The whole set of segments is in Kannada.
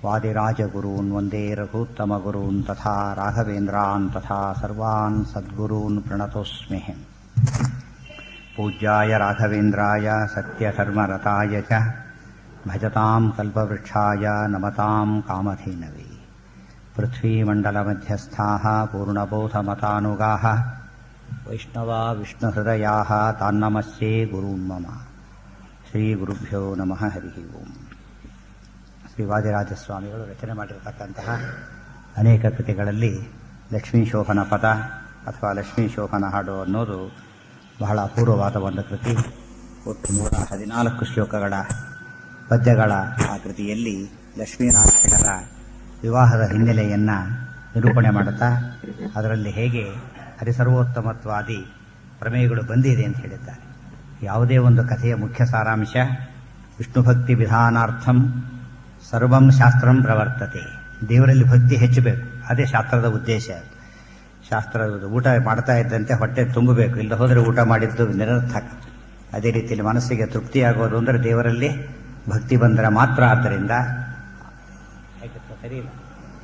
ವಾದಿರಾಜಗುरून् वन्दे रघूत्तमगुरून् तथा राघवेन्द्रान् तथा सर्वान् सद्गुरून् प्रणतोऽस्मि पूज्याय राघवेन्द्राय सत्यधर्मरताय च भजतां कल्पवृक्षाय नमतां कामधेनवे पृथ्वीमण्डलमध्यस्थाः पूर्णबोधमतानुगाः वैष्णवा विष्णुहृदयाः तान्नमस्ये गुरून् मम ಶ್ರೀಗುರುಭ್ಯೋ ನಮಃ ಹರಿ ಓಂ ಶ್ರೀ ವಾದಿರಾಜಸ್ವಾಮಿಗಳು ರಚನೆ ಮಾಡಿರತಕ್ಕಂತಹ ಅನೇಕ ಕೃತಿಗಳಲ್ಲಿ ಲಕ್ಷ್ಮೀ ಶೋಭನ ಪದ ಅಥವಾ ಲಕ್ಷ್ಮೀ ಶೋಭನ ಹಾಡು ಅನ್ನೋದು ಬಹಳ ಅಪೂರ್ವವಾದ ಒಂದು ಕೃತಿ ಒಟ್ಟು ನೂರ ಹದಿನಾಲ್ಕು ಶ್ಲೋಕಗಳ ಪದ್ಯಗಳ ಆ ಕೃತಿಯಲ್ಲಿ ಲಕ್ಷ್ಮೀನಾರಾಯಣರ ವಿವಾಹದ ಹಿನ್ನೆಲೆಯನ್ನು ನಿರೂಪಣೆ ಮಾಡುತ್ತಾ ಅದರಲ್ಲಿ ಹೇಗೆ ಹರಿಸರ್ವೋತ್ತಮತ್ವಾದಿ ಪ್ರಮೇಯಗಳು ಬಂದಿದೆ ಅಂತ ಹೇಳಿದ್ದಾರೆ ಯಾವುದೇ ಒಂದು ಕಥೆಯ ಮುಖ್ಯ ಸಾರಾಂಶ ವಿಷ್ಣು ಭಕ್ತಿ ವಿಧಾನಾರ್ಥಂ ಸರ್ವಂ ಶಾಸ್ತ್ರಂ ಪ್ರವರ್ತತೆ ದೇವರಲ್ಲಿ ಭಕ್ತಿ ಹೆಚ್ಚಬೇಕು ಅದೇ ಶಾಸ್ತ್ರದ ಉದ್ದೇಶ ಶಾಸ್ತ್ರ ಊಟ ಮಾಡ್ತಾ ಇದ್ದಂತೆ ಹೊಟ್ಟೆ ತುಂಬಬೇಕು ಇಲ್ಲ ಹೋದರೆ ಊಟ ಮಾಡಿದ್ದು ನಿರರ್ಥಕ ಅದೇ ರೀತಿಯಲ್ಲಿ ಮನಸ್ಸಿಗೆ ತೃಪ್ತಿಯಾಗೋದು ಅಂದರೆ ದೇವರಲ್ಲಿ ಭಕ್ತಿ ಬಂದರೆ ಮಾತ್ರ ಆದ್ದರಿಂದ ಸರಿ ಇಲ್ಲ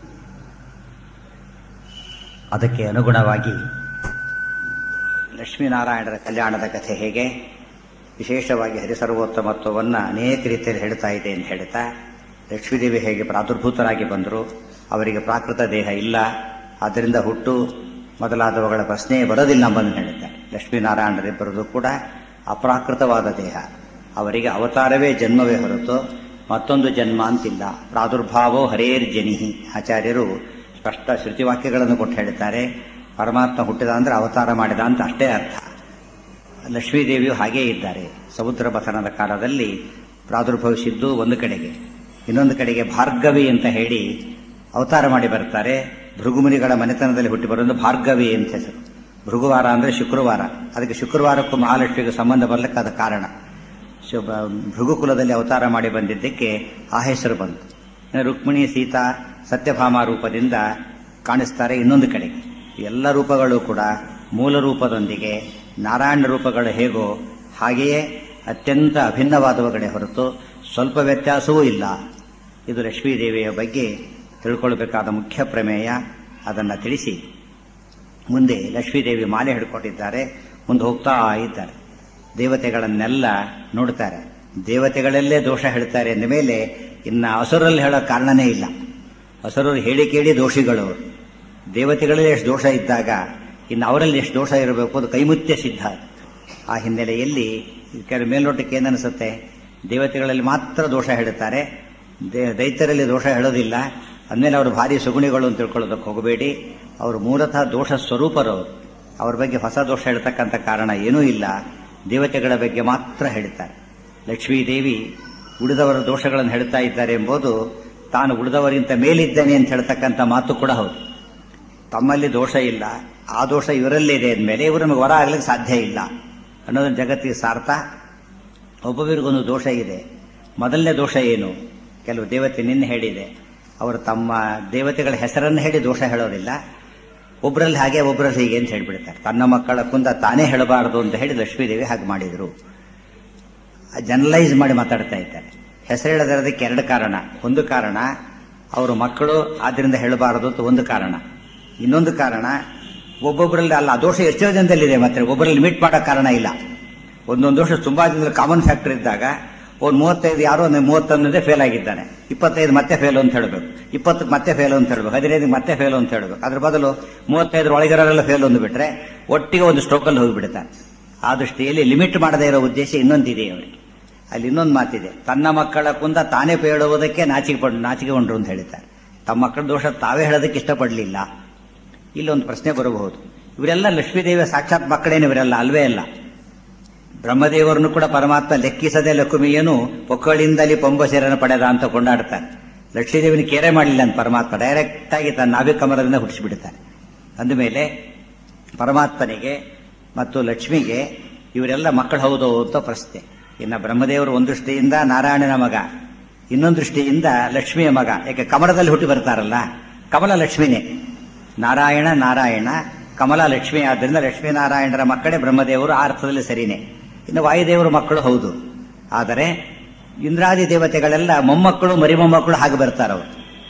ಅದಕ್ಕೆ ಅನುಗುಣವಾಗಿ ಲಕ್ಷ್ಮೀನಾರಾಯಣರ ಕಲ್ಯಾಣದ ಕಥೆ ಹೇಗೆ ವಿಶೇಷವಾಗಿ ಹರಿಸರ್ವೋತ್ತಮತ್ವವನ್ನು ಅನೇಕ ರೀತಿಯಲ್ಲಿ ಹೇಳ್ತಾ ಇದೆ ಅಂತ ಹೇಳ್ತಾ ಲಕ್ಷ್ಮೀದೇವಿ ಹೇಗೆ ಪ್ರಾದುರ್ಭೂತರಾಗಿ ಬಂದರು ಅವರಿಗೆ ಪ್ರಾಕೃತ ದೇಹ ಇಲ್ಲ ಆದ್ದರಿಂದ ಹುಟ್ಟು ಮೊದಲಾದವುಗಳ ಪ್ರಶ್ನೆ ಬರೋದಿಲ್ಲ ಎಂಬುದನ್ನು ಹೇಳಿದ್ದಾರೆ ಲಕ್ಷ್ಮೀನಾರಾಯಣರಿಬ್ಬರದು ಕೂಡ ಅಪ್ರಾಕೃತವಾದ ದೇಹ ಅವರಿಗೆ ಅವತಾರವೇ ಜನ್ಮವೇ ಹೊರತು ಮತ್ತೊಂದು ಜನ್ಮ ಅಂತಿಲ್ಲ ಪ್ರಾದುರ್ಭಾವೋ ಹರೇರ್ ಜನಿಹಿ ಆಚಾರ್ಯರು ಸ್ಪಷ್ಟ ಶ್ರುತಿವಾಕ್ಯಗಳನ್ನು ಕೊಟ್ಟು ಹೇಳ್ತಾರೆ ಪರಮಾತ್ಮ ಹುಟ್ಟಿದ ಅಂದರೆ ಅವತಾರ ಮಾಡಿದ ಅಂತ ಅಷ್ಟೇ ಅರ್ಥ ಲಕ್ಷ್ಮೀದೇವಿಯು ಹಾಗೇ ಇದ್ದಾರೆ ಸಮುದ್ರ ಪಥನದ ಕಾಲದಲ್ಲಿ ಪ್ರಾದುರ್ಭವಿಸಿದ್ದು ಒಂದು ಕಡೆಗೆ ಇನ್ನೊಂದು ಕಡೆಗೆ ಭಾರ್ಗವಿ ಅಂತ ಹೇಳಿ ಅವತಾರ ಮಾಡಿ ಬರ್ತಾರೆ ಭೃಗುಮುನಿಗಳ ಮನೆತನದಲ್ಲಿ ಹುಟ್ಟಿ ಬರೋದು ಭಾರ್ಗವಿ ಅಂತ ಹೆಸರು ಭೃಗುವಾರ ಅಂದರೆ ಶುಕ್ರವಾರ ಅದಕ್ಕೆ ಶುಕ್ರವಾರಕ್ಕೂ ಮಹಾಲಕ್ಷ್ಮಿಗೆ ಸಂಬಂಧ ಬರಲಿಕ್ಕಾದ ಕಾರಣ ಭೃಗುಕುಲದಲ್ಲಿ ಅವತಾರ ಮಾಡಿ ಬಂದಿದ್ದಕ್ಕೆ ಆ ಹೆಸರು ಬಂತು ರುಕ್ಮಿಣಿ ಸೀತಾ ಸತ್ಯಭಾಮ ರೂಪದಿಂದ ಕಾಣಿಸ್ತಾರೆ ಇನ್ನೊಂದು ಕಡೆಗೆ ಎಲ್ಲ ರೂಪಗಳು ಕೂಡ ಮೂಲ ರೂಪದೊಂದಿಗೆ ನಾರಾಯಣ ರೂಪಗಳು ಹೇಗೋ ಹಾಗೆಯೇ ಅತ್ಯಂತ ಅಭಿನ್ನವಾದವುಗಳೇ ಹೊರತು ಸ್ವಲ್ಪ ವ್ಯತ್ಯಾಸವೂ ಇಲ್ಲ ಇದು ಲಕ್ಷ್ಮೀದೇವಿಯ ಬಗ್ಗೆ ತಿಳ್ಕೊಳ್ಬೇಕಾದ ಮುಖ್ಯ ಪ್ರಮೇಯ ಅದನ್ನು ತಿಳಿಸಿ ಮುಂದೆ ಲಕ್ಷ್ಮೀದೇವಿ ಮಾಲೆ ಹಿಡ್ಕೊಂಡಿದ್ದಾರೆ ಮುಂದೆ ಹೋಗ್ತಾ ಇದ್ದಾರೆ ದೇವತೆಗಳನ್ನೆಲ್ಲ ನೋಡ್ತಾರೆ ದೇವತೆಗಳಲ್ಲೇ ದೋಷ ಹೇಳ್ತಾರೆ ಅಂದ ಮೇಲೆ ಇನ್ನು ಹಸುರಲ್ಲಿ ಹೇಳೋ ಕಾರಣನೇ ಇಲ್ಲ ಹಸುರರು ಹೇಳಿ ಕೇಳಿ ದೋಷಿಗಳು ದೇವತೆಗಳಲ್ಲಿ ಎಷ್ಟು ದೋಷ ಇದ್ದಾಗ ಇನ್ನು ಅವರಲ್ಲಿ ಎಷ್ಟು ದೋಷ ಇರಬೇಕು ಅದು ಕೈಮುತ್ಯ ಸಿದ್ಧ ಆ ಹಿನ್ನೆಲೆಯಲ್ಲಿ ಕೆಲವು ಮೇಲ್ನೋಟಕ್ಕೆ ಏನನ್ನಿಸುತ್ತೆ ದೇವತೆಗಳಲ್ಲಿ ಮಾತ್ರ ದೋಷ ಹೇಳುತ್ತಾರೆ ದೈತ್ಯರಲ್ಲಿ ದೋಷ ಹೇಳೋದಿಲ್ಲ ಅಂದಮೇಲೆ ಅವರು ಭಾರಿ ಸುಗುಣಿಗಳು ಅಂತ ತಿಳ್ಕೊಳ್ಳೋದಕ್ಕೆ ಹೋಗಬೇಡಿ ಅವರು ಮೂಲತಃ ದೋಷ ಸ್ವರೂಪರವರು ಅವ್ರ ಬಗ್ಗೆ ಹೊಸ ದೋಷ ಹೇಳ್ತಕ್ಕಂಥ ಕಾರಣ ಏನೂ ಇಲ್ಲ ದೇವತೆಗಳ ಬಗ್ಗೆ ಮಾತ್ರ ಹೇಳ್ತಾರೆ ಲಕ್ಷ್ಮೀದೇವಿ ಉಳಿದವರ ದೋಷಗಳನ್ನು ಹೇಳ್ತಾ ಇದ್ದಾರೆ ಎಂಬುದು ತಾನು ಉಳಿದವರಿಗಿಂತ ಮೇಲಿದ್ದೇನೆ ಅಂತ ಹೇಳ್ತಕ್ಕಂಥ ಮಾತು ಕೂಡ ಹೌದು ತಮ್ಮಲ್ಲಿ ದೋಷ ಇಲ್ಲ ಆ ದೋಷ ಇವರಲ್ಲಿದೆ ಅಂದಮೇಲೆ ಇವರು ನಮಗೆ ಹೊರ ಆಗ್ಲಿಕ್ಕೆ ಸಾಧ್ಯ ಇಲ್ಲ ಅನ್ನೋದನ್ನು ಜಗತ್ತಿಗೆ ಸಾರ್ಥ ಒಬ್ಬೊಬ್ಬರಿಗೊಂದು ದೋಷ ಇದೆ ಮೊದಲನೇ ದೋಷ ಏನು ಕೆಲವು ದೇವತೆ ನಿನ್ನೆ ಹೇಳಿದೆ ಅವರು ತಮ್ಮ ದೇವತೆಗಳ ಹೆಸರನ್ನು ಹೇಳಿ ದೋಷ ಹೇಳೋದಿಲ್ಲ ಒಬ್ಬರಲ್ಲಿ ಹಾಗೆ ಒಬ್ಬರಲ್ಲಿ ಹೀಗೆ ಅಂತ ಹೇಳಿಬಿಡ್ತಾರೆ ತನ್ನ ಮಕ್ಕಳ ಕುಂದ ತಾನೇ ಹೇಳಬಾರದು ಅಂತ ಹೇಳಿ ಲಕ್ಷ್ಮೀದೇವಿ ಹಾಗೆ ಮಾಡಿದರು ಜನರಲೈಸ್ ಮಾಡಿ ಮಾತಾಡ್ತಾ ಇದ್ದಾರೆ ಹೆಸರು ಹೇಳದಿರೋದಕ್ಕೆ ಎರಡು ಕಾರಣ ಒಂದು ಕಾರಣ ಅವರು ಮಕ್ಕಳು ಆದ್ದರಿಂದ ಹೇಳಬಾರದು ಅಂತ ಒಂದು ಕಾರಣ ಇನ್ನೊಂದು ಕಾರಣ ಒಬ್ಬೊಬ್ಬರಲ್ಲಿ ಅಲ್ಲ ದೋಷ ಎಷ್ಟೋ ಜನದಲ್ಲಿದೆ ಮತ್ತೆ ಒಬ್ಬರಲ್ಲಿ ಮೀಟ್ ಮಾಡೋ ಕಾರಣ ಇಲ್ಲ ಒಂದೊಂದು ದೋಷ ತುಂಬಾ ಜನದಲ್ಲಿ ಕಾಮನ್ ಫ್ಯಾಕ್ಟರ್ ಇದ್ದಾಗ ಒಂದು ಮೂವತ್ತೈದು ಯಾರೋ ಮೂವತ್ತೊಂದೇ ಫೇಲ್ ಆಗಿದ್ದಾನೆ ಇಪ್ಪತ್ತೈದು ಮತ್ತೆ ಫೇಲ್ ಅಂತ ಹೇಳಬೇಕು ಇಪ್ಪತ್ತಕ್ಕೆ ಮತ್ತೆ ಫೇಲ್ ಅಂತ ಹೇಳಬೇಕು ಹದಿನೈದು ಮತ್ತೆ ಫೇಲ್ ಅಂತ ಹೇಳಬೇಕು ಅದ್ರ ಬದಲು ಮೂವತ್ತೈದರ ಒಳಗಿರೋರೆಲ್ಲ ಫೇಲ್ ಒಂದು ಬಿಟ್ರೆ ಒಟ್ಟಿಗೆ ಒಂದು ಸ್ಟ್ರೋಕಲ್ಲಿ ಹೋಗಿಬಿಡ್ತಾನೆ ಆ ದೃಷ್ಟಿಯಲ್ಲಿ ಲಿಮಿಟ್ ಮಾಡದೇ ಇರೋ ಉದ್ದೇಶ ಇನ್ನೊಂದಿದೆ ಅವರಿಗೆ ಅಲ್ಲಿ ಇನ್ನೊಂದು ಮಾತಿದೆ ತನ್ನ ಮಕ್ಕಳ ಕುಂದ ತಾನೇ ಹೇಳುವುದಕ್ಕೆ ನಾಚಿಕೆ ಪಡ್ ನಾಚಿಕೆಗೊಂಡ್ರು ಅಂತ ಹೇಳ್ತಾರೆ ತಮ್ಮ ಮಕ್ಕಳ ದೋಷ ತಾವೇ ಹೇಳೋದಕ್ಕೆ ಇಷ್ಟಪಡಲಿಲ್ಲ ಇಲ್ಲೊಂದು ಪ್ರಶ್ನೆ ಬರಬಹುದು ಇವರೆಲ್ಲ ಲಕ್ಷ್ಮೀದೇವಿಯ ಸಾಕ್ಷಾತ್ ಮಕ್ಕಳೇನು ಇವರೆಲ್ಲ ಅಲ್ವೇ ಅಲ್ಲ ಬ್ರಹ್ಮದೇವರನ್ನು ಕೂಡ ಪರಮಾತ್ಮ ಲೆಕ್ಕಿಸದೆ ಲಕ್ಷ್ಮಿಯನು ಪೊಕ್ಕಳಿಂದಲಿ ಪೊಂಬಸೆರನ್ನು ಪಡೆದ ಅಂತ ಕೊಂಡಾಡ್ತಾನೆ ಲಕ್ಷ್ಮೀದೇವಿನ ಕೇರೆ ಮಾಡಲಿಲ್ಲ ಅಂತ ಪರಮಾತ್ಮ ಡೈರೆಕ್ಟ್ ಆಗಿ ತನ್ನ ನಾಭಿಕಮರದಿಂದ ಹುಟ್ಟಿಸಿಬಿಡ್ತಾನೆ ಅಂದಮೇಲೆ ಪರಮಾತ್ಮನಿಗೆ ಮತ್ತು ಲಕ್ಷ್ಮಿಗೆ ಇವರೆಲ್ಲ ಮಕ್ಕಳು ಹೌದು ಅಂತ ಪ್ರಶ್ನೆ ಇನ್ನು ಬ್ರಹ್ಮದೇವರು ಒಂದು ದೃಷ್ಟಿಯಿಂದ ನಾರಾಯಣನ ಮಗ ಇನ್ನೊಂದು ದೃಷ್ಟಿಯಿಂದ ಲಕ್ಷ್ಮಿಯ ಮಗ ಯಾಕೆ ಕಮಲದಲ್ಲಿ ಹುಟ್ಟಿ ಬರ್ತಾರಲ್ಲ ಕಮಲ ಲಕ್ಷ್ಮಿನೇ ನಾರಾಯಣ ನಾರಾಯಣ ಕಮಲ ಲಕ್ಷ್ಮಿ ಆದ್ದರಿಂದ ಲಕ್ಷ್ಮೀನಾರಾಯಣರ ಮಕ್ಕಳೇ ಬ್ರಹ್ಮದೇವರು ಆ ಅರ್ಥದಲ್ಲಿ ಸರಿನೇ ಇನ್ನು ವಾಯುದೇವರ ಮಕ್ಕಳು ಹೌದು ಆದರೆ ಇಂದ್ರಾದಿ ದೇವತೆಗಳೆಲ್ಲ ಮೊಮ್ಮಕ್ಕಳು ಮರಿ ಮೊಮ್ಮಕ್ಕಳು ಹಾಗೆ ಬರ್ತಾರವರು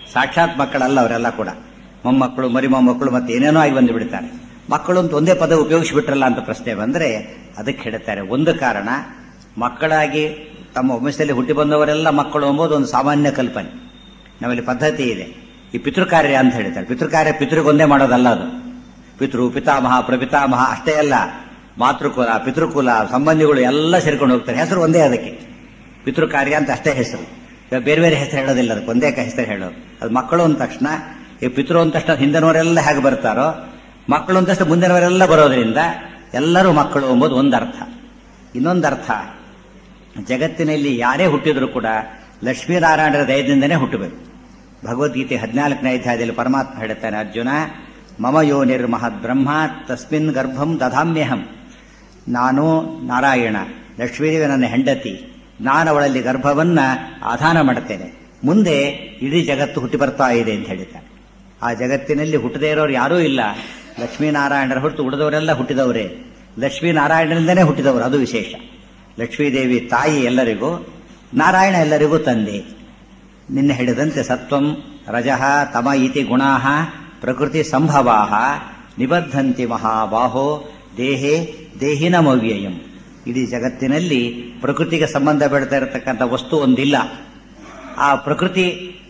ಸಾಕ್ಷಾತ್ ಮಕ್ಕಳಲ್ಲ ಅವರೆಲ್ಲ ಕೂಡ ಮೊಮ್ಮಕ್ಕಳು ಮರಿ ಮೊಮ್ಮಕ್ಕಳು ಮತ್ತೆ ಏನೇನೋ ಆಗಿ ಬಂದು ಬಿಡ್ತಾರೆ ಮಕ್ಕಳು ಅಂತ ಒಂದೇ ಪದ ಉಪಯೋಗಿಸಿಬಿಟ್ರಲ್ಲ ಅಂತ ಪ್ರಶ್ನೆ ಬಂದರೆ ಅದಕ್ಕೆ ಹೇಳ್ತಾರೆ ಒಂದು ಕಾರಣ ಮಕ್ಕಳಾಗಿ ತಮ್ಮ ವಂಶದಲ್ಲಿ ಹುಟ್ಟಿ ಬಂದವರೆಲ್ಲ ಮಕ್ಕಳು ಎಂಬುದು ಒಂದು ಸಾಮಾನ್ಯ ಕಲ್ಪನೆ ನಮ್ಮಲ್ಲಿ ಪದ್ಧತಿ ಇದೆ ಈ ಪಿತೃಕಾರ್ಯ ಅಂತ ಹೇಳ್ತಾರೆ ಪಿತೃಕಾರ್ಯ ಪಿತೃಗೊಂದೇ ಮಾಡೋದಲ್ಲ ಅದು ಪಿತೃ ಪಿತಾಮಹ ಪ್ರಪಿತಾಮಹ ಅಷ್ಟೇ ಅಲ್ಲ ಮಾತೃಕುಲ ಪಿತೃಕುಲ ಸಂಬಂಧಿಗಳು ಎಲ್ಲ ಸೇರ್ಕೊಂಡು ಹೋಗ್ತಾರೆ ಹೆಸರು ಒಂದೇ ಅದಕ್ಕೆ ಪಿತೃಕಾರ್ಯ ಅಂತ ಅಷ್ಟೇ ಹೆಸರು ಇವಾಗ ಬೇರೆ ಬೇರೆ ಹೆಸರು ಹೇಳೋದಿಲ್ಲ ಅದಕ್ಕೆ ಒಂದೇ ಹೆಸರು ಹೇಳೋದು ಅದು ಮಕ್ಕಳು ಅಂದ ತಕ್ಷಣ ಈ ಪಿತೃ ಅಂದ ತಕ್ಷಣ ಹಿಂದಿನವರೆಲ್ಲ ಹೇಗೆ ಬರ್ತಾರೋ ಮಕ್ಕಳು ಅಂದ ತಕ್ಷಣ ಮುಂದಿನವರೆಲ್ಲ ಬರೋದ್ರಿಂದ ಎಲ್ಲರೂ ಮಕ್ಕಳು ಎಂಬುದು ಒಂದು ಅರ್ಥ ಇನ್ನೊಂದು ಅರ್ಥ ಜಗತ್ತಿನಲ್ಲಿ ಯಾರೇ ಹುಟ್ಟಿದ್ರು ಕೂಡ ಲಕ್ಷ್ಮೀನಾರಾಯಣರ ದಯದಿಂದನೇ ಹುಟ್ಟಬೇಕು ಭಗವದ್ಗೀತೆ ಹದಿನಾಲ್ಕನೇ ಅಧ್ಯಾಯದಲ್ಲಿ ಪರಮಾತ್ಮ ಹೇಳುತ್ತಾನೆ ಅರ್ಜುನ ಮಮ ಯೋ ನಿರ್ಮಹದ್ ಬ್ರಹ್ಮ ತಸ್ಮಿನ್ ಗರ್ಭಂ ದಧಾಮ್ಯಹಂ ನಾನು ನಾರಾಯಣ ಲಕ್ಷ್ಮೀದೇವಿ ನನ್ನ ಹೆಂಡತಿ ನಾನು ಅವಳಲ್ಲಿ ಗರ್ಭವನ್ನ ಆಧಾನ ಮಾಡುತ್ತೇನೆ ಮುಂದೆ ಇಡೀ ಜಗತ್ತು ಹುಟ್ಟಿ ಬರ್ತಾ ಇದೆ ಅಂತ ಹೇಳಿದ್ದಾನೆ ಆ ಜಗತ್ತಿನಲ್ಲಿ ಹುಟ್ಟದೇ ಇರೋರು ಯಾರೂ ಇಲ್ಲ ಲಕ್ಷ್ಮೀನಾರಾಯಣರ ಹೊರತು ಉಳಿದವರೆಲ್ಲ ಹುಟ್ಟಿದವರೇ ಲಕ್ಷ್ಮೀನಾರಾಯಣರಿಂದನೇ ಹುಟ್ಟಿದವರು ಅದು ವಿಶೇಷ ಲಕ್ಷ್ಮೀದೇವಿ ತಾಯಿ ಎಲ್ಲರಿಗೂ ನಾರಾಯಣ ಎಲ್ಲರಿಗೂ ತಂದೆ ನಿನ್ನೆ ಹೇಳಿದಂತೆ ಸತ್ವಂ ರಜಃ ತಮ ಇತಿ ಗುಣಾ ಪ್ರಕೃತಿ ಸಂಭವಾ ನಿಬದ್ಧಂತಿ ಮಹಾಬಾಹೋ ದೇಹೇ ದೇಹಿನಮವ್ಯಯಂ ಇಡೀ ಜಗತ್ತಿನಲ್ಲಿ ಪ್ರಕೃತಿಗೆ ಸಂಬಂಧ ಬೆಡ್ತಾ ಇರತಕ್ಕಂಥ ವಸ್ತು ಒಂದಿಲ್ಲ ಆ ಪ್ರಕೃತಿ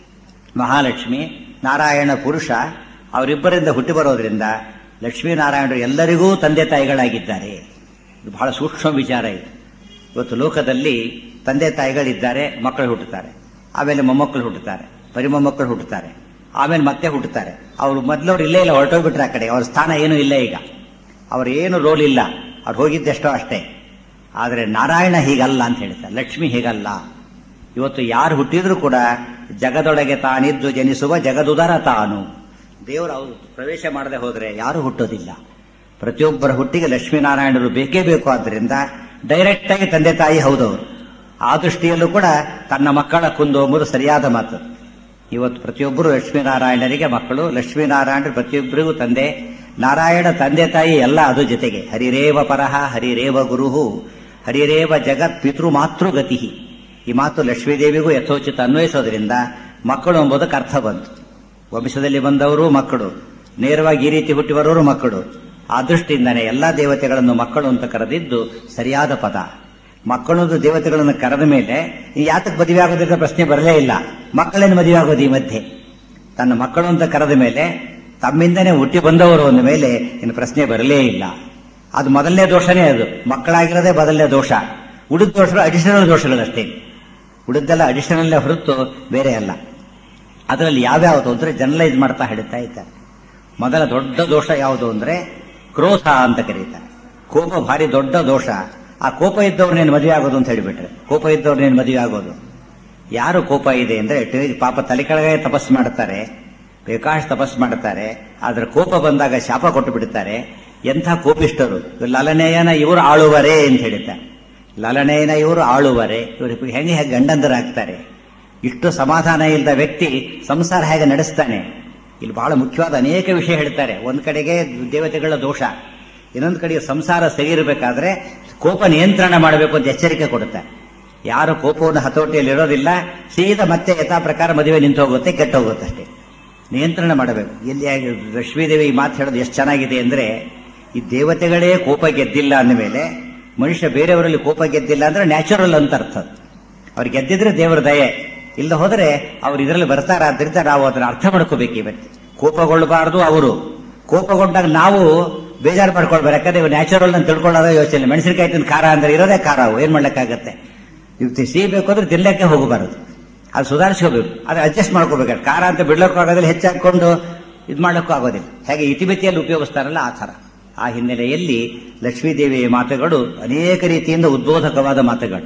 ಮಹಾಲಕ್ಷ್ಮಿ ನಾರಾಯಣ ಪುರುಷ ಅವರಿಬ್ಬರಿಂದ ಹುಟ್ಟಿ ಬರೋದ್ರಿಂದ ಲಕ್ಷ್ಮೀನಾರಾಯಣರು ಎಲ್ಲರಿಗೂ ತಂದೆ ತಾಯಿಗಳಾಗಿದ್ದಾರೆ ಇದು ಬಹಳ ಸೂಕ್ಷ್ಮ ವಿಚಾರ ಇದು ಇವತ್ತು ಲೋಕದಲ್ಲಿ ತಂದೆ ತಾಯಿಗಳಿದ್ದಾರೆ ಮಕ್ಕಳು ಹುಟ್ಟುತ್ತಾರೆ ಆಮೇಲೆ ಮೊಮ್ಮಕ್ಕಳು ಹುಟ್ಟುತ್ತಾರೆ ಪರಿಮೊಮ್ಮಕ್ಕಳು ಹುಟ್ಟುತ್ತಾರೆ ಆಮೇಲೆ ಮತ್ತೆ ಹುಟ್ಟುತ್ತಾರೆ ಅವರು ಮೊದಲವ್ರು ಇಲ್ಲೇ ಇಲ್ಲ ಹೊರಟೋಗ್ಬಿಟ್ರೆ ಆ ಕಡೆ ಅವ್ರ ಸ್ಥಾನ ಏನೂ ಇಲ್ಲ ಈಗ ಅವ್ರ ಏನು ರೋಲ್ ಇಲ್ಲ ಅವ್ರು ಹೋಗಿದ್ದೆಷ್ಟೋ ಅಷ್ಟೇ ಆದರೆ ನಾರಾಯಣ ಹೀಗಲ್ಲ ಅಂತ ಹೇಳ್ತಾರೆ ಲಕ್ಷ್ಮಿ ಹೀಗಲ್ಲ ಇವತ್ತು ಯಾರು ಹುಟ್ಟಿದ್ರು ಕೂಡ ಜಗದೊಳಗೆ ತಾನಿದ್ದು ಜನಿಸುವ ಜಗದುದರ ತಾನು ದೇವರು ಅವರು ಪ್ರವೇಶ ಮಾಡದೆ ಹೋದರೆ ಯಾರು ಹುಟ್ಟೋದಿಲ್ಲ ಪ್ರತಿಯೊಬ್ಬರ ಹುಟ್ಟಿಗೆ ಲಕ್ಷ್ಮೀನಾರಾಯಣರು ಬೇಕೇ ಬೇಕು ಆದ್ದರಿಂದ ಡೈರೆಕ್ಟ್ ಆಗಿ ತಂದೆ ತಾಯಿ ಹೌದವರು ಆ ದೃಷ್ಟಿಯಲ್ಲೂ ಕೂಡ ತನ್ನ ಮಕ್ಕಳ ಕುಂದು ಎಂಬುದು ಸರಿಯಾದ ಮಾತು ಇವತ್ತು ಪ್ರತಿಯೊಬ್ಬರು ಲಕ್ಷ್ಮೀನಾರಾಯಣರಿಗೆ ಮಕ್ಕಳು ಲಕ್ಷ್ಮೀನಾರಾಯಣರು ಪ್ರತಿಯೊಬ್ಬರಿಗೂ ತಂದೆ ನಾರಾಯಣ ತಂದೆ ತಾಯಿ ಎಲ್ಲ ಅದು ಜೊತೆಗೆ ಹರಿರೇವ ಪರಹ ಹರಿರೇವ ಗುರುಹು ಹರಿರೇವ ಜಗತ್ ಪಿತೃ ಮಾತೃ ಗತಿ ಈ ಮಾತು ಲಕ್ಷ್ಮೀದೇವಿಗೂ ಯಥೋಚಿತ ಅನ್ವಯಿಸೋದ್ರಿಂದ ಮಕ್ಕಳು ಎಂಬುದಕ್ಕೆ ಅರ್ಥ ಬಂತು ವಂಶದಲ್ಲಿ ಬಂದವರು ಮಕ್ಕಳು ನೇರವಾಗಿ ಈ ರೀತಿ ಹುಟ್ಟಿ ಬರೋರು ಮಕ್ಕಳು ಆ ದೃಷ್ಟಿಯಿಂದನೇ ಎಲ್ಲಾ ದೇವತೆಗಳನ್ನು ಮಕ್ಕಳು ಅಂತ ಕರೆದಿದ್ದು ಸರಿಯಾದ ಪದ ಮಕ್ಕಳು ದೇವತೆಗಳನ್ನು ಕರೆದ ಮೇಲೆ ಈ ಯಾತಕ್ಕೆ ಮದುವೆ ಆಗೋದಿಲ್ಲ ಪ್ರಶ್ನೆ ಬರಲೇ ಇಲ್ಲ ಮಕ್ಕಳೇನು ಮದುವೆ ಆಗೋದು ಈ ಮಧ್ಯೆ ತನ್ನ ಮಕ್ಕಳು ಅಂತ ಕರೆದ ಮೇಲೆ ತಮ್ಮಿಂದನೇ ಹುಟ್ಟಿ ಬಂದವರು ಅಂದ ಮೇಲೆ ಇನ್ನು ಪ್ರಶ್ನೆ ಬರಲೇ ಇಲ್ಲ ಅದು ಮೊದಲನೇ ದೋಷನೇ ಅದು ಮಕ್ಕಳಾಗಿರೋದೇ ಮೊದಲನೇ ದೋಷ ಉಳಿದ ದೋಷಗಳು ಅಡಿಷನಲ್ ದೋಷಗಳಷ್ಟೇ ಉಳಿದೆಲ್ಲ ಅಡಿಷನಲ್ ಹೊರತು ಬೇರೆ ಅಲ್ಲ ಅದರಲ್ಲಿ ಯಾವ್ಯಾವುದು ಅಂದ್ರೆ ಜನರಲೈಸ್ ಮಾಡ್ತಾ ಹೇಳ್ತಾ ಇದ್ದಾರೆ ಮೊದಲ ದೊಡ್ಡ ದೋಷ ಯಾವುದು ಅಂದ್ರೆ ಕ್ರೋಧ ಅಂತ ಕರೀತಾರೆ ಕೋಪ ಭಾರಿ ದೊಡ್ಡ ದೋಷ ಆ ಕೋಪ ಇದ್ದವ್ರನ್ನೇನು ಮದುವೆ ಆಗೋದು ಅಂತ ಹೇಳಿಬಿಟ್ರೆ ಕೋಪ ಇದ್ದವ್ರನ್ನೇನು ಮದುವೆ ಆಗೋದು ಯಾರು ಕೋಪ ಇದೆ ಅಂದ್ರೆ ಟಿ- ಪಾಪ ತಲೆ ಕೆಳಗೆ ತಪಸ್ಸು ಮಾಡ್ತಾರೆ ಬೇಕಾಷ್ಟು ತಪಸ್ಸು ಮಾಡ್ತಾರೆ ಆದ್ರೆ ಕೋಪ ಬಂದಾಗ ಶಾಪ ಕೊಟ್ಟು ಬಿಡ್ತಾರೆ ಎಂಥ ಕೋಪಿಷ್ಟರು ಲಲನೆಯನ ಇವರು ಆಳುವರೇ ಅಂತ ಹೇಳಿದ್ದಾರೆ ಲಲನೆಯನ ಇವರು ಆಳುವರೆ ಇವರು ಹೆಂಗೆ ಹೇಗೆ ಗಂಡಂದರಾಗ್ತಾರೆ ಇಷ್ಟು ಸಮಾಧಾನ ಇಲ್ಲದ ವ್ಯಕ್ತಿ ಸಂಸಾರ ಹೇಗೆ ನಡೆಸ್ತಾನೆ ಇಲ್ಲಿ ಬಹಳ ಮುಖ್ಯವಾದ ಅನೇಕ ವಿಷಯ ಹೇಳ್ತಾರೆ ಒಂದ್ ಕಡೆಗೆ ದೇವತೆಗಳ ದೋಷ ಇನ್ನೊಂದು ಕಡೆಗೆ ಸಂಸಾರ ಸರಿ ಇರಬೇಕಾದ್ರೆ ಕೋಪ ನಿಯಂತ್ರಣ ಮಾಡಬೇಕು ಅಂತ ಎಚ್ಚರಿಕೆ ಕೊಡುತ್ತಾರೆ ಯಾರು ಕೋಪವನ್ನು ಹತೋಟಿಯಲ್ಲಿ ಇರೋದಿಲ್ಲ ಸೀದಾ ಮತ್ತೆ ಯಥಾ ಪ್ರಕಾರ ಮದುವೆ ನಿಂತು ಹೋಗುತ್ತೆ ಕೆಟ್ಟ ಹೋಗುತ್ತೆ ಅಷ್ಟೇ ನಿಯಂತ್ರಣ ಮಾಡಬೇಕು ಎಲ್ಲಿ ಆಗಿ- ಲಕ್ಷ್ಮೀದೇವಿ ಈ ಮಾತು ಹೇಳೋದು ಎಷ್ಟು ಚೆನ್ನಾಗಿದೆ ಅಂದ್ರೆ ಈ ದೇವತೆಗಳೇ ಕೋಪ ಗೆದ್ದಿಲ್ಲ ಅಂದಮೇಲೆ ಮನುಷ್ಯ ಬೇರೆಯವರಲ್ಲಿ ಕೋಪ ಗೆದ್ದಿಲ್ಲ ಅಂದ್ರೆ ನ್ಯಾಚುರಲ್ ಅಂತ ಅರ್ಥ ಅದು. ಅವ್ರು ಗೆದ್ದಿದ್ರೆ ದೇವರ ದಯೆ ಇಲ್ಲ ಹೋದ್ರೆ ಅವ್ರು ಇದರಲ್ಲಿ ಬರ್ತಾರ ಆದ್ದರಿಂದ ನಾವು ಅದನ್ನ ಅರ್ಥ ಮಾಡ್ಕೋಬೇಕು ಇವತ್ತು ಕೋಪಗೊಳ್ಳಬಾರದು ಅವರು ಕೋಪಗೊಂಡಾಗ ನಾವು ಬೇಜಾರು ಮಾಡ್ಕೊಳ್ಬೇಕು ಯಾಕಂದ್ರೆ ಇವು ನ್ಯಾಚುರಲ್ ಅಂತ ತಿಳ್ಕೊಳ್ಳೋದೇ ಯೋಚನೆ ಮೆಣಸಿನಕಾಯಿ ತಿಂದ ಖಾರ ಅಂದ್ರೆ ಇರೋದೇ ಖಾರ ಅವು ಏನ್ ಮಾಡ್ಲಿಕ್ಕಾಗತ್ತೆ ಇವು ಸಿಹಿಬೇಕು ಅಂದ್ರೆ ತಿನ್ಲಕ್ಕೆ ಹೋಗಬಾರದು ಅದು ಸುಧಾರಿಸ್ಕೋಬೇಕು ಅದು ಅಡ್ಜಸ್ಟ್ ಮಾಡ್ಕೋಬೇಕು ಖಾರ ಅಂತ ಬಿಡ್ಲಕ್ಕೂ ಆಗೋದಿಲ್ಲ ಹೆಚ್ಚಾಕೊಂಡು ಇದು ಮಾಡ್ಲಿಕ್ಕೂ ಆಗೋದಿಲ್ಲ ಹೇಗೆ ಇತಿಮಿತಿಯಲ್ಲಿ ಉಪಯೋಗಿಸ್ತಾರಲ್ಲ ಆ ಥರ ಆ ಹಿನ್ನೆಲೆಯಲ್ಲಿ ಲಕ್ಷ್ಮೀದೇವಿಯ ಮಾತುಗಳು ಅನೇಕ ರೀತಿಯಿಂದ ಉದ್ಬೋಧಕವಾದ ಮಾತುಗಳು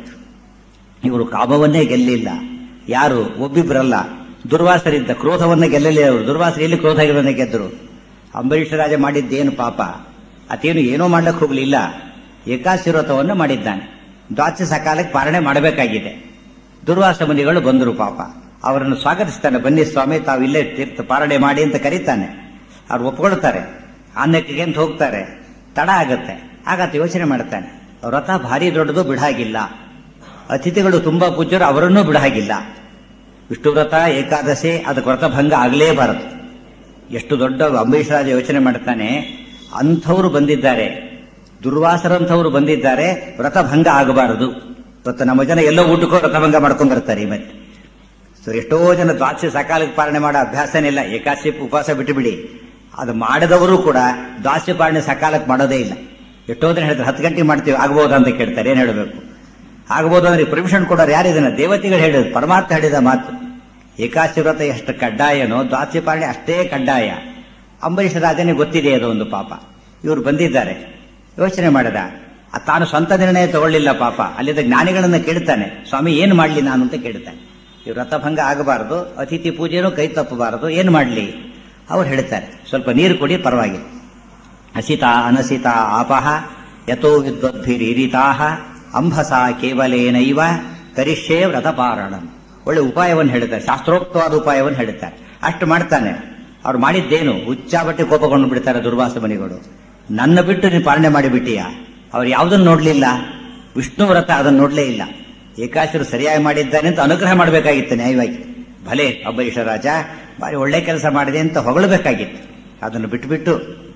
ಇವರು ಕಾಮವನ್ನೇ ಗೆಲ್ಲಿಲ್ಲ ಯಾರು ಒಬ್ಬಿಬ್ಬರಲ್ಲ ದುರ್ವಾಸರಿದ್ದ ಕ್ರೋಧವನ್ನೇ ಗೆಲ್ಲಲಿಲ್ಲ ಅವರು ದುರ್ವಾಸರು ಎಲ್ಲಿ ಕ್ರೋಧ ಗೆಲ್ಲವನ್ನೇ ಗೆದ್ದರು ಅಂಬರೀಷ ರಾಜ ಮಾಡಿದ್ದೇನು ಪಾಪ ಅತೇನು ಏನೋ ಮಾಡ್ಲಿಕ್ಕೆ ಹೋಗಲಿಲ್ಲ ಏಕಾಶಿರೋತವನ್ನು ಮಾಡಿದ್ದಾನೆ ದ್ವಾದಶ ಸಕಾಲಕ್ಕೆ ಪಾಲನೆ ಮಾಡಬೇಕಾಗಿದೆ ದುರ್ವಾಸ ಮುನಿಗಳು ಬಂದರು ಪಾಪ ಅವರನ್ನು ಸ್ವಾಗತಿಸ್ತಾನೆ ಬನ್ನಿ ಸ್ವಾಮಿ ತಾವು ಇಲ್ಲೇ ತೀರ್ಥ ಪಾಲನೆ ಮಾಡಿ ಅಂತ ಕರೀತಾನೆ ಅವ್ರು ಒಪ್ಕೊಳ್ತಾರೆ ಅನ್ನಕ್ಕೆ ಅಂತ ಹೋಗ್ತಾರೆ ತಡ ಆಗುತ್ತೆ ಆಗಾತ ಯೋಚನೆ ಮಾಡ್ತಾನೆ ವ್ರತ ಭಾರಿ ದೊಡ್ಡದು ಬಿಡಾಗಿಲ್ಲ ಅತಿಥಿಗಳು ತುಂಬಾ ಪೂಜ್ಯರು ಅವರನ್ನೂ ಬಿಡಾಗಿಲ್ಲ ವಿಷ್ಣು ವ್ರತ ಏಕಾದಶಿ ಅದಕ್ಕೆ ವ್ರತಭಂಗ ಆಗಲೇಬಾರದು ಎಷ್ಟು ದೊಡ್ಡ ಅಂಬರೀಷ್ ರಾಜ ಯೋಚನೆ ಮಾಡ್ತಾನೆ ಅಂಥವ್ರು ಬಂದಿದ್ದಾರೆ ದುರ್ವಾಸರಂಥವ್ರು ಬಂದಿದ್ದಾರೆ ವ್ರತಭಂಗ ಆಗಬಾರದು ಇವತ್ತು ನಮ್ಮ ಜನ ಎಲ್ಲೋ ಊಟಕ್ಕೋ ವ್ರತಭಂಗ ಮಾಡ್ಕೊಂಡ್ ಬರ್ತಾರೆ ಈ ಮತ್ತೆ ಸೊ ಎಷ್ಟೋ ಜನ ದ್ವಾದಶಿ ಸಕಾಲಕ್ಕೆ ಪಾಲನೆ ಮಾಡೋ ಅಭ್ಯಾಸನೇ ಇಲ್ಲ ಏಕಾದಶಿ ಉಪವಾಸ ಬಿಟ್ಟುಬಿಡಿ ಅದು ಮಾಡಿದವರು ಕೂಡ ದ್ವಾದಶಿ ಪಾಲನೆ ಸಕಾಲಕ್ಕೆ ಮಾಡೋದೇ ಇಲ್ಲ ಎಷ್ಟೋ ಜನ ಹೇಳ್ತಾರೆ ಹತ್ತು ಗಂಟೆಗೆ ಮಾಡ್ತೀವಿ ಆಗ್ಬೋದಾ ಅಂತ ಕೇಳ್ತಾರೆ ಏನ್ ಹೇಳಬೇಕು ಆಗ್ಬೋದು ಅಂದ್ರೆ ಪರ್ಮಿಷನ್ ಕೊಡೋರು ಯಾರಿದನ್ನ ದೇವತೆಗಳು ಹೇಳಿದ್ರು ಪರಮಾರ್ಥ ಹೇಳಿದ ಮಾತು ಏಕಾದಶಿ ವ್ರತ ಎಷ್ಟು ಕಡ್ಡಾಯನೋ ದ್ವಾದಶಿ ಪಾಲನೆ ಅಷ್ಟೇ ಕಡ್ಡಾಯ ಅಂಬರೀಷ ರಾಜನಿಗೆ ಗೊತ್ತಿದೆ ಅದು ಒಂದು ಪಾಪ ಇವರು ಬಂದಿದ್ದಾರೆ ಯೋಚನೆ ಮಾಡಿದ ಆ ತಾನು ಸ್ವಂತ ನಿರ್ಣಯ ತಗೊಳ್ಳಿಲ್ಲ ಪಾಪ ಅಲ್ಲಿದ್ದ ಜ್ಞಾನಿಗಳನ್ನ ಕೇಳ್ತಾನೆ ಸ್ವಾಮಿ ಏನ್ ಮಾಡ್ಲಿ ನಾನು ಅಂತ ಕೇಳ್ತಾನೆ ಈ ವ್ರತಭಂಗ ಆಗಬಾರದು ಅತಿಥಿ ಪೂಜೆನೂ ಕೈ ತಪ್ಪಬಾರದು ಏನ್ ಮಾಡ್ಲಿ ಅವ್ರು ಹೇಳ್ತಾರೆ ಸ್ವಲ್ಪ ನೀರು ಕೊಡಿ ಪರವಾಗಿಲ್ಲ ಹಸಿತ ಅನಸಿತ ಆಪಹ ಯಥೋ ವಿದ್ವದ್ಭಿರೀರಿತಾಹ ಅಂಬಸ ಕೇವಲೇನೈವ ಕರಿಷ್ಯೇ ವ್ರತಪಾರಣಂ ಒಳ್ಳೆ ಉಪಾಯವನ್ನು ಹೇಳ್ತಾರೆ ಶಾಸ್ತ್ರೋಕ್ತವಾದ ಉಪಾಯವನ್ನು ಹೇಳ್ತಾರೆ ಅಷ್ಟು ಮಾಡ್ತಾನೆ ಅವ್ರು ಮಾಡಿದ್ದೇನು ಹುಚ್ಚಾಬಟ್ಟೆ ಕೋಪಗೊಂಡು ಬಿಡ್ತಾರೆ ದುರ್ವಾಸ ಮನಿಗಳು ನನ್ನ ಬಿಟ್ಟು ನೀನು ಪಾಲನೆ ಮಾಡಿಬಿಟ್ಟಿಯ ಅವ್ರು ಯಾವುದನ್ನು ನೋಡ್ಲಿಲ್ಲ ವಿಷ್ಣು ವ್ರತ ಅದನ್ನು ನೋಡ್ಲೇ ಇಲ್ಲ ಏಕಾಶರು ಸರಿಯಾಗಿ ಮಾಡಿದ್ದಾನೆ ಅಂತ ಅನುಗ್ರಹ ಮಾಡಬೇಕಾಗಿತ್ತು ನ್ಯಾಯವಾಗಿ ಭಲೆ ಅಂಬರೀಷ ರಾಜ ಬಾರಿ ಒಳ್ಳೆ ಕೆಲಸ ಮಾಡಿದೆ ಅಂತ ಹೊಗಳಬೇಕಾಗಿತ್ತು ಅದನ್ನು ಬಿಟ್ಟುಬಿಟ್ಟು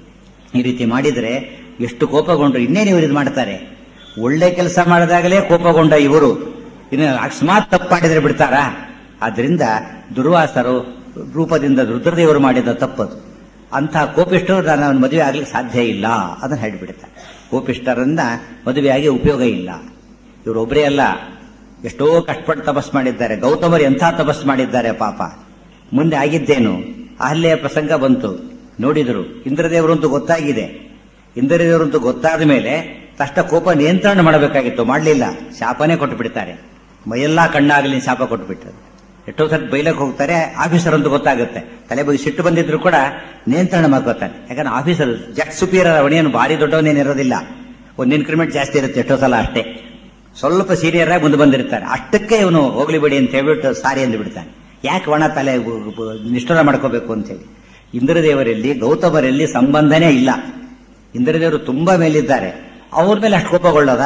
ಈ ರೀತಿ ಮಾಡಿದರೆ ಎಷ್ಟು ಕೋಪಗೊಂಡ್ರು ಇನ್ನೇನು ಇವರು ಇದು ಮಾಡ್ತಾರೆ ಒಳ್ಳೆ ಕೆಲಸ ಮಾಡಿದಾಗಲೇ ಕೋಪಗೊಂಡ ಇವರು ಇನ್ನು ಅಕಸ್ಮಾತ್ ತಪ್ಪು ಮಾಡಿದ್ರೆ ಬಿಡ್ತಾರಾ ಆದ್ರಿಂದ ದುರ್ವಾಸರು ರೂಪದಿಂದ ರುದ್ರದೇವರು ಮಾಡಿದ ತಪ್ಪದು ಅಂಥ ಕೋಪಿಷ್ಟರು ನಾನು ಅವನ ಮದುವೆ ಆಗ್ಲಿಕ್ಕೆ ಸಾಧ್ಯ ಇಲ್ಲ ಅದನ್ನು ಹೇಳಿಬಿಡ್ತಾರೆ ಕೋಪಿಷ್ಟರನ್ನ ಮದುವೆಯಾಗಿ ಉಪಯೋಗ ಇಲ್ಲ ಇವರೊಬ್ಬರೇ ಅಲ್ಲ ಎಷ್ಟೋ ಕಷ್ಟಪಟ್ಟು ತಪಸ್ ಮಾಡಿದ್ದಾರೆ ಗೌತಮರು ಎಂಥ ತಪಸ್ ಮಾಡಿದ್ದಾರೆ ಪಾಪ ಮುಂದೆ ಆಗಿದ್ದೇನು ಅಹಲ್ಯ ಪ್ರಸಂಗ ಬಂತು ನೋಡಿದರು ಇಂದ್ರದೇವರಂತೂ ಗೊತ್ತಾಗಿದೆ ಇಂದ್ರದೇವರಂತೂ ಗೊತ್ತಾದ ಮೇಲೆ ತಷ್ಟ ಕೋಪ ನಿಯಂತ್ರಣ ಮಾಡಬೇಕಾಗಿತ್ತು ಮಾಡಲಿಲ್ಲ ಶಾಪನೇ ಕೊಟ್ಟು ಬಿಡ್ತಾರೆ ಮೈಯೆಲ್ಲಾ ಕಣ್ಣಾಗಲಿ ಶಾಪ ಕೊಟ್ಬಿಟ್ರು ಎಷ್ಟೋ ಸತ್ ಬೈಲಕ್ಕೆ ಹೋಗ್ತಾರೆ ಆಫೀಸರ್ ಅಂತ ಗೊತ್ತಾಗುತ್ತೆ ತಲೆ ಬಗ್ಗೆ ಸಿಟ್ಟು ಬಂದಿದ್ರು ಕೂಡ ನಿಯಂತ್ರಣ ಮಾಡ್ಕೋತಾನೆ ಯಾಕಂದ್ರೆ ಆಫೀಸರ್ ಜಟ್ ಸುಪೀರಿಯರ್ ಅವನೇನು ಭಾರಿ ದೊಡ್ಡವನೇನು ಇರೋದಿಲ್ಲ ಒಂದು ಇನ್ಕ್ರಿಮೆಂಟ್ ಜಾಸ್ತಿ ಇರುತ್ತೆ ಎಷ್ಟೋ ಸಲ ಅಷ್ಟೇ ಸ್ವಲ್ಪ ಸೀನಿಯರ್ ಆಗಿ ಮುಂದೆ ಬಂದಿರ್ತಾರೆ ಅಷ್ಟಕ್ಕೆ ಇವನು ಹೋಗ್ಲಿ ಬಿಡಿ ಅಂತ ಹೇಳ್ಬಿಟ್ಟು ಸಾರಿ ಅಂದು ಬಿಡ್ತಾನೆ ಯಾಕೆ ಒಣ ತಲೆ ನಿಷ್ಠುರ ಮಾಡ್ಕೋಬೇಕು ಅಂತೇಳಿ ಇಂದ್ರದೇವರಲ್ಲಿ ಗೌತಮರಲ್ಲಿ ಸಂಬಂಧನೇ ಇಲ್ಲ ಇಂದ್ರದೇವರು ತುಂಬಾ ಮೇಲಿದ್ದಾರೆ ಅವ್ರ ಮೇಲೆ ಅಷ್ಟು ಕೋಪಗೊಳ್ಳೋದ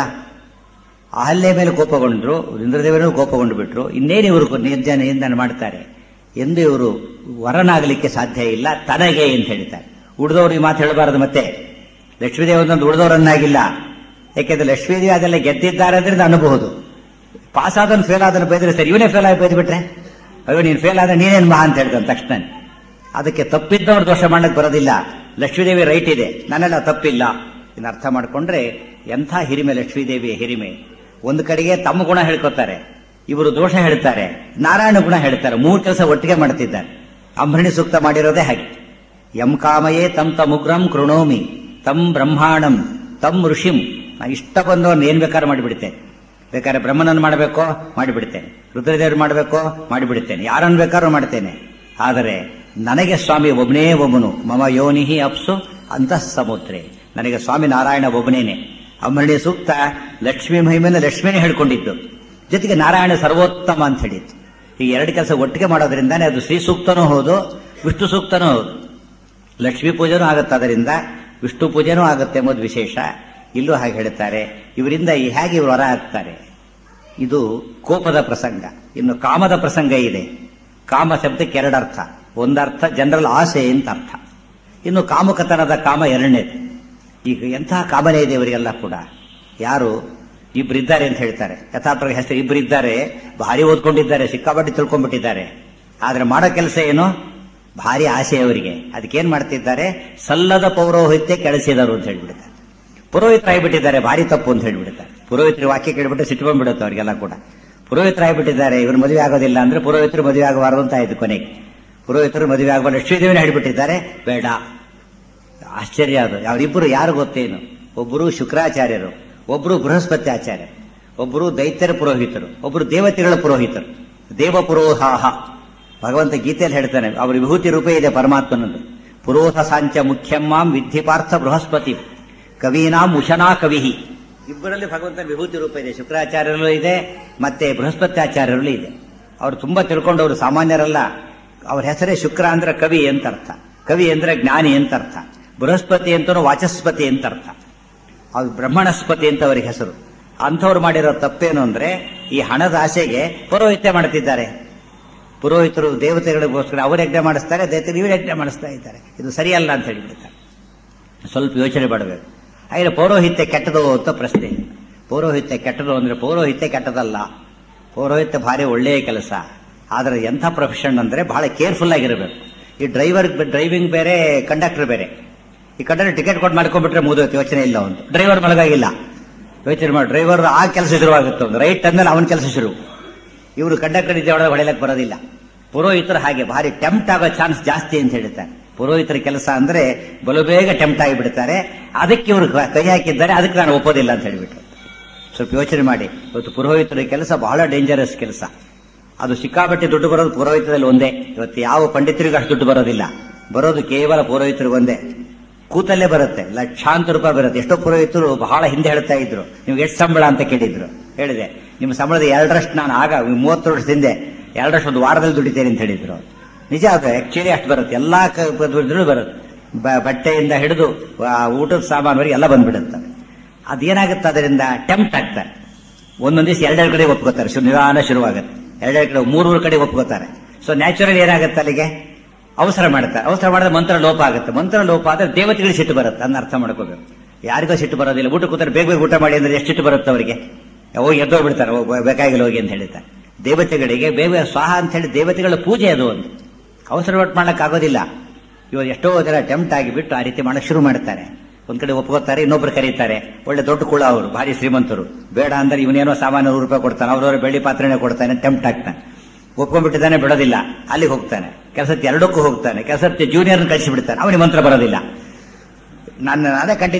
ಅಹಲ್ಯ ಮೇಲೆ ಕೋಪಗೊಂಡ್ರು ಇಂದ್ರದೇವರು ಕೋಪಗೊಂಡು ಬಿಟ್ರು ಇನ್ನೇನು ಇವರು ನಿರ್ಜನ ನಿಂದನೆ ಮಾಡ್ತಾರೆ ಎಂದು ಇವರು ವರನಾಗಲಿಕ್ಕೆ ಸಾಧ್ಯ ಇಲ್ಲ ತನಗೆ ಅಂತ ಹೇಳ್ತಾರೆ ಉಳಿದವರು ಈ ಮಾತು ಹೇಳಬಾರದು ಮತ್ತೆ ಲಕ್ಷ್ಮೀದೇವರೊಂದು ಉಳಿದವರನ್ನಾಗಿಲ್ಲ ಯಾಕೆಂದ್ರೆ ಲಕ್ಷ್ಮೀದೇವಿ ಅದೆಲ್ಲ ಗೆದ್ದಿದ್ದಾರೆ ಅಂದ್ರೆ ಅನ್ನಬಹುದು ಪಾಸ್ ಆದನು ಫೇಲ್ ಆದನು ಬೈದ್ರೆ ಸರಿ ಇವನೇ ಫೇಲ್ ಆಗಿ ಬೈದು ಬಿಟ್ರೆ ಅಯ್ಯೋ ನೀನು ಫೇಲ್ ಆದ್ರೆ ನೀನೇನ್ ಮಹಾ ಅಂತ ಹೇಳ್ತಾನೆ ತಕ್ಷಣ ಅದಕ್ಕೆ ತಪ್ಪಿದ್ದವ್ರು ದೋಷ ಮಾಡಕ್ ಬರೋದಿಲ್ಲ ಲಕ್ಷ್ಮೀದೇವಿ ರೈಟ್ ಇದೆ ನನ್ನೆಲ್ಲ ತಪ್ಪಿಲ್ಲ ಇನ್ನು ಅರ್ಥ ಮಾಡ್ಕೊಂಡ್ರೆ ಎಂಥ ಹಿರಿಮೆ ಲಕ್ಷ್ಮೀದೇವಿಯ ಹಿರಿಮೆ ಒಂದು ಕಡೆಗೆ ತಮ್ಮ ಗುಣ ಹೇಳ್ಕೊತಾರೆ ಇವರು ದೋಷ ಹೇಳ್ತಾರೆ ನಾರಾಯಣ ಗುಣ ಹೇಳ್ತಾರೆ ಮೂರು ಕೆಲಸ ಒಟ್ಟಿಗೆ ಮಾಡ್ತಿದ್ದಾರೆ ಅಂಬರಣಿ ಸೂಕ್ತ ಮಾಡಿರೋದೇ ಹಾಗೆ ಯಂ ಕಾಮಯೇ ತಂ ತಮುಗ್ರಂ ಕೃಣೋಮಿ ತಂ ಬ್ರಹ್ಮಾಣಂ ತಂ ಋಷಿಂ ನಾ ಇಷ್ಟ ಬಂದವನ್ನ ಏನ್ ಬೇಕಾದ್ರೂ ಮಾಡಿಬಿಡ್ತೇನೆ ಬೇಕಾದ್ರೆ ಬ್ರಹ್ಮನನ್ನು ಮಾಡಬೇಕೋ ಮಾಡಿಬಿಡ್ತೇನೆ ರುದ್ರದೇವರು ಮಾಡಬೇಕೋ ಮಾಡಿಬಿಡ್ತೇನೆ ಯಾರನ್ನು ಬೇಕಾದ್ರೂ ಮಾಡ್ತೇನೆ ಆದರೆ ನನಗೆ ಸ್ವಾಮಿ ಒಬ್ಬನೇ ಒಬ್ಬನು ಮಮ ಯೋನಿಹಿ ಅಪ್ಸು ಅಂತಃ ಸಮುದ್ರೆ ನನಗೆ ಸ್ವಾಮಿ ನಾರಾಯಣ ಒಬ್ಬನೇನೆ ಅಮರಣಿ ಸೂಕ್ತ ಲಕ್ಷ್ಮೀ ಮಹಿಮೆಯನ್ನು ಲಕ್ಷ್ಮಿನೇ ಹೇಳ್ಕೊಂಡಿದ್ದು ಜೊತೆಗೆ ನಾರಾಯಣ ಸರ್ವೋತ್ತಮ ಅಂತ ಹೇಳಿತ್ತು ಈ ಎರಡು ಕೆಲಸ ಒಟ್ಟಿಗೆ ಮಾಡೋದ್ರಿಂದಾನೇ ಅದು ಶ್ರೀ ಸೂಕ್ತನೂ ಹೌದು ವಿಷ್ಣು ಸೂಕ್ತನೂ ಹೌದು ಲಕ್ಷ್ಮೀ ಪೂಜೆನೂ ಆಗುತ್ತೆ ಅದರಿಂದ ವಿಷ್ಣು ಪೂಜೆನೂ ಆಗುತ್ತೆ ಎಂಬುದು ವಿಶೇಷ ಇಲ್ಲೂ ಹಾಗೆ ಹೇಳ್ತಾರೆ ಇವರಿಂದ ಈ ಹೇಗೆ ಇವರು ಹೊರ ಆಗ್ತಾರೆ ಇದು ಕೋಪದ ಪ್ರಸಂಗ ಇನ್ನು ಕಾಮದ ಪ್ರಸಂಗ ಇದೆ ಕಾಮ ಶಬ್ದಕ್ಕೆ ಎರಡರ್ಥ ಒಂದರ್ಥ ಜನರಲ್ ಆಸೆ ಅಂತ ಅರ್ಥ ಇನ್ನು ಕಾಮುಕತನದ ಕಾಮ ಎರಡನೇದು ಈಗ ಎಂತಹ ಕಾಮನೆ ಇದೆ ಇವರಿಗೆಲ್ಲ ಕೂಡ ಯಾರು ಇಬ್ಬರಿದ್ದಾರೆ ಅಂತ ಹೇಳ್ತಾರೆ ಯಥಾಪ್ರ ಹೆಸರು ಇಬ್ಬರಿದ್ದಾರೆ ಭಾರಿ ಓದ್ಕೊಂಡಿದ್ದಾರೆ ಸಿಕ್ಕಾಪಟ್ಟೆ ತಿಳ್ಕೊಂಡ್ಬಿಟ್ಟಿದ್ದಾರೆ ಆದ್ರೆ ಮಾಡೋ ಕೆಲಸ ಏನು ಭಾರಿ ಆಸೆ ಅವರಿಗೆ ಅದಕ್ಕೇನ್ ಮಾಡ್ತಿದ್ದಾರೆ ಸಲ್ಲದ ಪೌರೋಹಿತ್ಯ ಕೆಳಸಿದರು ಅಂತ ಹೇಳ್ಬಿಡ್ತಾರೆ ಪುರೋಹಿತರಾಗ್ಬಿಟ್ಟಿದ್ದಾರೆ ಭಾರಿ ತಪ್ಪು ಅಂತ ಹೇಳ್ಬಿಡ್ತಾರೆ ಪುರೋಹಿತರು ವಾಕ್ಯ ಕೇಳ್ಬಿಟ್ಟು ಸಿಟ್ಟು ಬಂದ್ಬಿಡುತ್ತೆ ಅವರಿಗೆಲ್ಲ ಕೂಡ ಪುರೋಹಿತರಾಗ್ಬಿಟ್ಟಿದ್ದಾರೆ ಇವ್ರು ಮದುವೆ ಆಗೋದಿಲ್ಲ ಅಂದ್ರೆ ಪುರೋಹಿತರು ಮದುವೆ ಆಗಬಾರದು ಅಂತ ಆಯ್ತು ಕೊನೆಗೆ ಪುರೋಹಿತರು ಮದುವೆ ಆಗಬಾರ್ದು ಲಕ್ಷ್ಮೀದೇವಿನ ಹೇಳ್ಬಿಟ್ಟಿದ್ದಾರೆ ಬೇಡ ಆಶ್ಚರ್ಯ ಅದು ಅವರಿಬ್ಬರು ಯಾರು ಗೊತ್ತೇನು ಒಬ್ಬರು ಶುಕ್ರಾಚಾರ್ಯರು ಒಬ್ಬರು ಬೃಹಸ್ಪತಿ ಆಚಾರ್ಯ ಒಬ್ಬರು ದೈತ್ಯರ ಪುರೋಹಿತರು ಒಬ್ಬರು ದೇವತೆಗಳ ಪುರೋಹಿತರು ದೇವ ಪುರೋಹಾಹ ಭಗವಂತ ಗೀತೆಯಲ್ಲಿ ಹೇಳ್ತಾನೆ ಅವರ ವಿಭೂತಿ ರೂಪ ಇದೆ ಪರಮಾತ್ಮನದು ಪುರೋಹ ಸಾಂಚ ಮುಖ್ಯಮ್ಮಾಂ ವಿದ್ಧಿಪಾರ್ಥ ಬೃಹಸ್ಪತಿ ಕವೀನಾಂ ಉಶನಾ ಕವಿಹಿ ಇಬ್ಬರಲ್ಲಿ ಭಗವಂತ ವಿಭೂತಿ ರೂಪ ಇದೆ ಶುಕ್ರಾಚಾರ್ಯರಲ್ಲೂ ಇದೆ ಮತ್ತೆ ಬೃಹಸ್ಪತ್ಯಾಚಾರ್ಯರಲ್ಲೂ ಇದೆ ಅವರು ತುಂಬಾ ತಿಳ್ಕೊಂಡವರು ಸಾಮಾನ್ಯರಲ್ಲ ಅವ್ರ ಹೆಸರೇ ಶುಕ್ರ ಅಂದ್ರೆ ಕವಿ ಅಂತ ಅರ್ಥ ಕವಿ ಅಂದ್ರೆ ಜ್ಞಾನಿ ಅಂತ ಅರ್ಥ ಬೃಹಸ್ಪತಿ ಅಂತನೂ ವಾಚಸ್ಪತಿ ಅಂತ ಅರ್ಥ ಅದು ಬ್ರಹ್ಮಣಸ್ಪತಿ ಅಂತ ಅವರಿಗೆ ಹೆಸರು ಅಂಥವ್ರು ಮಾಡಿರೋ ತಪ್ಪೇನು ಅಂದ್ರೆ ಈ ಹಣದ ಆಸೆಗೆ ಪೌರೋಹಿತ್ಯ ಮಾಡ್ತಿದ್ದಾರೆ ಪುರೋಹಿತರು ದೇವತೆಗಳಿಗೋಸ್ಕರ ಅವರು ಯಜ್ಞ ಮಾಡಿಸ್ತಾರೆ ದೇವತೆಗಳು ಇವರು ಯಜ್ಞ ಮಾಡಿಸ್ತಾ ಇದ್ದಾರೆ ಇದು ಸರಿಯಲ್ಲ ಅಂತ ಹೇಳಿಬಿಡ್ತಾರೆ ಸ್ವಲ್ಪ ಯೋಚನೆ ಮಾಡಬೇಕು ಹಾಗೆ ಪೌರೋಹಿತ್ಯ ಕೆಟ್ಟದು ಅಂತ ಪ್ರಶ್ನೆ ಪೌರೋಹಿತ್ಯ ಕೆಟ್ಟದು ಅಂದ್ರೆ ಪೌರೋಹಿತ್ಯ ಕೆಟ್ಟದಲ್ಲ ಪೌರೋಹಿತ್ಯ ಭಾರಿ ಒಳ್ಳೆಯ ಕೆಲಸ ಆದರೆ ಎಂಥ ಪ್ರೊಫೆಷನ್ ಅಂದ್ರೆ ಬಹಳ ಕೇರ್ಫುಲ್ ಆಗಿರಬೇಕು ಈ ಡ್ರೈವರ್ ಡ್ರೈವಿಂಗ್ ಬೇರೆ ಕಂಡಕ್ಟರ್ ಬೇರೆ ಈ ಕಂಡಕ್ಟರ್ ಟಿಕೆಟ್ ಕೊಟ್ಟು ಮಾಡ್ಕೊಂಡ್ಬಿಟ್ರೆ ಮುಗಿದೋಯ್ತು ಯೋಚನೆ ಇಲ್ಲ ಒಂದು ಡ್ರೈವರ್ ಮಲಗಾಗಿಲ್ಲ ಯೋಚನೆ ಮಾಡಿ ಡ್ರೈವರ್ ಆ ಕೆಲಸ ಶುರುವಾಗುತ್ತೆ ಒಂದು ರೈಟ್ ಅಂದ್ಮೇಲೆ ಅವನ ಕೆಲಸ ಶುರು ಇವರು ಕಂಡಕ್ಟರ್ ಇದ್ದ ಒಳಗೆ ಹೊಡೆಯಲಕ್ಕೆ ಬರೋದಿಲ್ಲ ಪುರೋಹಿತರು ಹಾಗೆ ಭಾರಿ ಟೆಂಪ್ಟ್ ಆಗೋ ಚಾನ್ಸ್ ಜಾಸ್ತಿ ಅಂತ ಹೇಳ್ತಾರೆ ಪುರೋಹಿತರ ಕೆಲಸ ಅಂದ್ರೆ ಬಲು ಬೇಗ ಟೆಂಪ್ಟ್ ಆಗಿಬಿಡ್ತಾರೆ ಅದಕ್ಕೆ ಇವರು ಕೈ ಹಾಕಿದ್ದಾರೆ ಅದಕ್ಕೆ ನಾನು ಒಪ್ಪೋದಿಲ್ಲ ಅಂತ ಹೇಳಿಬಿಟ್ರು ಸ್ವಲ್ಪ ಯೋಚನೆ ಮಾಡಿ ಇವತ್ತು ಪುರೋಹಿತರ ಕೆಲಸ ಬಹಳ ಡೇಂಜರಸ್ ಕೆಲಸ ಅದು ಸಿಕ್ಕಾಪಟ್ಟೆ ದುಡ್ಡು ಬರೋದು ಪುರೋಹಿತದಲ್ಲಿ ಒಂದೇ ಇವತ್ತು ಯಾವ ಪಂಡಿತರಿಗೂ ಅಷ್ಟು ದುಡ್ಡು ಬರೋದಿಲ್ಲ ಬರೋದು ಕೇವಲ ಪುರೋಹಿತರಿಗೆ ಒಂದೇ ಕೂತಲ್ಲೇ ಬರುತ್ತೆ ಲಕ್ಷಾಂತರ ರೂಪಾಯಿ ಬರುತ್ತೆ ಎಷ್ಟೋ ಪುರೋಹಿತರು ಬಹಳ ಹಿಂದೆ ಹೇಳ್ತಾ ಇದ್ರು ನಿಮ್ಗೆ ಎಷ್ಟು ಸಂಬಳ ಅಂತ ಕೇಳಿದ್ರು ಹೇಳಿದೆ ನಿಮ್ಮ ಸಂಬಳದ ಎರಡರಷ್ಟು ನಾನು ಆಗ ಮೂವತ್ತು ವರ್ಷದ ಹಿಂದೆ ಎರಡರಷ್ಟು ಒಂದು ವಾರದಲ್ಲಿ ದುಡಿತೇನೆ ಅಂತ ಹೇಳಿದ್ರು ನಿಜ ಅದು ಆಕ್ಚುಲಿ ಅಷ್ಟು ಬರುತ್ತೆ ಎಲ್ಲಾ ಕ- ದುಡ್ಡು ಬರುತ್ತೆ ಬ- ಬಟ್ಟೆಯಿಂದ ಹಿಡಿದು ಆ, ಊಟದ ಸಾಮಾನುವರೆಗೆ ಎಲ್ಲ ಬಂದ್ಬಿಡುತ್ತೆ ಅದೇನಾಗುತ್ತೆ ಅದರಿಂದ ಟೆಂಪ್ಟ್ ಆಗ್ತಾರೆ ಒಂದೊಂದು ದಿವಸ ಎರಡೆರಡು ಕಡೆ ಒಪ್ಕೋತಾರೆ ಶು ನಿಧಾನ ಶುರುವಾಗುತ್ತೆ ಎರಡೆರಡು ಕಡೆ ಮೂರು ಮೂರು ಕಡೆ ಒಪ್ಕೋತಾರೆ ಸೊ ನ್ಯಾಚುರಲ್ ಏನಾಗುತ್ತೆ ಅಲ್ಲಿಗೆ ಅವಸರ ಮಾಡ್ತಾರೆ ಅವಸರ ಮಾಡಿದ್ರೆ ಮಂತ್ರ ಲೋಪ ಆಗುತ್ತೆ ಮಂತ್ರ ಲೋಪ ಆದ್ರೆ ದೇವತೆಗಳಿಗೆ ಸಿಟ್ಟು ಬರುತ್ತೆ ಅದನ್ನ ಅರ್ಥ ಮಾಡ್ಕೋಬೇಕು ಯಾರಿಗೋ ಸಿಟ್ಟು ಬರೋದಿಲ್ಲ ಊಟ ಕೂತಾರೆ ಬೇಗ ಬೇಗ ಊಟ ಮಾಡಿ ಅಂದ್ರೆ ಎಷ್ಟು ಸಿಟ್ಟು ಬರುತ್ತೆ ಅವರಿಗೆ ಹೋಗಿ ಎದ್ದೋಗ್ಬಿಡ್ತಾರೆ ಹೋಗ್- ಬೇಕಾಗಿಲ್ಲ ಹೋಗಿ ಅಂತ ಹೇಳ್ತಾರೆ ದೇವತೆಗಳಿಗೆ ಬೇಗ ಬೇಗ ಸ್ವಾಹ ಅಂತ ಹೇಳಿ ದೇವತೆಗಳ ಪೂಜೆ ಅದು ಒಂದು ಅವಸರ ಒಟ್ಟು ಮಾಡಕ್ ಆಗೋದಿಲ್ಲ ಇವಾಗ ಎಷ್ಟೋ ಜನ ಟೆಂಪ್ಟ್ ಆಗಿಬಿಟ್ಟು ಆ ರೀತಿ ಮಾಡಕ್ ಶುರು ಮಾಡ್ತಾರೆ ಒಂದ್ ಕಡೆ ಒಪ್ಕೋತಾರೆ ಇನ್ನೊಬ್ರು ಕರೀತಾರೆ ಒಳ್ಳೆ ದೊಡ್ಡ ಕುಳ ಅವರು ಭಾರಿ ಶ್ರೀಮಂತರು ಬೇಡ ಅಂದ್ರೆ ಇವನೇನೋ ಸಾಮಾನ್ಯ ನೂರು ರೂಪಾಯಿ ಕೊಡ್ತಾನೆ ಅವ್ರವ್ರ ಬೆಳ್ಳಿ ಪಾತ್ರೆನೇ ಕೊಡ್ತಾನೆ ಟೆಂಪ್ಟ್ ಆಗ್ತಾನೆ ಒಪ್ಕೊಂಡ್ಬಿಟ್ಟಿದ್ದಾನೆ ಬಿಡೋದಿಲ್ಲ ಅಲ್ಲಿಗೆ ಹೋಗ್ತಾನೆ ಕೆಲಸಕ್ಕೆ ಎರಡಕ್ಕೂ ಹೋಗ್ತಾನೆ ಕೆಲಸಕ್ಕೆ ಜೂನಿಯರ್ ಕಳಿಸಿ ಬಿಡ್ತಾನೆ ಅವನಿಗೆ ಮಂತ್ರ ಬರೋದಿಲ್ಲ ನಾನು ಅದೇ ಕಂಟಿನ್ಯೂ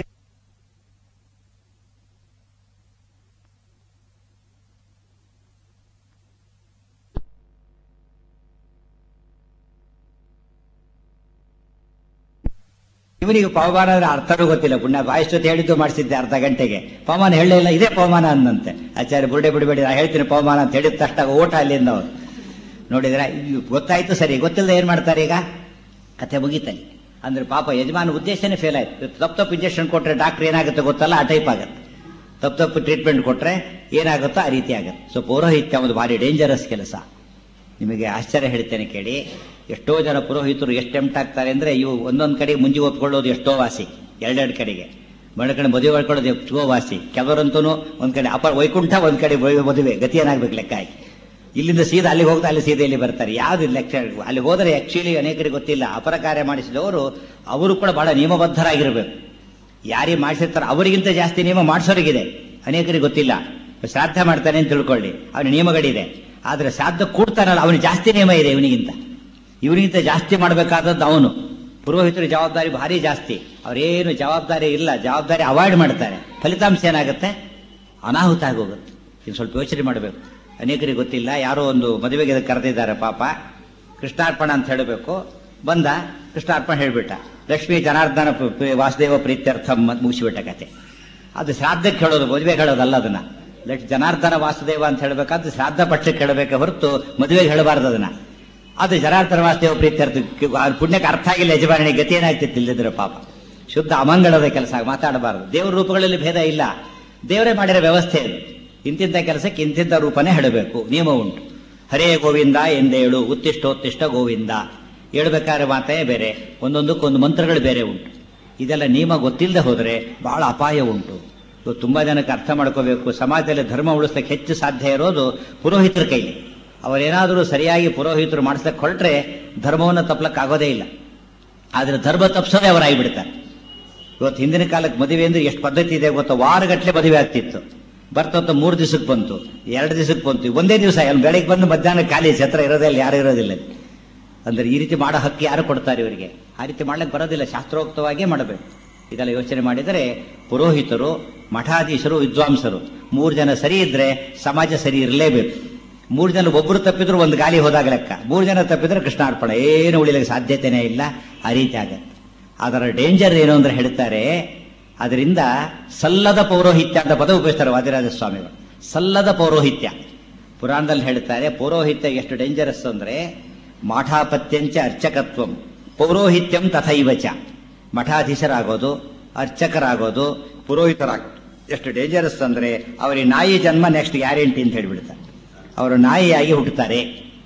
ಇವನಿಗೆ ಪವಮಾನ ಅಂದ್ರೆ ಅರ್ಥನೂ ಗೊತ್ತಿಲ್ಲ ಪುಣ್ಯ ಬಾಯಿಷ್ಟೊತ್ತು ಹೇಳಿದ್ದು ಮಾಡಿಸಿದ್ದೆ ಅರ್ಧ ಗಂಟೆಗೆ ಪವಮಾನ ಹೇಳಲೇ ಇಲ್ಲ ಇದೇ ಪವಮಾನ ಅಂದಂತೆ ಆಚಾರ್ಯ ಬುರುಡೆ ಬಿಡಬೇಡಿ ನಾ ಹೇಳ್ತೀನಿ ಪವಮಾನ ಅಂತ ಹೇಳಿದ ತಕ್ಷಣ ಓಟ ಅಲ್ಲಿಂದ ಅವರು ನೋಡಿದ್ರೆ ಇವ್ ಗೊತ್ತಾಯ್ತು ಸರಿ ಗೊತ್ತಿಲ್ಲದೆ ಏನ್ ಮಾಡ್ತಾರೆ ಈಗ ಕಥೆ ಮುಗೀತಲ್ಲಿ ಅಂದ್ರೆ ಪಾಪ ಯಜಮಾನ ಉದ್ದೇಶನೇ ಫೇಲ್ ಆಯ್ತು ತಪ್ಪು ತಪ್ಪು ಇಂಜೆಕ್ಷನ್ ಕೊಟ್ರೆ ಡಾಕ್ಟರ್ ಏನಾಗುತ್ತೆ ಗೊತ್ತಲ್ಲ ಆ ಟೈಪ್ ಆಗುತ್ತೆ ತಪ್ಪು ತಪ್ಪು ಟ್ರೀಟ್ಮೆಂಟ್ ಕೊಟ್ರೆ ಏನಾಗುತ್ತೋ ಆ ರೀತಿ ಆಗುತ್ತೆ ಸೊ ಪೌರೋಹಿತ್ಯ ಒಂದು ಭಾರಿ ಡೇಂಜರಸ್ ಕೆಲಸ ನಿಮಗೆ ಆಶ್ಚರ್ಯ ಹೇಳ್ತೇನೆ ಕೇಳಿ ಎಷ್ಟೋ ಜನ ಪುರೋಹಿತರು ಎಷ್ಟು ಟೆಂಪ್ಟ್ ಆಗ್ತಾರೆ ಅಂದ್ರೆ ಇವು ಒಂದೊಂದು ಕಡೆ ಮುಂಜಿ ಒಪ್ಕೊಳ್ಳೋದು ಎಷ್ಟೋ ವಾಸಿ ಎರಡೆರಡು ಕಡೆಗೆ ಮಳೆ ಕಡೆ ಮದುವೆ ಮಾಡ್ಕೊಳ್ಳೋದು ಎಷ್ಟೋ ವಾಸಿ ಕೆಲವರಂತೂ ಒಂದ್ ಕಡೆ ಅಪ ವೈಕುಂಠ ಒಂದ್ ಕಡೆ ಮದುವೆ- ಮದುವೆ ಗತಿ ಏನಾಗ್ಬೇಕು ಲೆಕ್ಕ ಹಾಕಿ ಇಲ್ಲಿಂದ ಸೀದಾ ಅಲ್ಲಿಗೆ ಹೋಗ್ತಾ ಅಲ್ಲಿ ಸೀದಾ ಇಲ್ಲಿ ಬರ್ತಾರೆ ಯಾವ್ದು ಲೆಕ್ಕ ಅಲ್ಲಿ ಹೋದರೆ ಆಕ್ಚುಲಿ ಅನೇಕರಿಗೆ ಗೊತ್ತಿಲ್ಲ ಅಪರ ಕಾರ್ಯ ಮಾಡಿಸಿದವರು ಅವರು ಕೂಡ ಬಹಳ ನಿಯಮಬದ್ಧರಾಗಿರಬೇಕು ಯಾರಿಗೆ ಮಾಡಿಸಿರ್ತಾರೋ ಅವರಿಗಿಂತ ಜಾಸ್ತಿ ನಿಯಮ ಮಾಡಿಸೋರಿಗಿದೆ ಅನೇಕರಿಗೆ ಗೊತ್ತಿಲ್ಲ ಶ್ರಾದ್ದ ಮಾಡ್ತಾನೆ ಅಂತ ತಿಳ್ಕೊಳ್ಳಿ ಅವನ ನಿಯಮಗಳಿದೆ ಆದ್ರೆ ಶ್ರಾದ್ದ ಕೂಡ್ತಾನಲ್ಲ ಅವನಿಗೆ ಜಾಸ್ತಿ ನಿಯಮ ಇದೆ ಇವನಿಗಿಂತ ಇವನಿಗಿಂತ ಜಾಸ್ತಿ ಮಾಡಬೇಕಾದದ್ದು ಅವನು ಪುರೋಹಿತರ ಜವಾಬ್ದಾರಿ ಭಾರಿ ಜಾಸ್ತಿ ಅವರೇನು ಜವಾಬ್ದಾರಿ ಇಲ್ಲ ಜವಾಬ್ದಾರಿ ಅವಾಯ್ಡ್ ಮಾಡ್ತಾರೆ ಫಲಿತಾಂಶ ಏನಾಗುತ್ತೆ ಅನಾಹುತ ಆಗೋಗುತ್ತೆ ಇದು ಸ್ವಲ್ಪ ಯೋಚನೆ ಮಾಡಬೇಕು ಅನೇಕರಿಗೆ ಗೊತ್ತಿಲ್ಲ ಯಾರೋ ಒಂದು ಮದುವೆಗೆ ಕರೆದಿದ್ದಾರೆ ಪಾಪ ಕೃಷ್ಣಾರ್ಪಣ ಅಂತ ಹೇಳಬೇಕು ಬಂದ ಕೃಷ್ಣಾರ್ಪಣ ಹೇಳ್ಬಿಟ್ಟ ಲಕ್ಷ್ಮೀ ಜನಾರ್ದನ ಪ್ರ- ಪ್ರ- ವಾಸುದೇವ ಪ್ರೀತ್ಯರ್ಥಂ ಅಂತ ಮುಗಿಸಿಬಿಟ್ಟ ಕತೆ ಅದು ಶ್ರಾದ್ದಕ್ಕೆ ಹೇಳೋದು ಮದುವೆಗೆ ಹೇಳೋದಲ್ಲ ಅದನ್ನ ಲಕ್ಷ ಜನಾರ್ದನ ವಾಸುದೇವ ಅಂತ ಹೇಳ್ಬೇಕಾದ್ರೆ ಶ್ರಾದ್ದ ಪಕ್ಷಕ್ಕೆ ಹೇಳಬೇಕೆ ಹೊರತು ಮದುವೆಗೆ ಹೇಳಬಾರ್ದು ಅದನ್ನ ಅದು ಜನಾರ್ದನ ವಾಸುದೇವ ಪ್ರೀತ್ಯರ್ಥ ಆ ಪುಣ್ಯಕ್ಕೆ ಅರ್ಥ ಆಗಿಲ್ಲ ಯಜಮಾನಿಗೆ ಗತಿ ಏನಾಗ್ತಿತ್ತು ಇಲ್ಲದಿದ್ರೆ ಪಾಪ ಶುದ್ಧ ಅಮಂಗಳದ ಕೆಲಸ ಮಾತಾಡಬಾರದು ದೇವರ ರೂಪಗಳಲ್ಲಿ ಭೇದ ಇಲ್ಲ ದೇವರೇ ಮಾಡಿರೋ ವ್ಯವಸ್ಥೆ ಅದು ಇಂತಿಂಥ ಕೆಲಸಕ್ಕೆ ಇಂತಿಂಥ ರೂಪನೇ ಹೇಳಬೇಕು ನಿಯಮ ಉಂಟು ಹರೇ ಗೋವಿಂದ ಎಂದೇಳು ಉತ್ತಿಷ್ಟೋತ್ತಿಷ್ಟ ಗೋವಿಂದ ಹೇಳ್ಬೇಕಾದ್ರೆ ಮಾತೇ ಬೇರೆ ಒಂದೊಂದಕ್ಕೊಂದು ಮಂತ್ರಗಳು ಬೇರೆ ಉಂಟು ಇದೆಲ್ಲ ನಿಯಮ ಗೊತ್ತಿಲ್ಲದೆ ಹೋದರೆ ಬಹಳ ಅಪಾಯ ಉಂಟು ಇವತ್ತು ತುಂಬಾ ಜನಕ್ಕೆ ಅರ್ಥ ಮಾಡ್ಕೋಬೇಕು ಸಮಾಜದಲ್ಲಿ ಧರ್ಮ ಉಳಿಸ್ಲಿಕ್ಕೆ ಹೆಚ್ಚು ಸಾಧ್ಯ ಇರೋದು ಪುರೋಹಿತರ ಕೈಲಿ ಅವರೇನಾದರೂ ಸರಿಯಾಗಿ ಪುರೋಹಿತರು ಮಾಡಿಸ್ಲಿಕ್ಕೆ ಹೊರಟ್ರೆ ಧರ್ಮವನ್ನು ತಪ್ಪಲಕ್ಕಾಗೋದೇ ಇಲ್ಲ ಆದ್ರೆ ಧರ್ಮ ತಪ್ಪಿಸೋದೇ ಅವರಾಗಿಬಿಡ್ತಾರೆ ಇವತ್ತು ಹಿಂದಿನ ಕಾಲಕ್ಕೆ ಮದುವೆ ಅಂದ್ರೆ ಎಷ್ಟು ಪದ್ಧತಿ ಇದೆ ಗೊತ್ತಾ ವಾರಗಟ್ಲೆ ಮದುವೆ ಆಗ್ತಿತ್ತು ಬರ್ತಂತ ಮೂರು ದಿವಸಕ್ಕೆ ಬಂತು ಎರಡು ದಿವಸಕ್ಕೆ ಬಂತು ಒಂದೇ ದಿವಸ ಅಲ್ಲಿ ಬೆಳಗ್ಗೆ ಬಂದು ಮಧ್ಯಾಹ್ನ ಖಾಲಿ ಛತ್ರ ಇರೋದೇ ಇಲ್ಲ ಯಾರು ಇರೋದಿಲ್ಲ ಇಲ್ಲಿ. ಅಂದ್ರೆ ಈ ರೀತಿ ಮಾಡೋ ಹಕ್ಕು ಯಾರು ಕೊಡ್ತಾರೆ ಇವರಿಗೆ ಆ ರೀತಿ ಮಾಡ್ಲಿಕ್ಕೆ ಬರೋದಿಲ್ಲ ಶಾಸ್ತ್ರೋಕ್ತವಾಗಿಯೇ ಮಾಡಬೇಕು ಇದೆಲ್ಲ ಯೋಚನೆ ಮಾಡಿದರೆ ಪುರೋಹಿತರು ಮಠಾಧೀಶರು ವಿದ್ವಾಂಸರು ಮೂರು ಜನ ಸರಿ ಇದ್ರೆ ಸಮಾಜ ಸರಿ ಇರಲೇಬೇಕು ಮೂರು ಜನ ಒಬ್ಬರು ತಪ್ಪಿದ್ರು ಒಂದು ಗಾಲಿ ಹೋದಾಗ ಲೆಕ್ಕ ಮೂರು ಜನ ತಪ್ಪಿದ್ರೆ ಕೃಷ್ಣಾರ್ಪಣ ಏನು ಉಳಿಲಿಕ್ಕೆ ಸಾಧ್ಯತೆನೇ ಇಲ್ಲ ಆ ರೀತಿ ಆಗತ್ತೆ ಅದರ ಡೇಂಜರ್ ಏನು ಅಂದ್ರೆ ಹೇಳ್ತಾರೆ ಅದರಿಂದ ಸಲ್ಲದ ಪೌರೋಹಿತ್ಯ ಅಂತ ಪದ ಉಪಯೋಗಿಸ್ತಾರೆ ವಾದಿರಾಜ ಸ್ವಾಮಿಗಳು ಸಲ್ಲದ ಪೌರೋಹಿತ್ಯ ಪುರಾಣದಲ್ಲಿ ಹೇಳ್ತಾರೆ ಪೌರೋಹಿತ್ಯ ಎಷ್ಟು ಡೇಂಜರಸ್ ಅಂದ್ರೆ ಮಾಠಾಪತ್ಯಂಚ ಅರ್ಚಕತ್ವಂ ಪೌರೋಹಿತ್ಯಂ ತಥೈವಚ ಮಠಾಧೀಶರಾಗೋದು ಅರ್ಚಕರಾಗೋದು ಪುರೋಹಿತರಾಗೋದು ಎಷ್ಟು ಡೇಂಜರಸ್ ಅಂದ್ರೆ ಅವರಿಗೆ ನಾಯಿ ಜನ್ಮ ನೆಕ್ಸ್ಟ್ ಗ್ಯಾರಂಟಿ ಅಂತ ಹೇಳ್ಬಿಡ್ತಾರೆ ಅವರು ನಾಯಿಯಾಗಿ ಹುಟ್ಟುತ್ತಾರೆ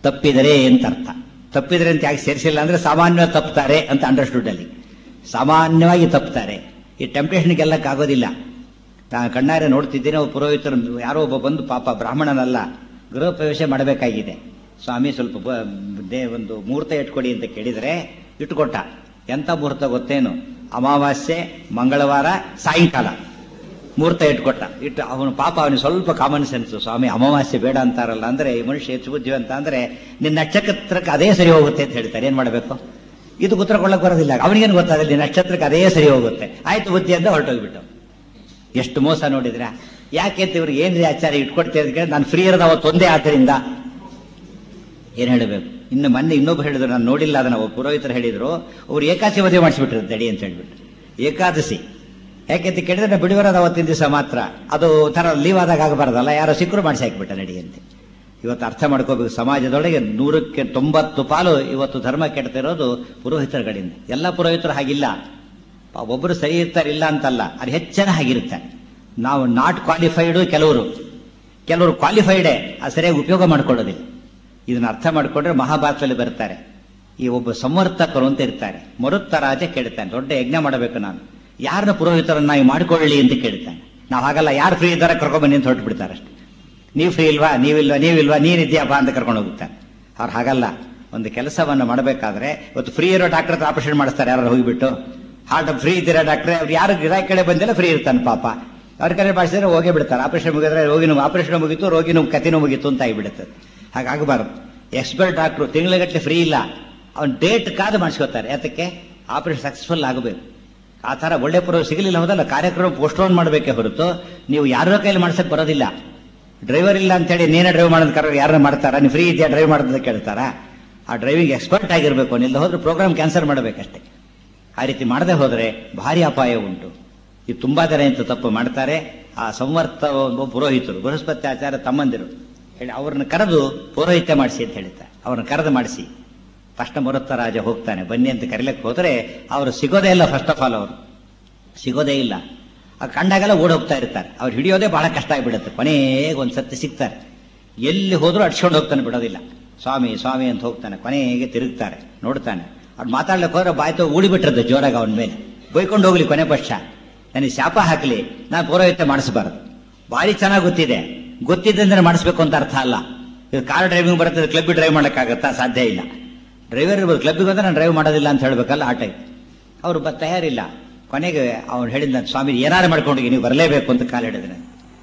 ತಪ್ಪಿದರೆ ಅಂತ ಅರ್ಥ ತಪ್ಪಿದರೆ ಅಂತ ಯಾಕೆ ಸೇರಿಸಿಲ್ಲ ಅಂದ್ರೆ ಸಾಮಾನ್ಯವಾಗಿ ತಪ್ತಾರೆ ಅಂತ ಅಂಡರ್ಸ್ಟುಡ್ ಅಲ್ಲಿ ಸಾಮಾನ್ಯವಾಗಿ ತಪ್ತಾರೆ ಈ ಟೆಂಪ್ಟೇಷನ್ ಗೆಲ್ಲಕ್ಕಾಗೋದಿಲ್ಲ ನಾನು ಕಣ್ಣಾರೆ ನೋಡ್ತಿದ್ದೀನಿ ಒಬ್ಬ ಪುರೋಹಿತರು ಯಾರೋ ಒಬ್ಬ ಬಂದು ಪಾಪ ಬ್ರಾಹ್ಮಣನಲ್ಲ ಗೃಹ ಪ್ರವೇಶ ಮಾಡಬೇಕಾಗಿದೆ ಸ್ವಾಮಿ ಸ್ವಲ್ಪ ಬ- ದೇ ಒಂದು ಮುಹೂರ್ತ ಇಟ್ಕೊಡಿ ಅಂತ ಕೇಳಿದರೆ ಇಟ್ಕೊಟ್ಟ ಎಂಥ ಮುಹೂರ್ತ ಗೊತ್ತೇನು ಅಮಾವಾಸ್ಯೆ ಮಂಗಳವಾರ ಸಾಯಂಕಾಲ ಮುಹೂರ್ತ ಇಟ್ಕೊಟ್ಟ ಇಟ್ಟು ಅವನು ಪಾಪ ಅವನಿಗೆ ಸ್ವಲ್ಪ ಕಾಮನ್ ಸೆನ್ಸ್ ಸ್ವಾಮಿ ಅಮಾವಾಸ್ಯೆ ಬೇಡ ಅಂತಾರಲ್ಲ ಅಂದ್ರೆ ಈ ಮನುಷ್ಯ ಹೆಚ್ಚು ಬುದ್ಧಿವಂತ ಅಂದ್ರೆ ನಿನ್ನ ನಕ್ಷತ್ರಕ್ಕೆ ಅದೇ ಸರಿ ಹೋಗುತ್ತೆ ಅಂತ ಹೇಳ್ತಾರೆ ಏನ್ ಮಾಡಬೇಕು ಇದು ಉತ್ತರ ಕೊಡಕ್ ಬರೋದಿಲ್ಲ ಅವನಿಗೇನು ಗೊತ್ತಾಗಲ್ಲ ನಿನ್ನ ನಕ್ಷತ್ರಕ್ಕೆ ಅದೇ ಸರಿ ಹೋಗುತ್ತೆ ಆಯ್ತು ಬುದ್ಧಿ ಅಂತ ಹೊರಟೋಗ್ಬಿಟ್ಟು ಎಷ್ಟು ಮೋಸ ನೋಡಿದ್ರ ಯಾಕೆ ಅಂತ ಇವ್ರಿಗೆ ಏನ್ರಿ ಆಚಾರ್ಯ ಇಟ್ಕೊಡ್ತೀರ ನಾನು ಫ್ರೀ ಇರೋದು ಅವತ್ತೊಂದೇ ಆದ್ದರಿಂದ ಏನ್ ಹೇಳಬೇಕು ಇನ್ನು ಮೊನ್ನೆ ಇನ್ನೊಬ್ರು ಹೇಳಿದ್ರು ನಾನು ನೋಡಿಲ್ಲ ಅದನ್ನ ಒಬ್ಬ ಪುರೋಹಿತರು ಹೇಳಿದ್ರು ಅವ್ರು ಏಕಾದಶಿ ಮದುವೆ ಮಾಡಿಸ್ಬಿಟ್ರು ತಡಿ ಅಂತ ಹೇಳ್ಬಿಟ್ಟು ಏಕಾದಶಿ ಯಾಕೆಂತ ಕೇಳಿದ್ರೆ ನಾವು ಬಿಡುವಿರೋದು ಅವತ್ತಿನ ದಿವಸ ಮಾತ್ರ ಅದು ಥರ ಲೀವ್ ಆದಾಗ ಆಗಬಾರ್ದಲ್ಲ ಯಾರೋ ಸಿಕ್ಕರು ಮಾಡಿಸಿ ಹಾಕಿಬಿಟ್ಟ ನಡಿಯಂತೆ ಇವತ್ತು ಅರ್ಥ ಮಾಡ್ಕೋಬೇಕು ಸಮಾಜದೊಳಗೆ ನೂರಕ್ಕೆ ತೊಂಬತ್ತು ಪಾಲು ಇವತ್ತು ಧರ್ಮ ಕೆಡ್ತಿರೋದು ಪುರೋಹಿತರ ಕಡೆಯಿಂದ ಎಲ್ಲ ಪುರೋಹಿತರು ಹಾಗಿಲ್ಲ ಪ- ಒಬ್ಬರು ಸರಿ ಇರ್ತಾರೆ ಇಲ್ಲ ಅಂತಲ್ಲ ಅದು ಹೆಚ್ಚಿನ ಹಾಗಿರ್ತಾರೆ ನಾವು ನಾಟ್ ಕ್ವಾಲಿಫೈಡು ಕೆಲವರು ಕೆಲವರು ಕ್ವಾಲಿಫೈಡೇ ಅದು ಸರಿಯಾಗಿ ಉಪಯೋಗ ಮಾಡ್ಕೊಳ್ಳೋದಿಲ್ಲ ಇದನ್ನ ಅರ್ಥ ಮಾಡಿಕೊಂಡ್ರೆ ಮಹಾಭಾರತದಲ್ಲಿ ಬರ್ತಾರೆ ಈ ಒಬ್ಬ ಸಂವರ್ತಕರು ಅಂತ ಇರ್ತಾರೆ ಮರುತ್ತ ರಾಜ ಕೇಳ್ತಾನೆ ದೊಡ್ಡ ಯಜ್ಞ ಮಾಡಬೇಕು ನಾನು ಯಾರನ್ನ ಪುರೋಹಿತರನ್ನ ನಾವು ಮಾಡಿಕೊಳ್ಳಿ ಅಂತ ಕೇಳ್ತಾನೆ ನಾವು ಹಾಗಲ್ಲ ಯಾರು ಫ್ರೀ ಇದ್ದಾರೆ ಕರ್ಕೊಂಬನ್ನಿ ಅಂತ ಹೊರಟು ಬಿಡ್ತಾರೆ ಅಷ್ಟೇ ನೀವು ಫ್ರೀ ಇಲ್ವಾ ನೀವಿಲ್ವಾ ನೀವಿಲ್ವಾ ನೀನಿದ್ಯಾಪ ಅಂತ ಕರ್ಕೊಂಡು ಹೋಗ್ತಾರೆ ಅವ್ರು ಹಾಗಲ್ಲ ಒಂದು ಕೆಲಸವನ್ನು ಮಾಡಬೇಕಾದ್ರೆ ಇವತ್ತು ಫ್ರೀ ಇರೋ ಡಾಕ್ಟರ್ ಹತ್ರ ಆಪರೇಷನ್ ಮಾಡಿಸ್ತಾರೆ ಯಾರು ಹೋಗಿಬಿಟ್ಟು ಹಾರ್ಟ್ ಫ್ರೀ ಇದ್ದೀರಾ ಡಾಕ್ಟ್ರೆ ಅವ್ರು ಯಾರು ಗಿರಾಕಿ ಕಡೆ ಬಂದಿಲ್ಲ ಫ್ರೀ ಇರ್ತಾನೆ ಪಾಪ ಅವ್ರ ಕಡೆ ಮಾಡಿಸಿದ್ರೆ ಹೋಗೇ ಬಿಡ್ತಾರೆ ಆಪರೇಷನ್ ಮುಗಿದ್ರೆ ರೋಗಿನೂ ಆಪರೇಷನ್ ಮುಗೀತು ರೋಗಿನೂ ಕತಿನೂ ಮುಗೀತು ಅಂತ ಆಗಿಬಿಡುತ್ತೆ ಹಾಗಾಗಬಾರ್ದು ಎಕ್ಸ್ಪರ್ಟ್ ಡಾಕ್ಟ್ರು ತಿಂಗಳಗಟ್ಟಲೆ ಫ್ರೀ ಇಲ್ಲ ಅವ್ನು ಡೇಟ್ ಕಾದು ಮಾಡಿಸ್ಕೋತಾರೆ ಯಾತಕ್ಕೆ ಆಪರೇಷನ್ ಸಕ್ಸಸ್ಫುಲ್ ಆಗಬೇಕು ಆ ಥರ ಒಳ್ಳೆ ಪುರ ಸಿಗಲಿಲ್ಲ ಹೋದಲ್ಲ ಕಾರ್ಯಕ್ರಮ ಪೋಸ್ಟ್ಪೋನ್ ಮಾಡಬೇಕೇ ಹೊರತು ನೀವು ಯಾರೋ ಕೈಲಿ ಮಾಡ್ಸಕ್ ಬರೋದಿಲ್ಲ ಡ್ರೈವರ್ ಇಲ್ಲ ಅಂತೇಳಿ ನೀನೇ ಡ್ರೈವ್ ಮಾಡೋದು ಕರ ಯಾರು ಮಾಡ್ತಾರಾ ನೀವು ಫ್ರೀ ಇದೆಯಾ ಡ್ರೈವ್ ಮಾಡೋದು ಕೇಳ್ತಾರಾ ಆ ಡ್ರೈವಿಂಗ್ ಎಕ್ಸ್ಪರ್ಟ್ ಆಗಿರ್ಬೇಕು ನಿಲ್ಲ ಹೋದ್ರೆ ಪ್ರೋಗ್ರಾಮ್ ಕ್ಯಾನ್ಸಲ್ ಮಾಡಬೇಕಷ್ಟೇ ಆ ರೀತಿ ಮಾಡದೆ ಹೋದರೆ ಭಾರಿ ಅಪಾಯ ಉಂಟು ಇದು ತುಂಬಾ ಜನ ಇಂಥ ತಪ್ಪು ಮಾಡ್ತಾರೆ ಆ ಸಂವರ್ತ ಒಬ್ಬ ಪುರೋಹಿತರು ಬೃಹಸ್ಪತಿ ಆಚಾರ್ಯ ತಮ್ಮಂದಿರು ಹೇಳಿ ಅವ್ರನ್ನ ಕರೆದು ಪೌರೋಹಿತ್ಯ ಮಾಡಿಸಿ ಅಂತ ಹೇಳ್ತಾರೆ ಅವ್ರನ್ನ ಕರೆದು ಮಾಡಿಸಿ ಫಸ್ಟ್ ಮುರತ್ತ ರಾಜ ಹೋಗ್ತಾನೆ ಬನ್ನಿ ಅಂತ ಕರೀಲಕ್ಕೆ ಹೋದ್ರೆ ಅವರು ಸಿಗೋದೇ ಇಲ್ಲ ಫಸ್ಟ್ ಆಫ್ ಆಲ್ ಅವರು ಸಿಗೋದೇ ಇಲ್ಲ ಆ ಕಂಡಾಗೆಲ್ಲ ಓಡ್ ಹೋಗ್ತಾ ಇರ್ತಾರೆ ಅವ್ರು ಹಿಡಿಯೋದೇ ಬಹಳ ಕಷ್ಟ ಆಗಿಬಿಡುತ್ತೆ ಕೊನೆಗೆ ಒಂದು ಸತಿ ಸಿಗ್ತಾರೆ ಎಲ್ಲಿ ಹೋದ್ರೂ ಅಡ್ಸ್ಕೊಂಡು ಹೋಗ್ತಾನೆ ಬಿಡೋದಿಲ್ಲ ಸ್ವಾಮಿ ಸ್ವಾಮಿ ಅಂತ ಹೋಗ್ತಾನೆ ಕೊನೆಗೆ ತಿರುಗ್ತಾರೆ ನೋಡ್ತಾನೆ ಅವ್ನು ಮಾತಾಡ್ಲಿಕ್ಕೆ ಹೋದ್ರೆ ಬಾಯ್ತು ಊಡಿಬಿಟ್ಟಿರುತ್ತೆ ಜೋರಾಗಿ ಅವನ ಮೇಲೆ ಬೈಕೊಂಡು ಹೋಗ್ಲಿ ಕೊನೆ ಪಕ್ಷ ನನಗೆ ಶಾಪ ಹಾಕಲಿ ನಾನು ಪೌರೋಹಿತ್ಯ ಮಾಡಿಸಬಾರದು ಭಾರಿ ಚೆನ್ನಾಗಿ ಗೊತ್ತಿದೆ ಗೊತ್ತಿದ್ದಂದ್ರೆ ಮಾಡಿಸ್ಬೇಕು ಅಂತ ಅರ್ಥ ಅಲ್ಲ ಇದು ಕಾರ್ ಡ್ರೈವಿಂಗ್ ಬರ್ತದೆ ಕ್ಲಬ್ ಡ್ರೈವ್ ಮಾಡೋಕ್ಕಾಗತ್ತಾ ಸಾಧ್ಯ ಇಲ್ಲ ಡ್ರೈವರ್ ಇರ್ಬೋದು ಕ್ಲಬ್ಬಿಗೆ ಹೋದ್ರೆ ನಾನು ಡ್ರೈವ್ ಮಾಡೋದಿಲ್ಲ ಅಂತ ಹೇಳ್ಬೇಕಲ್ಲ ಆ ಟೈಪ್ ಅವರು ಬ ತಯಾರಿಲ್ಲ ಕೊನೆಗೆ ಅವ್ನು ಹೇಳಿದ ಸ್ವಾಮಿ ಏನಾರು ಮಾಡ್ಕೊಂಡೋಗಿ ನೀವು ಬರಲೇಬೇಕು ಅಂತ ಕಾಲು ಹೇಳಿದ್ರೆ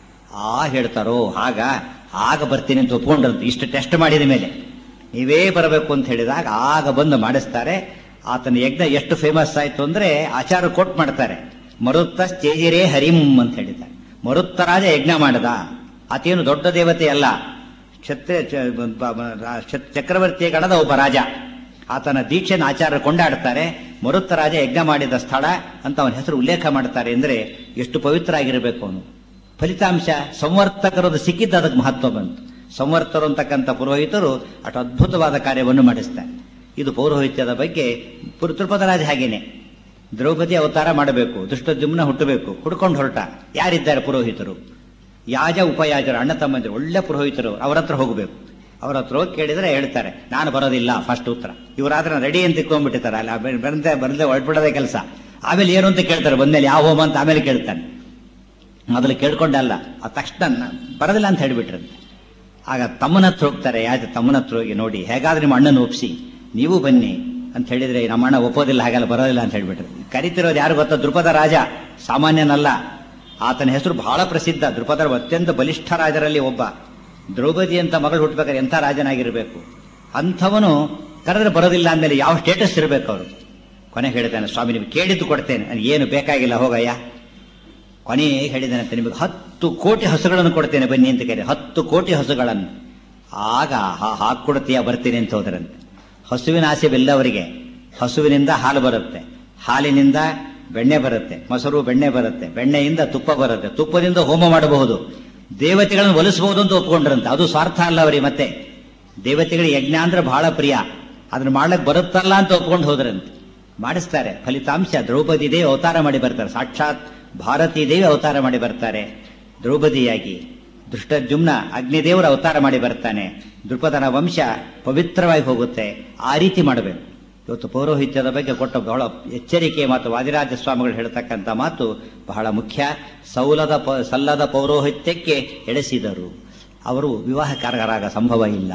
ಆ ಹೇಳ್ತಾರೋ ಆಗ ಆಗ ಬರ್ತೀನಿ ಅಂತ ಒಪ್ಕೊಂಡ್ರಂತ ಇಷ್ಟು ಟೆಸ್ಟ್ ಮಾಡಿದ ಮೇಲೆ ನೀವೇ ಬರಬೇಕು ಅಂತ ಹೇಳಿದಾಗ ಆಗ ಬಂದು ಮಾಡಿಸ್ತಾರೆ ಆತನ ಯಜ್ಞ ಎಷ್ಟು ಫೇಮಸ್ ಆಯ್ತು ಅಂದ್ರೆ ಆಚಾರ ಕೋಟ್ ಮಾಡ್ತಾರೆ ಮರುತ್ತ ಚೇಜಿರೇ ಹರಿಂ ಅಂತ ಹೇಳಿದ್ದಾರೆ ಮರುತ್ತ ರಾಜ ಯಜ್ಞ ಮಾಡದ ಆತೇನು ದೊಡ್ಡ ದೇವತೆ ಅಲ್ಲ ಕ್ಷತ್ರ ಚ- ಬ- ಬ- ರಾ- ಚ- ಚಕ್ರವರ್ತಿಯ ಗಣದ ಒಬ್ಬ ರಾಜ ಆತನ ದೀಕ್ಷೆನ ಆಚಾರ್ಯರು ಕೊಂಡಾಡ್ತಾರೆ ಮರುತ್ತ ರಾಜ ಯಜ್ಞ ಮಾಡಿದ ಸ್ಥಳ ಅಂತ ಅವನ ಹೆಸರು ಉಲ್ಲೇಖ ಮಾಡ್ತಾರೆ ಅಂದ್ರೆ ಎಷ್ಟು ಪವಿತ್ರ ಆಗಿರಬೇಕು ಅವನು ಫಲಿತಾಂಶ ಸಂವರ್ತಕರದು ಸಿಕ್ಕಿದ್ದು ಅದಕ್ಕೆ ಮಹತ್ವ ಬಂತು ಸಂವರ್ತರು ಅಂತಕ್ಕಂಥ ಪುರೋಹಿತರು ಅಷ್ಟು ಅದ್ಭುತವಾದ ಕಾರ್ಯವನ್ನು ಮಾಡಿಸ್ತಾರೆ ಇದು ಪೌರೋಹಿತ್ಯದ ಬಗ್ಗೆ ಪುರ- ತಿರುಪತರಾಜ ಹಾಗೇನೆ ದ್ರೌಪದಿ ಅವತಾರ ಮಾಡಬೇಕು ದುಷ್ಟದ್ಯುಮ್ನ ಹುಟ್ಟಬೇಕು ಹುಡ್ಕೊಂಡು ಹೊರಟ ಯಾರಿದ್ದಾರೆ ಪುರೋಹಿತರು ಯಾಜ ಉಪಯಾಜರು ಅಣ್ಣ ತಮ್ಮಂದಿರು ಒಳ್ಳೆ ಪುರೋಹಿತರು ಅವ್ರ ಹತ್ರ ಹೋಗಬೇಕು ಅವ್ರ ಹತ್ರ ಹೋಗಿ ಕೇಳಿದ್ರೆ ಹೇಳ್ತಾರೆ ನಾನು ಬರೋದಿಲ್ಲ ಫಸ್ಟ್ ಉತ್ತರ ಇವರಾದ್ರೆ ರೆಡಿ ಅಂತ ಇಟ್ಕೊಂಡ್ಬಿಟ್ಟಿರ್ತಾರೆ ಅಲ್ಲ ಬರಂದೆ ಬರದೆ ಹೊರಟ್ಬಿಡೋದೇ ಕೆಲಸ ಆಮೇಲೆ ಏನು ಅಂತ ಕೇಳ್ತಾರೆ ಬಂದ್ಮೇಲೆ ಯಾವ ಹೋಮ ಅಂತ ಆಮೇಲೆ ಕೇಳ್ತಾನೆ ಮೊದಲು ಕೇಳ್ಕೊಂಡಲ್ಲ ಆ ತಕ್ಷಣ ನ- ಬರೋದಿಲ್ಲ ಅಂತ ಹೇಳಿಬಿಟ್ರಂತೆ ಆಗ ತಮ್ಮನ ಹತ್ರ ಹೋಗ್ತಾರೆ ಯಾಜ ತಮ್ಮನ ಹತ್ರ ಹೋಗಿ ನೋಡಿ ಹೇಗಾದ್ರೆ ನಿಮ್ಮ ಅಣ್ಣನ ಒಪ್ಸಿ ನೀವು ಬನ್ನಿ ಅಂತ ಹೇಳಿದ್ರೆ ನಮ್ಮ ಅಣ್ಣ ಒಪ್ಪೋದಿಲ್ಲ ಹಾಗೆಲ್ಲ ಬರೋದಿಲ್ಲ ಅಂತ ಹೇಳ್ಬಿಟ್ರು ಕರಿತಿರೋದು ಯಾರು ಗೊತ್ತಾ ದೃಪದ ರಾಜ ಸಾಮಾನ್ಯನಲ್ಲ ಆತನ ಹೆಸರು ಬಹಳ ಪ್ರಸಿದ್ಧ ದೃಪದರ ಅತ್ಯಂತ ಬಲಿಷ್ಠ ರಾಜರಲ್ಲಿ ಒಬ್ಬ ದ್ರೌಪದಿ ಅಂತ ಮಗಳು ಹುಟ್ಟಬೇಕಾದ್ರೆ ಎಂಥ ರಾಜನಾಗಿರಬೇಕು ಅಂಥವನು ಕರೆದ್ರೆ ಬರೋದಿಲ್ಲ ಅಂದಮೇಲೆ ಯಾವ ಸ್ಟೇಟಸ್ ಇರಬೇಕು ಅವರು ಕೊನೆಗೆ ಹೇಳ್ತಾನೆ ಸ್ವಾಮಿ ನಿಮ್ಗೆ ಕೇಳಿದ್ದು ಕೊಡ್ತೇನೆ ನನಗೆ ಏನು ಬೇಕಾಗಿಲ್ಲ ಹೋಗಯ್ಯ ಕೊನೆಗೆ ಹೇಳಿದಾನಂತೆ ನಿಮಗೆ ಹತ್ತು ಕೋಟಿ ಹಸುಗಳನ್ನು ಕೊಡ್ತೇನೆ ಬನ್ನಿ ಅಂತ ಕರೀರಿ ಹತ್ತು ಕೋಟಿ ಹಸುಗಳನ್ನು ಆಗ ಹಾ- ಹಾಕ್ಕೊಡ್ತೀಯ ಬರ್ತೀನಿ ಅಂತ ಹೋದ್ರಂತೆ ಹಸುವಿನ ಆಸೆ ಅವರಿಗೆ ಹಸುವಿನಿಂದ ಹಾಲು ಬರುತ್ತೆ ಹಾಲಿನಿಂದ ಬೆಣ್ಣೆ ಬರುತ್ತೆ ಮೊಸರು ಬೆಣ್ಣೆ ಬರುತ್ತೆ ಬೆಣ್ಣೆಯಿಂದ ತುಪ್ಪ ಬರುತ್ತೆ ತುಪ್ಪದಿಂದ ಹೋಮ ಮಾಡಬಹುದು ದೇವತೆಗಳನ್ನು ಒಲಿಸಬಹುದು ಅಂತ ಒಪ್ಕೊಂಡ್ರಂತೆ ಅದು ಸ್ವಾರ್ಥ ಅಲ್ಲ ಅವರಿಗೆ ಮತ್ತೆ ದೇವತೆಗಳಿಗೆ ಯಜ್ಞ ಅಂದ್ರೆ ಬಹಳ ಪ್ರಿಯ ಅದನ್ನ ಮಾಡ್ಲಿಕ್ಕೆ ಬರುತ್ತಲ್ಲ ಅಂತ ಒಪ್ಕೊಂಡು ಹೋದ್ರಂತೆ ಮಾಡಿಸ್ತಾರೆ ಫಲಿತಾಂಶ ದ್ರೌಪದಿ ದೇವಿ ಅವತಾರ ಮಾಡಿ ಬರ್ತಾರೆ ಸಾಕ್ಷಾತ್ ಭಾರತೀ ದೇವಿ ಅವತಾರ ಮಾಡಿ ಬರ್ತಾರೆ ದ್ರೌಪದಿಯಾಗಿ ದೃಷ್ಟಜುಮ್ನ ಅಗ್ನಿದೇವರು ಅವತಾರ ಮಾಡಿ ಬರ್ತಾನೆ ದೃಪದನ ವಂಶ ಪವಿತ್ರವಾಗಿ ಹೋಗುತ್ತೆ ಆ ರೀತಿ ಮಾಡಬೇಕು ಇವತ್ತು ಪೌರೋಹಿತ್ಯದ ಬಗ್ಗೆ ಕೊಟ್ಟ ಬಹಳ ಎಚ್ಚರಿಕೆ ಮತ್ತು ವಾದಿರಾಜ ಸ್ವಾಮಿಗಳು ಹೇಳ್ತಕ್ಕಂಥ ಮಾತು ಬಹಳ ಮುಖ್ಯ ಸೌಲದ ಪ ಸಲ್ಲದ ಪೌರೋಹಿತ್ಯಕ್ಕೆ ಎಳೆಸಿದರು ಅವರು ವಿವಾಹಕಾರರಾಗ ಸಂಭವ ಇಲ್ಲ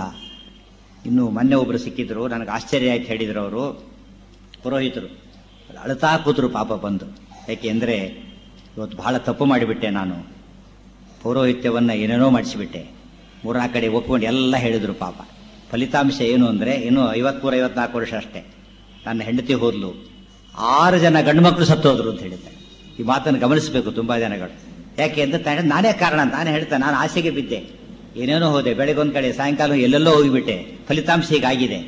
ಇನ್ನು ಮೊನ್ನೆ ಒಬ್ಬರು ಸಿಕ್ಕಿದ್ರು ನನಗೆ ಆಶ್ಚರ್ಯ ಆಯ್ತು ಹೇಳಿದ್ರು ಅವರು ಪುರೋಹಿತರು ಅಳ್ತಾ ಕೂತರು ಪಾಪ ಬಂದು ಯಾಕೆಂದರೆ ಇವತ್ತು ಬಹಳ ತಪ್ಪು ಮಾಡಿಬಿಟ್ಟೆ ನಾನು ಪೌರೋಹಿತ್ಯವನ್ನು ಏನೇನೋ ಮಾಡಿಸಿಬಿಟ್ಟೆ ಮೂರ್ನಾಲ್ಕು ಕಡೆ ಒಪ್ಕೊಂಡು ಎಲ್ಲ ಹೇಳಿದರು ಪಾಪ ಫಲಿತಾಂಶ ಏನು ಅಂದರೆ ಇನ್ನೂ ಐವತ್ಮೂರು ಐವತ್ನಾಲ್ಕು ವರ್ಷ ಅಷ್ಟೇ ನನ್ನ ಹೆಂಡತಿ ಹೋದ್ಲು ಆರು ಜನ ಗಂಡು ಮಕ್ಕಳು ಸತ್ತೋದ್ರು ಅಂತ ಹೇಳಿದ್ದೆ ಈ ಮಾತನ್ನು ಗಮನಿಸಬೇಕು ತುಂಬ ಜನಗಳು ಯಾಕೆ ಅಂತ ತಾನೇ ನಾನೇ ಕಾರಣ ಅಂತ ನಾನು ಹೇಳ್ತೇನೆ ನಾನು ಆಸೆಗೆ ಬಿದ್ದೆ ಏನೇನೋ ಹೋದೆ ಬೆಳಗ್ಗೆ ಒಂದು ಕಡೆ ಸಾಯಂಕಾಲ ಎಲ್ಲೆಲ್ಲೋ ಹೋಗಿಬಿಟ್ಟೆ ಫಲಿತಾಂಶ ಹೀಗಾಗಿದೆ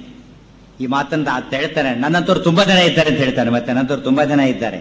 ಈ ಮಾತನ್ನ ಅಂತ ಹೇಳ್ತಾನೆ ನನ್ನಂತವ್ರು ತುಂಬಾ ಜನ ಇದ್ದಾರೆ ಅಂತ ಹೇಳ್ತಾನೆ ಮತ್ತೆ ನನ್ನಂತವ್ರು ತುಂಬಾ ಜನ ಇದ್ದಾರೆ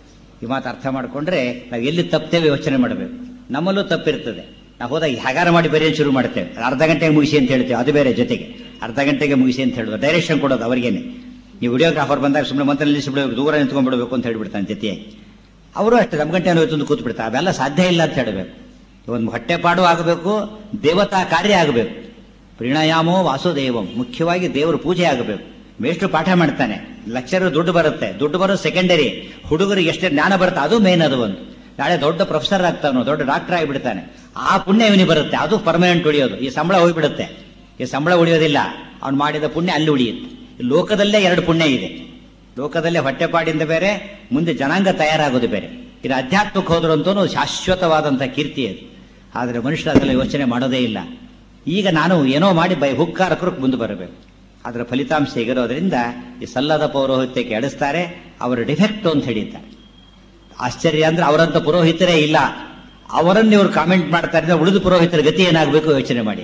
ಈ ಮಾತು ಅರ್ಥ ಮಾಡ್ಕೊಂಡ್ರೆ ನಾವು ಎಲ್ಲಿ ತಪ್ಪೇವೆ ಯೋಚನೆ ಮಾಡಬೇಕು ನಮ್ಮಲ್ಲೂ ತಪ್ಪಿರ್ತದೆ ನಾವು ಹೋದಾಗ ಹ್ಯಾಗಾರ ಮಾಡಿ ಬೇರೆ ಶುರು ಮಾಡ್ತೇವೆ ಅರ್ಧ ಗಂಟೆಗೆ ಮುಗಿಸಿ ಅಂತ ಹೇಳ್ತೇವೆ ಅದು ಬೇರೆ ಜೊತೆಗೆ ಅರ್ಧ ಗಂಟೆಗೆ ಮುಗಿಸಿ ಅಂತ ಹೇಳೋದು ಡೈರೆಕ್ಷನ್ ಕೊಡೋದು ಅವರಿಗೇನೆ ನೀವು ವಿಡಿಯೋಗ್ರಾಫರ್ ಬಂದಾಗ ಸುಮ್ಮನೆ ಮತ್ತೆ ನಿಲ್ಲಿಸಿಬಿಡಬೇಕು ದೂರ ನಿಂತ್ಕೊಂಡ್ಬಿಡ್ಬೇಕು ಅಂತ ಹೇಳ್ಬಿಡ್ತಾನೆ ಜೊತೆಯಾಗಿ ಅವರು ಅಷ್ಟೇ ನಮ್ಮ ಗಂಟೆ ಹೋಯ್ತು ಅಂತ ಕೂತ್ ಬಿಡ್ತಾರೆ ಅವೆಲ್ಲ ಸಾಧ್ಯ ಇಲ್ಲ ಅಂತ ಹೇಳಬೇಕು ಒಂದು ಹೊಟ್ಟೆಪಾಡು ಆಗಬೇಕು ದೇವತಾ ಕಾರ್ಯ ಆಗಬೇಕು ಪ್ರಣಯಾಮೋ ವಾಸುದೇವಂ ಮುಖ್ಯವಾಗಿ ದೇವರ ಪೂಜೆ ಆಗಬೇಕು ಮೇಷ್ಟ್ರು ಪಾಠ ಮಾಡ್ತಾನೆ ಲೆಕ್ಚರ್ ದುಡ್ಡು ಬರುತ್ತೆ ದುಡ್ಡು ಬರೋದು ಸೆಕೆಂಡರಿ ಹುಡುಗರಿಗೆ ಎಷ್ಟು ಜ್ಞಾನ ಬರುತ್ತೆ ಅದು ಮೇನ್ ಅದು ಒಂದು ನಾಳೆ ದೊಡ್ಡ ಪ್ರೊಫೆಸರ್ ಆಗ್ತಾನೋ ದೊಡ್ಡ ಡಾಕ್ಟರ್ ಆಗಿಬಿಡ್ತಾನೆ ಆ ಪುಣ್ಯ ಇವನಿಗೆ ಬರುತ್ತೆ ಅದು ಪರ್ಮನೆಂಟ್ ಉಳಿಯೋದು ಈ ಸಂಬಳ ಹೋಗ್ಬಿಡುತ್ತೆ ಈ ಸಂಬಳ ಉಳಿಯೋದಿಲ್ಲ ಅವ್ನು ಮಾಡಿದ ಪುಣ್ಯ ಅಲ್ಲಿ ಉಳಿಯುತ್ತೆ ಈ ಲೋಕದಲ್ಲೇ ಎರಡು ಪುಣ್ಯ ಇದೆ ಲೋಕದಲ್ಲೇ ಹೊಟ್ಟೆಪಾಡಿಂದ ಬೇರೆ ಮುಂದೆ ಜನಾಂಗ ತಯಾರಾಗೋದು ಬೇರೆ ಇದು ಅಧ್ಯಾತ್ಮಕ್ಕೆ ಹೋದ್ರಂತೂ ಶಾಶ್ವತವಾದಂಥ ಕೀರ್ತಿ ಅದು ಆದರೆ ಮನುಷ್ಯರು ಅದೆಲ್ಲ ಯೋಚನೆ ಮಾಡೋದೇ ಇಲ್ಲ ಈಗ ನಾನು ಏನೋ ಮಾಡಿ ಬೈ ಹುಕ್ಕಾರಕರು ಮುಂದೆ ಬರಬೇಕು ಅದರ ಫಲಿತಾಂಶ ಹೇಗಿರೋದ್ರಿಂದ ಈ ಸಲ್ಲದ ಪೌರೋಹಿತ್ಯಕ್ಕೆ ಎಡಿಸ್ತಾರೆ ಅವರ ಡಿಫೆಕ್ಟ್ ಅಂತ ಹೇಳಿದ್ದಾರೆ ಆಶ್ಚರ್ಯ ಅಂದ್ರೆ ಅವರಂತ ಪುರೋಹಿತರೇ ಇಲ್ಲ ಅವರನ್ನು ಇವರು ಕಾಮೆಂಟ್ ಮಾಡ್ತಾರೆ ಅಂದ್ರೆ ಉಳಿದ ಪುರೋಹಿತರ ಗತಿ ಏನಾಗಬೇಕು ಯೋಚನೆ ಮಾಡಿ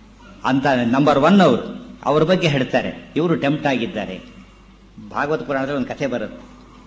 ಅಂತ ನಂಬರ್ ಒನ್ ಅವರು ಅವ್ರ ಬಗ್ಗೆ ಹೇಳ್ತಾರೆ ಇವರು ಟೆಂಪ್ಟ್ ಆಗಿದ್ದಾರೆ ಭಾಗವತ ಪುರಾಣದಲ್ಲಿ ಒಂದು ಕಥೆ ಬರುತ್ತೆ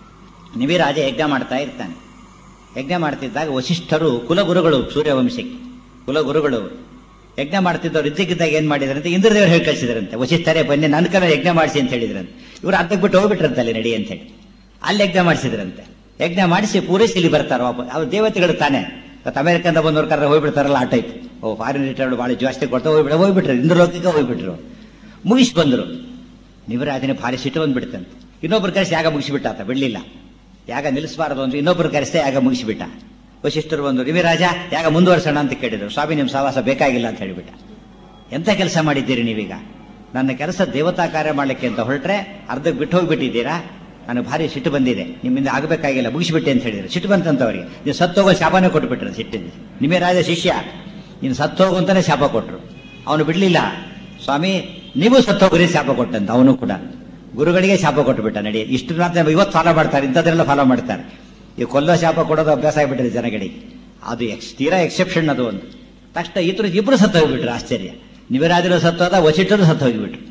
ನಿವಿರಾಜ ಯಜ್ಞ ಮಾಡ್ತಾ ಇರ್ತಾನೆ ಯಜ್ಞ ಮಾಡ್ತಿದ್ದಾಗ ವಸಿಷ್ಠರು ಕುಲಗುರುಗಳು ಸೂರ್ಯವಂಶಕ್ಕೆ ಕುಲಗುರುಗಳು ಯಜ್ಞ ಮಾಡ್ತಿದ್ದವ್ರು ಇದ್ದಕ್ಕಿದ್ದಾಗ ಏನ್ ಮಾಡಿದ್ರಂತೆ ಇಂದ್ರದೇವರು ಹೇಳಿ ಕಳಿಸಿದ್ರಂತೆ ವಸಿಷ್ಠರೇ ಬನ್ನಿ ನನ್ನ ಕಲ ಯಜ್ಞ ಮಾಡಿಸಿ ಅಂತ ಹೇಳಿದ್ರಂತೆ ಇವ್ರು ಅರ್ಧಕ್ಕೆ ಬಿಟ್ಟು ಹೋಗ್ಬಿಟ್ರಂತೆ ಅಲ್ಲಿ ನಡಿ ಅಂತ ಹೇಳಿ ಅಲ್ಲಿ ಯಜ್ಞ ಮಾಡಿಸಿದ್ರಂತೆ ಯಜ್ಞ ಮಾಡಿಸಿ ಪೂರೈಸಿ ಇಲ್ಲಿ ಬರ್ತಾರೆ ವಾಪಸ್ ಅವ್ರ ದೇವತೆಗಳು ತಾನೆ ಇವತ್ತು ಅಮೆರಿಕದಿಂದ ಬಂದವ್ರ ಕರ್ರೆ ಹೋಗ್ಬಿಡ್ತಾರಲ್ಲ ಆ ಟೈಪ್ ಓ ಫಾರಿನ್ ರಿಟರ್ನ್ ಭಾಳ ಜಾಸ್ತಿ ಕೊಡ್ತಾ ಹೋಗ್ಬಿಡ ಹೋಗ್ಬಿಟ್ರು ಇಂದ್ರಲೋಕಕ್ಕೆ ಹೋಗ್ಬಿಟ್ರು ಮುಗಿಸಿ ಬಂದರು ನಿವರಾಜನೆ ಭಾರಿ ಸಿಟ್ಟು ಬಂದ್ಬಿಡ್ತಂತೆ ಇನ್ನೊಬ್ರು ಕರೆಸಿ ಯಾಗ ಮುಗಿಸಿಬಿಟ್ಟಾತ ಬಿಡ್ಲಿಲ್ಲ ಯಾಗ ನಿಲ್ಲಿಸಬಾರದು ಅಂದ್ರೆ ಇನ್ನೊಬ್ರು ಕರೆಸ್ತೇ ಯಾಗ ಮುಗಿಸಿಬಿಟ್ಟ ವಶಿಷ್ಠರು ಬಂದು ನಿವಿರಾಜ ಯಾಗ ಮುಂದುವರ್ಸೋಣ ಅಂತ ಕೇಳಿದ್ರು ಸ್ವಾಮಿ ನಿಮ್ಮ ಸಹವಾಸ ಬೇಕಾಗಿಲ್ಲ ಅಂತ ಹೇಳಿಬಿಟ್ಟ ಎಂತ ಕೆಲಸ ಮಾಡಿದ್ದೀರಿ ನೀವೀಗ ನನ್ನ ಕೆಲಸ ದೇವತಾ ಕಾರ್ಯ ಮಾಡಲಿಕ್ಕೆ ಅಂತ ಹೊರಟ್ರೆ ಅರ್ಧಕ್ಕೆ ಬಿಟ್ಟು ಹೋಗ್ಬಿಟ್ಟಿದ್ದೀರಾ ನನಗೆ ಭಾರಿ ಸಿಟ್ಟು ಬಂದಿದೆ ನಿಮ್ಮಿಂದ ಆಗಬೇಕಾಗಿಲ್ಲ ಮುಗಿಸಿಬಿಟ್ಟೆ ಅಂತ ಹೇಳಿದ್ರು ಸಿಟ್ಟು ಬಂತಂತವ್ರಿಗೆ ನೀವು ಸತ್ತೋಗೋ ಶಾಪನೇ ಕೊಟ್ಬಿಟ್ರು ಸಿಟ್ಟಿಂದ ನಿಮಿರಾಜ ಶಿಷ್ಯ ನೀನು ಸತ್ತೋಗು ಅಂತಾನೆ ಶಾಪ ಕೊಟ್ರು ಅವನು ಬಿಡ್ಲಿಲ್ಲ ಸ್ವಾಮಿ ನೀವು ಸತ್ತೋಗ್ರಿ ಶಾಪ ಕೊಟ್ಟಂತ ಅವನು ಕೂಡ ಗುರುಗಳಿಗೆ ಶಾಪ ಕೊಟ್ಟುಬಿಟ್ಟ ನಡಿ ಇಷ್ಟು ಮಾತ್ರ ಇವತ್ತು ಫಾಲೋ ಮಾಡ್ತಾರೆ ಇಂಥದ್ರೆಲ್ಲ ಫಾಲೋ ಮಾಡ್ತಾರೆ ಈ ಕೊಲ್ಲೋ ಶಾಪ ಕೊಡೋದು ಅಭ್ಯಾಸ ಆಗಿಬಿಟ್ಟಿದೆ ಜನಗಳಿಗೆ ಅದು ಎಕ್ಸ್ ತೀರಾ ಎಕ್ಸೆಪ್ಷನ್ ಅದು ಒಂದು ತಕ್ಷಣ ಇತರ ಇಬ್ರು ಸತ್ತು ಹೋಗ್ಬಿಟ್ರು ಆಶ್ಚರ್ಯ ನಿವರಾಜರು ಸತ್ತೋದ ವಸಿಷ್ಠರು ಸತ್ತು ಹೋಗಿಬಿಟ್ರು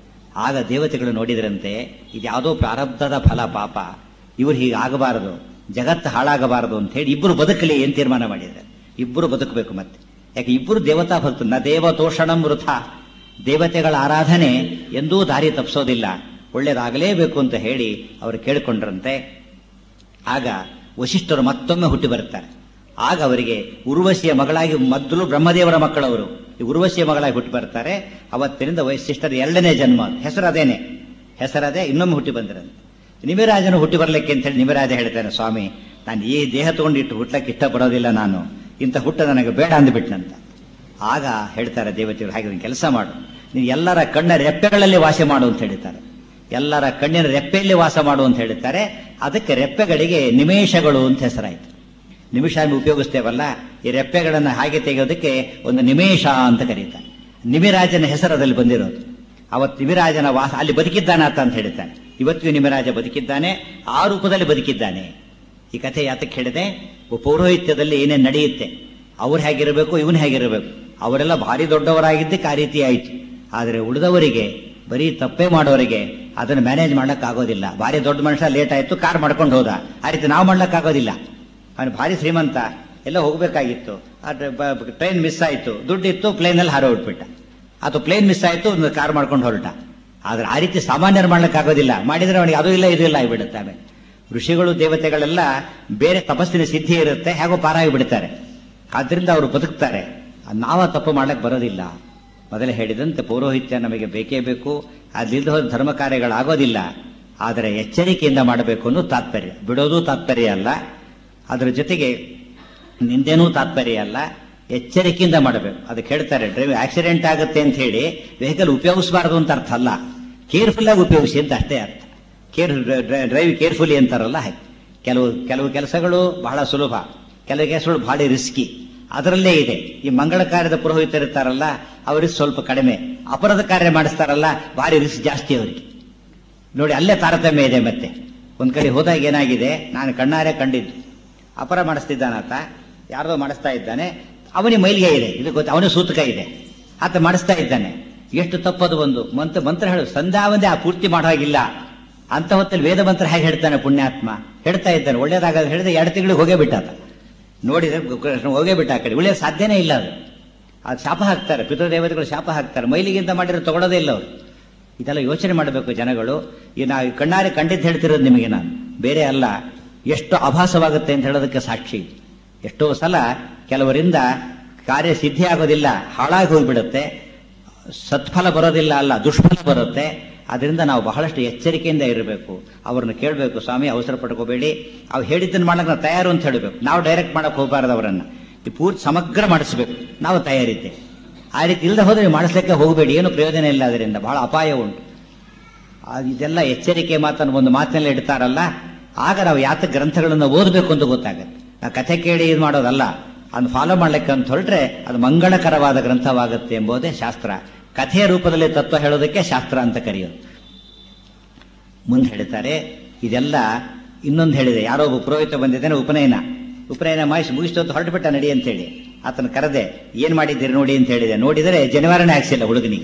ಆಗ ದೇವತೆಗಳು ನೋಡಿದ್ರಂತೆ ಇದು ಯಾವುದೋ ಪ್ರಾರಬ್ಧದ ಫಲ ಪಾಪ ಇವ್ರು ಹೀಗೆ ಆಗಬಾರದು ಜಗತ್ತು ಹಾಳಾಗಬಾರದು ಅಂತ ಹೇಳಿ ಇಬ್ಬರು ಬದುಕಲಿ ಏನ್ ತೀರ್ಮಾನ ಮಾಡಿದ್ದಾರೆ ಇಬ್ಬರು ಬದುಕಬೇಕು ಮತ್ತೆ ಯಾಕೆ ಇಬ್ಬರು ದೇವತಾ ಭಕ್ತರು ನ ದೇವತೋಷಣಂ ವೃಥ ದೇವತೆಗಳ ಆರಾಧನೆ ಎಂದೂ ದಾರಿ ತಪ್ಪಿಸೋದಿಲ್ಲ ಒಳ್ಳೇದಾಗಲೇಬೇಕು ಅಂತ ಹೇಳಿ ಅವರು ಕೇಳಿಕೊಂಡ್ರಂತೆ ಆಗ ವಶಿಷ್ಠರು ಮತ್ತೊಮ್ಮೆ ಹುಟ್ಟಿ ಬರುತ್ತಾರೆ ಆಗ ಅವರಿಗೆ ಉರ್ವಶಿಯ ಮಗಳಾಗಿ ಮೊದಲು ಬ್ರಹ್ಮದೇವರ ಮಕ್ಕಳವರು ಈ ಉರ್ವಶಿಯ ಮಗಳಾಗಿ ಹುಟ್ಟಿ ಬರ್ತಾರೆ ಅವತ್ತಿನಿಂದ ವಶಿಷ್ಠರ ಎರಡನೇ ಜನ್ಮ ಹೆಸರು ಅದೇನೆ ಹೆಸರದೇ ಇನ್ನೊಮ್ಮೆ ಹುಟ್ಟಿ ಬಂದಿರಂತೆ ನಿಮಿರಾಜನು ಹುಟ್ಟಿ ಬರಲಿಕ್ಕೆ ಅಂತ ಹೇಳಿ ನಿಮಿರಾಜ ಹೇಳ್ತಾನೆ ಸ್ವಾಮಿ ನಾನು ಈ ದೇಹ ತಗೊಂಡಿಟ್ಟು ಹುಟ್ಲಕ್ಕೆ ಇಷ್ಟಪಡೋದಿಲ್ಲ ನಾನು ಇಂಥ ಹುಟ್ಟ ನನಗೆ ಬೇಡ ಅಂದ್ಬಿಟ್ನಂತ ಆಗ ಹೇಳ್ತಾರೆ ದೇವತೆಗಳು ಹಾಗೆ ಒಂದು ಕೆಲಸ ಮಾಡು ನೀನು ಎಲ್ಲರ ಕಣ್ಣ ರೆಪ್ಪೆಗಳಲ್ಲಿ ವಾಸ ಮಾಡು ಅಂತ ಹೇಳ್ತಾರೆ ಎಲ್ಲರ ಕಣ್ಣಿನ ರೆಪ್ಪೆಯಲ್ಲಿ ವಾಸ ಮಾಡು ಅಂತ ಹೇಳ್ತಾರೆ ಅದಕ್ಕೆ ರೆಪ್ಪೆಗಳಿಗೆ ನಿಮೇಷಗಳು ಅಂತ ಹೆಸರಾಯಿತು ನಿಮಿಷ ಉಪಯೋಗಿಸ್ತೇವಲ್ಲ ಈ ರೆಪ್ಪೆಗಳನ್ನು ಹಾಗೆ ತೆಗೆಯೋದಕ್ಕೆ ಒಂದು ನಿಮೇಷ ಅಂತ ಕರೀತಾರೆ ನಿಮಿರಾಜನ ಹೆಸರದಲ್ಲಿ ಬಂದಿರೋದು ಅವತ್ತು ನಿಮಿರಾಜನ ವಾಸ ಅಲ್ಲಿ ಬದುಕಿದ್ದಾನಾತ ಅಂತ ಹೇಳ್ತಾನೆ ಇವತ್ತಿಗೂ ನಿಮಿರಾಜ ಬದುಕಿದ್ದಾನೆ ಆ ರೂಪದಲ್ಲಿ ಬದುಕಿದ್ದಾನೆ ಈ ಕಥೆ ಯಾತಕ್ಕೆ ಹೇಳಿದೆ ಪೌರೋಹಿತ್ಯದಲ್ಲಿ ಏನೇನು ನಡೆಯುತ್ತೆ ಅವ್ರು ಹೇಗಿರಬೇಕು ಇವನು ಹೇಗಿರಬೇಕು ಅವರೆಲ್ಲ ಭಾರಿ ದೊಡ್ಡವರಾಗಿದ್ದಕ್ಕೆ ಆ ರೀತಿ ಆಯಿತು ಆದರೆ ಉಳಿದವರಿಗೆ ಬರೀ ತಪ್ಪೇ ಮಾಡೋರಿಗೆ ಅದನ್ನು ಮ್ಯಾನೇಜ್ ಆಗೋದಿಲ್ಲ ಭಾರಿ ದೊಡ್ಡ ಮನುಷ್ಯ ಲೇಟ್ ಆಯಿತು ಕಾರ್ ಮಾಡ್ಕೊಂಡು ಹೋದ ಆ ರೀತಿ ನಾವು ಮಾಡ್ಲಿಕ್ಕಾಗೋದಿಲ್ಲ ಅವನು ಭಾರಿ ಶ್ರೀಮಂತ ಎಲ್ಲ ಹೋಗಬೇಕಾಗಿತ್ತು ಟ್ರೈನ್ ಮಿಸ್ ಆಯಿತು ದುಡ್ಡಿತ್ತು ಪ್ಲೇನಲ್ಲಿ ಹಾರೋಗ್ಬಿಟ್ಟ ಅಥವಾ ಪ್ಲೇನ್ ಮಿಸ್ ಆಯಿತು ಒಂದು ಕಾರ್ ಮಾಡ್ಕೊಂಡು ಹೊರಟ ಆದ್ರೆ ಆ ರೀತಿ ಸಾಮಾನ್ಯರು ಮಾಡ್ಲಿಕ್ಕಾಗೋದಿಲ್ಲ ಮಾಡಿದ್ರೆ ಅವನಿಗೆ ಅದು ಇಲ್ಲ ಇದು ಇಲ್ಲ ಆಗಿಬಿಡುತ್ತೆ ಆಮೇಲೆ ಋಷಿಗಳು ದೇವತೆಗಳೆಲ್ಲ ಬೇರೆ ತಪಸ್ಸಿನ ಸಿದ್ಧಿ ಇರುತ್ತೆ ಹೇಗೋ ಪಾರಾಗಿ ಬಿಡ್ತಾರೆ ಆದ್ರಿಂದ ಅವರು ಬದುಕ್ತಾರೆ ನಾವ ತಪ್ಪು ಮಾಡಕ್ಕೆ ಬರೋದಿಲ್ಲ ಮೊದಲೇ ಹೇಳಿದಂತೆ ಪೌರೋಹಿತ್ಯ ನಮಗೆ ಬೇಕೇ ಬೇಕು ಅದಿಲ್ಲದೆ ಹೋದ ಧರ್ಮ ಕಾರ್ಯಗಳಾಗೋದಿಲ್ಲ ಆದರೆ ಎಚ್ಚರಿಕೆಯಿಂದ ಮಾಡಬೇಕು ಅನ್ನೋ ತಾತ್ಪರ್ಯ ಬಿಡೋದು ತಾತ್ಪರ್ಯ ಅಲ್ಲ ಅದರ ಜೊತೆಗೆ ನಿಂದೇನೂ ತಾತ್ಪರ್ಯ ಅಲ್ಲ ಎಚ್ಚರಿಕೆಯಿಂದ ಮಾಡಬೇಕು ಅದಕ್ಕೆ ಹೇಳ್ತಾರೆ ಡ್ರೈವ್ ಆಕ್ಸಿಡೆಂಟ್ ಆಗುತ್ತೆ ಅಂತ ಹೇಳಿ ವೆಹಿಕಲ್ ಉಪಯೋಗಿಸಬಾರದು ಅಂತ ಅರ್ಥ ಅಲ್ಲ ಕೇರ್ಫುಲ್ ಆಗಿ ಉಪಯೋಗಿಸಿ ಅಂತ ಅಷ್ಟೇ ಅರ್ಥ ಕೇರ್ ಡ್ರೈವ್ ಕೇರ್ಫುಲಿ ಅಂತಾರಲ್ಲ ಹಾಗೆ ಕೆಲವು ಕೆಲವು ಕೆಲಸಗಳು ಬಹಳ ಸುಲಭ ಕೆಲವು ಕೆಲಸಗಳು ಬಹಳ ರಿಸ್ಕಿ ಅದರಲ್ಲೇ ಇದೆ ಈ ಮಂಗಳ ಕಾರ್ಯದ ಪುರೋಹಿತರಿರ್ತಾರಲ್ಲ ಅವರಿಗೆ ಸ್ವಲ್ಪ ಕಡಿಮೆ ಅಪರಾಧ ಕಾರ್ಯ ಮಾಡಿಸ್ತಾರಲ್ಲ ಭಾರಿ ರಿಸ್ಕ್ ಜಾಸ್ತಿ ಅವರಿಗೆ ನೋಡಿ ಅಲ್ಲೇ ತಾರತಮ್ಯ ಇದೆ ಮತ್ತೆ ಒಂದ್ ಕಡೆ ಹೋದಾಗ ಏನಾಗಿದೆ ನಾನು ಕಣ್ಣಾರೆ ಕಂಡಿದ್ದು ಅಪರ ಮಾಡಿಸ್ತಿದ್ದಾನಾತ ಯಾರ್ದೋ ಮಾಡಿಸ್ತಾ ಇದ್ದಾನೆ ಅವನಿಗೆ ಮೈಲಿಗೆ ಇದೆ ಇದು ಗೊತ್ತು ಅವನಿಗೆ ಸೂತಕ ಇದೆ ಆತ ಮಾಡಿಸ್ತಾ ಇದ್ದಾನೆ ಎಷ್ಟು ತಪ್ಪದು ಒಂದು ಮಂತ್ರ ಮಂತ್ರ ಹೇಳು ಸಂಧ್ಯಾವಂದೇ ಆ ಪೂರ್ತಿ ಮಾಡೋ ಹಾಗಿಲ್ಲ ಅಂತ ಹೊತ್ತಲ್ಲಿ ವೇದ ಮಂತ್ರ ಹೇಗೆ ಹೇಳ್ತಾನೆ ಪುಣ್ಯಾತ್ಮ ಹೇಳ್ತಾ ಇದ್ದಾನೆ ಒಳ್ಳೇದಾಗ ಹೇಳಿದ್ರೆ ಎರಡು ತಿಂಗಳಿಗೆ ಹೋಗೇ ಬಿಟ್ಟಾತ ನೋಡಿದ್ರೆ ಕೃಷ್ಣ ಹೋಗೇ ಬಿಟ್ಟ ಆ ಕಡೆ ಉಳಿಯೋದು ಸಾಧ್ಯನೇ ಇಲ್ಲ ಅದು ಅದು ಶಾಪ ಹಾಕ್ತಾರೆ ಪಿತೃದೇವತೆಗಳು ಶಾಪ ಹಾಕ್ತಾರೆ ಮೈಲಿಗಿಂತ ಮಾಡಿರೋ ತಗೊಳ್ಳೋದೇ ಇಲ್ಲ ಅವರು ಇದೆಲ್ಲ ಯೋಚನೆ ಮಾಡಬೇಕು ಜನಗಳು ಈ ನಾವು ಕಣ್ಣಾರೆ ಕಂಡಿದ್ದು ಹೇಳ್ತಿರೋದು ನಿಮಗೆ ನಾನು ಬೇರೆ ಅಲ್ಲ ಎಷ್ಟು ಆಭಾಸವಾಗುತ್ತೆ ಅಂತ ಹೇಳೋದಕ್ಕೆ ಸಾಕ್ಷಿ ಎಷ್ಟೋ ಸಲ ಕೆಲವರಿಂದ ಕಾರ್ಯ ಸಿದ್ಧಿ ಆಗೋದಿಲ್ಲ ಹಾಳಾಗಿ ಹೋಗ್ಬಿಡುತ್ತೆ ಸತ್ಫಲ ಬರೋದಿಲ್ಲ ಅಲ್ಲ ದುಷ್ಫಲ ಬರುತ್ತೆ ಅದರಿಂದ ನಾವು ಬಹಳಷ್ಟು ಎಚ್ಚರಿಕೆಯಿಂದ ಇರಬೇಕು ಅವ್ರನ್ನ ಕೇಳಬೇಕು ಸ್ವಾಮಿ ಅವಸರ ಪಡ್ಕೋಬೇಡಿ ಅವ್ರು ಹೇಳಿದ್ದನ್ನು ಮಾಡಕ್ಕೆ ನಾವು ತಯಾರು ಅಂತ ಹೇಳಬೇಕು ನಾವು ಡೈರೆಕ್ಟ್ ಮಾಡಕ್ಕೆ ಹೋಗಬಾರದು ಅವರನ್ನ ಈ ಪೂರ್ತಿ ಸಮಗ್ರ ಮಾಡಿಸ್ಬೇಕು ನಾವು ತಯಾರಿದ್ದೆ ಆ ರೀತಿ ಇಲ್ಲದೆ ಹೋದ್ರೆ ನೀವು ಮಾಡಿಸ್ಲಿಕ್ಕೆ ಹೋಗಬೇಡಿ ಏನು ಪ್ರಯೋಜನ ಇಲ್ಲ ಅದರಿಂದ ಬಹಳ ಅಪಾಯ ಉಂಟು ಆ ಇದೆಲ್ಲ ಎಚ್ಚರಿಕೆ ಮಾತನ್ನು ಒಂದು ಮಾತಿನಲ್ಲಿ ಇಡ್ತಾರಲ್ಲ ಆಗ ನಾವು ಯಾತ ಗ್ರಂಥಗಳನ್ನು ಓದಬೇಕು ಅಂತ ಗೊತ್ತಾಗುತ್ತೆ ನಾವು ಕಥೆ ಕೇಳಿ ಇದು ಮಾಡೋದಲ್ಲ ಅದನ್ನು ಫಾಲೋ ಮಾಡ್ಲಿಕ್ಕೆ ಅಂತ ಹೊರಟ್ರೆ ಅದು ಮಂಗಳಕರವಾದ ಗ್ರಂಥವಾಗುತ್ತೆ ಎಂಬುದೇ ಶಾಸ್ತ್ರ ಕಥೆಯ ರೂಪದಲ್ಲಿ ತತ್ವ ಹೇಳೋದಕ್ಕೆ ಶಾಸ್ತ್ರ ಅಂತ ಕರೆಯೋದು ಮುಂದೆ ಹೇಳ್ತಾರೆ ಇದೆಲ್ಲ ಇನ್ನೊಂದು ಹೇಳಿದೆ ಯಾರೋ ಒಬ್ಬ ಪುರೋಹಿತ ಬಂದಿದ್ದಾನೆ ಉಪನಯನ ಉಪನಯನ ಮಾಡಿಸಿ ಮುಗಿಸ್ತೊತ್ತು ಹೊರಟುಬಿಟ್ಟ ನಡಿ ಅಂತೇಳಿ ಆತನ ಕರೆದೆ ಏನ್ ಮಾಡಿದ್ದೀರಿ ನೋಡಿ ಅಂತ ಹೇಳಿದೆ ನೋಡಿದರೆ ಜನಿವಾರನೇ ಹಾಕ್ಸಿಲ್ಲ ಹುಡುಗನಿಗೆ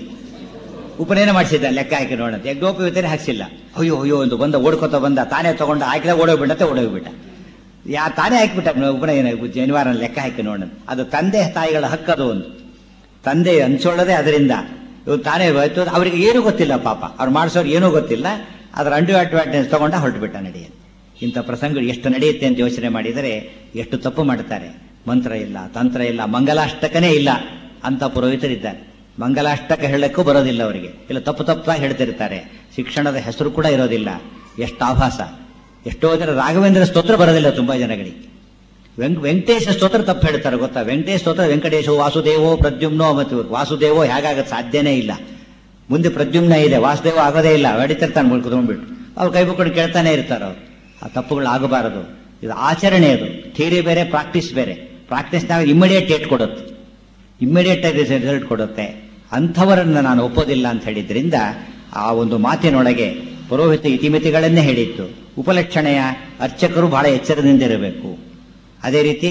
ಉಪನಯನ ಮಾಡಿಸಿದ್ದ ಲೆಕ್ಕ ಹಾಕಿ ನೋಡಂತ ಯಜ್ಞೋಪಯುತನೇ ಹಾಕ್ಸಿಲ್ಲ ಅಯ್ಯೋ ಅಯ್ಯೋ ಒಂದು ಬಂದ ಓಡ್ಕೊತ ಬಂದ ತಾನೇ ತಗೊಂಡ ಹಾಕಿದ ಓಡೋಗ್ಬಿಟ್ಟಂತೆ ಓಡೋಗ್ಬಿಟ್ಟ ಯಾ ತಾನೇ ಹಾಕಿಬಿಟ್ಟ ಉಪನಯನ ಜನಿವಾರ ಲೆಕ್ಕ ಹಾಕಿ ನೋಡಂತ ಅದು ತಂದೆ ತಾಯಿಗಳ ಹಕ್ಕದು ಒಂದು ತಂದೆ ಹಂಚೊಳ್ಳದೆ ಅದರಿಂದ ಇವ್ರು ತಾನೇ ಹೋಯ್ತು ಅವರಿಗೆ ಏನೂ ಗೊತ್ತಿಲ್ಲ ಪಾಪ ಅವ್ರು ಮಾಡಿಸೋರು ಏನೂ ಗೊತ್ತಿಲ್ಲ ಅದರ ಅಂಡು ಅಡ್ವಾಂಟೇಜ್ ತಗೊಂಡ ಹೊರಟುಬಿಟ್ಟ ನಡೆಯಲು ಇಂಥ ಪ್ರಸಂಗಗಳು ಎಷ್ಟು ನಡೆಯುತ್ತೆ ಅಂತ ಯೋಚನೆ ಮಾಡಿದರೆ ಎಷ್ಟು ತಪ್ಪು ಮಾಡ್ತಾರೆ ಮಂತ್ರ ಇಲ್ಲ ತಂತ್ರ ಇಲ್ಲ ಮಂಗಲಾಷ್ಟಕನೇ ಇಲ್ಲ ಅಂತ ಪುರೋಹಿತರಿದ್ದಾರೆ ಮಂಗಲಾಷ್ಟಕ ಹೇಳಕ್ಕೂ ಬರೋದಿಲ್ಲ ಅವರಿಗೆ ಇಲ್ಲ ತಪ್ಪು ತಪ್ಪಾಗಿ ಹೇಳ್ತಿರ್ತಾರೆ ಶಿಕ್ಷಣದ ಹೆಸರು ಕೂಡ ಇರೋದಿಲ್ಲ ಎಷ್ಟು ಆಭಾಸ ಎಷ್ಟೋ ಜನ ರಾಘವೇಂದ್ರ ಸ್ತೋತ್ರ ಬರೋದಿಲ್ಲ ತುಂಬಾ ಜನಗಳಿಗೆ ವೆಂಕ್ ವೆಂಕಟೇಶ ಸ್ತೋತ್ರ ತಪ್ಪು ಹೇಳ್ತಾರೆ ಗೊತ್ತಾ ವೆಂಕಟೇಶ ಸ್ತೋತ್ರ ವೆಂಕಟೇಶೋ ವಾಸುದೇವೋ ಪ್ರದ್ಯುಮ್ನೋ ಮತ್ತು ವಾಸುದೇವೋ ಹೇಗಾಗತ್ತೆ ಸಾಧ್ಯನೇ ಇಲ್ಲ ಮುಂದೆ ಪ್ರದ್ಯುಮ್ನ ಇದೆ ವಾಸುದೇವ ಆಗೋದೇ ಇಲ್ಲ ಹೊಡಿತಿರ್ತಾನೆ ಕುತ್ಕೊಂಡ್ಬಿಟ್ಟು ಅವ್ರು ಕೈ ಮುಕ್ಕೊಂಡು ಕೇಳ್ತಾನೆ ಇರ್ತಾರೆ ಅವ್ರು ಆ ತಪ್ಪುಗಳು ಆಗಬಾರದು ಇದು ಆಚರಣೆ ಅದು ಥಿಯರಿ ಬೇರೆ ಪ್ರಾಕ್ಟೀಸ್ ಬೇರೆ ಪ್ರಾಕ್ಟೀಸ್ ನಾವು ಇಮಿಡಿಯೇಟ್ ಏಟ್ ಕೊಡುತ್ತೆ ಇಮಿಡಿಯೇಟ್ ಆಗಿ ರಿಸಲ್ಟ್ ಕೊಡುತ್ತೆ ಅಂಥವರನ್ನು ನಾನು ಒಪ್ಪೋದಿಲ್ಲ ಅಂತ ಹೇಳಿದ್ರಿಂದ ಆ ಒಂದು ಮಾತಿನೊಳಗೆ ಪುರೋಹಿತ ಇತಿಮಿತಿಗಳನ್ನೇ ಹೇಳಿತ್ತು ಉಪಲಕ್ಷಣೆಯ ಅರ್ಚಕರು ಬಹಳ ಎಚ್ಚರದಿಂದ ಇರಬೇಕು ಅದೇ ರೀತಿ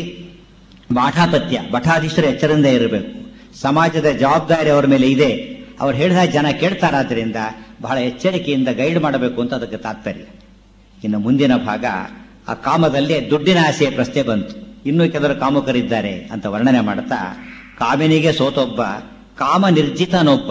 ಬಾಠಾಪತ್ಯ ಭಟಾಧೀಶರು ಎಚ್ಚರದಿಂದ ಇರಬೇಕು ಸಮಾಜದ ಜವಾಬ್ದಾರಿ ಅವರ ಮೇಲೆ ಇದೆ ಅವ್ರು ಹೇಳಿದ ಜನ ಕೇಳ್ತಾರಾದ್ರಿಂದ ಬಹಳ ಎಚ್ಚರಿಕೆಯಿಂದ ಗೈಡ್ ಮಾಡಬೇಕು ಅಂತ ಅದಕ್ಕೆ ತಾತ್ಪರ್ಯ ಇನ್ನು ಮುಂದಿನ ಭಾಗ ಆ ಕಾಮದಲ್ಲಿ ದುಡ್ಡಿನ ಆಸೆಯ ಪ್ರಶ್ನೆ ಬಂತು ಇನ್ನೂ ಕೆಲವರು ಕಾಮುಕರಿದ್ದಾರೆ ಅಂತ ವರ್ಣನೆ ಮಾಡ್ತಾ ಕಾಮಿನಿಗೆ ಸೋತೊಬ್ಬ ಕಾಮ ನಿರ್ಜಿತನೊಬ್ಬ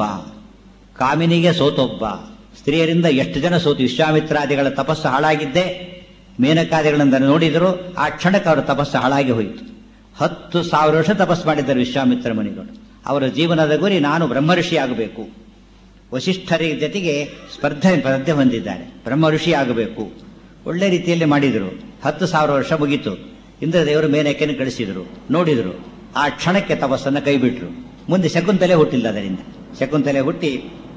ಕಾಮಿನಿಗೆ ಸೋತೊಬ್ಬ ಸ್ತ್ರೀಯರಿಂದ ಎಷ್ಟು ಜನ ಸೋತು ವಿಶ್ವಾಮಿತ್ರಾದಿಗಳ ತಪಸ್ಸು ಹಾಳಾಗಿದ್ದೆ ಮೇನಕಾದಿಗಳಿಂದ ನೋಡಿದ್ರು ಆ ಕ್ಷಣಕ್ಕೆ ಅವರ ತಪಸ್ಸು ಹಾಳಾಗಿ ಹೋಯಿತು ಹತ್ತು ಸಾವಿರ ವರ್ಷ ತಪಸ್ಸು ಮಾಡಿದ್ದಾರೆ ವಿಶ್ವಾಮಿತ್ರ ಮುನಿಗಳು ಅವರ ಜೀವನದ ಗುರಿ ನಾನು ಬ್ರಹ್ಮಋಷಿ ಆಗಬೇಕು ವಸಿಷ್ಠರ ಜೊತೆಗೆ ಸ್ಪರ್ಧೆ ಸ್ಪರ್ಧೆ ಹೊಂದಿದ್ದಾರೆ ಬ್ರಹ್ಮ ಋಷಿ ಆಗಬೇಕು ಒಳ್ಳೆ ರೀತಿಯಲ್ಲಿ ಮಾಡಿದರು ಹತ್ತು ಸಾವಿರ ವರ್ಷ ಮುಗೀತು ಇಂದ್ರದೇವರು ಮೇನಕೆಯನ್ನು ಕಳಿಸಿದರು ನೋಡಿದರು ಆ ಕ್ಷಣಕ್ಕೆ ತಪಸ್ಸನ್ನು ಕೈಬಿಟ್ರು ಮುಂದೆ ಶಕುಂತಲೆ ಹುಟ್ಟಿಲ್ಲ ಅದರಿಂದ ಶಕುಂತಲೆ ಹುಟ್ಟಿ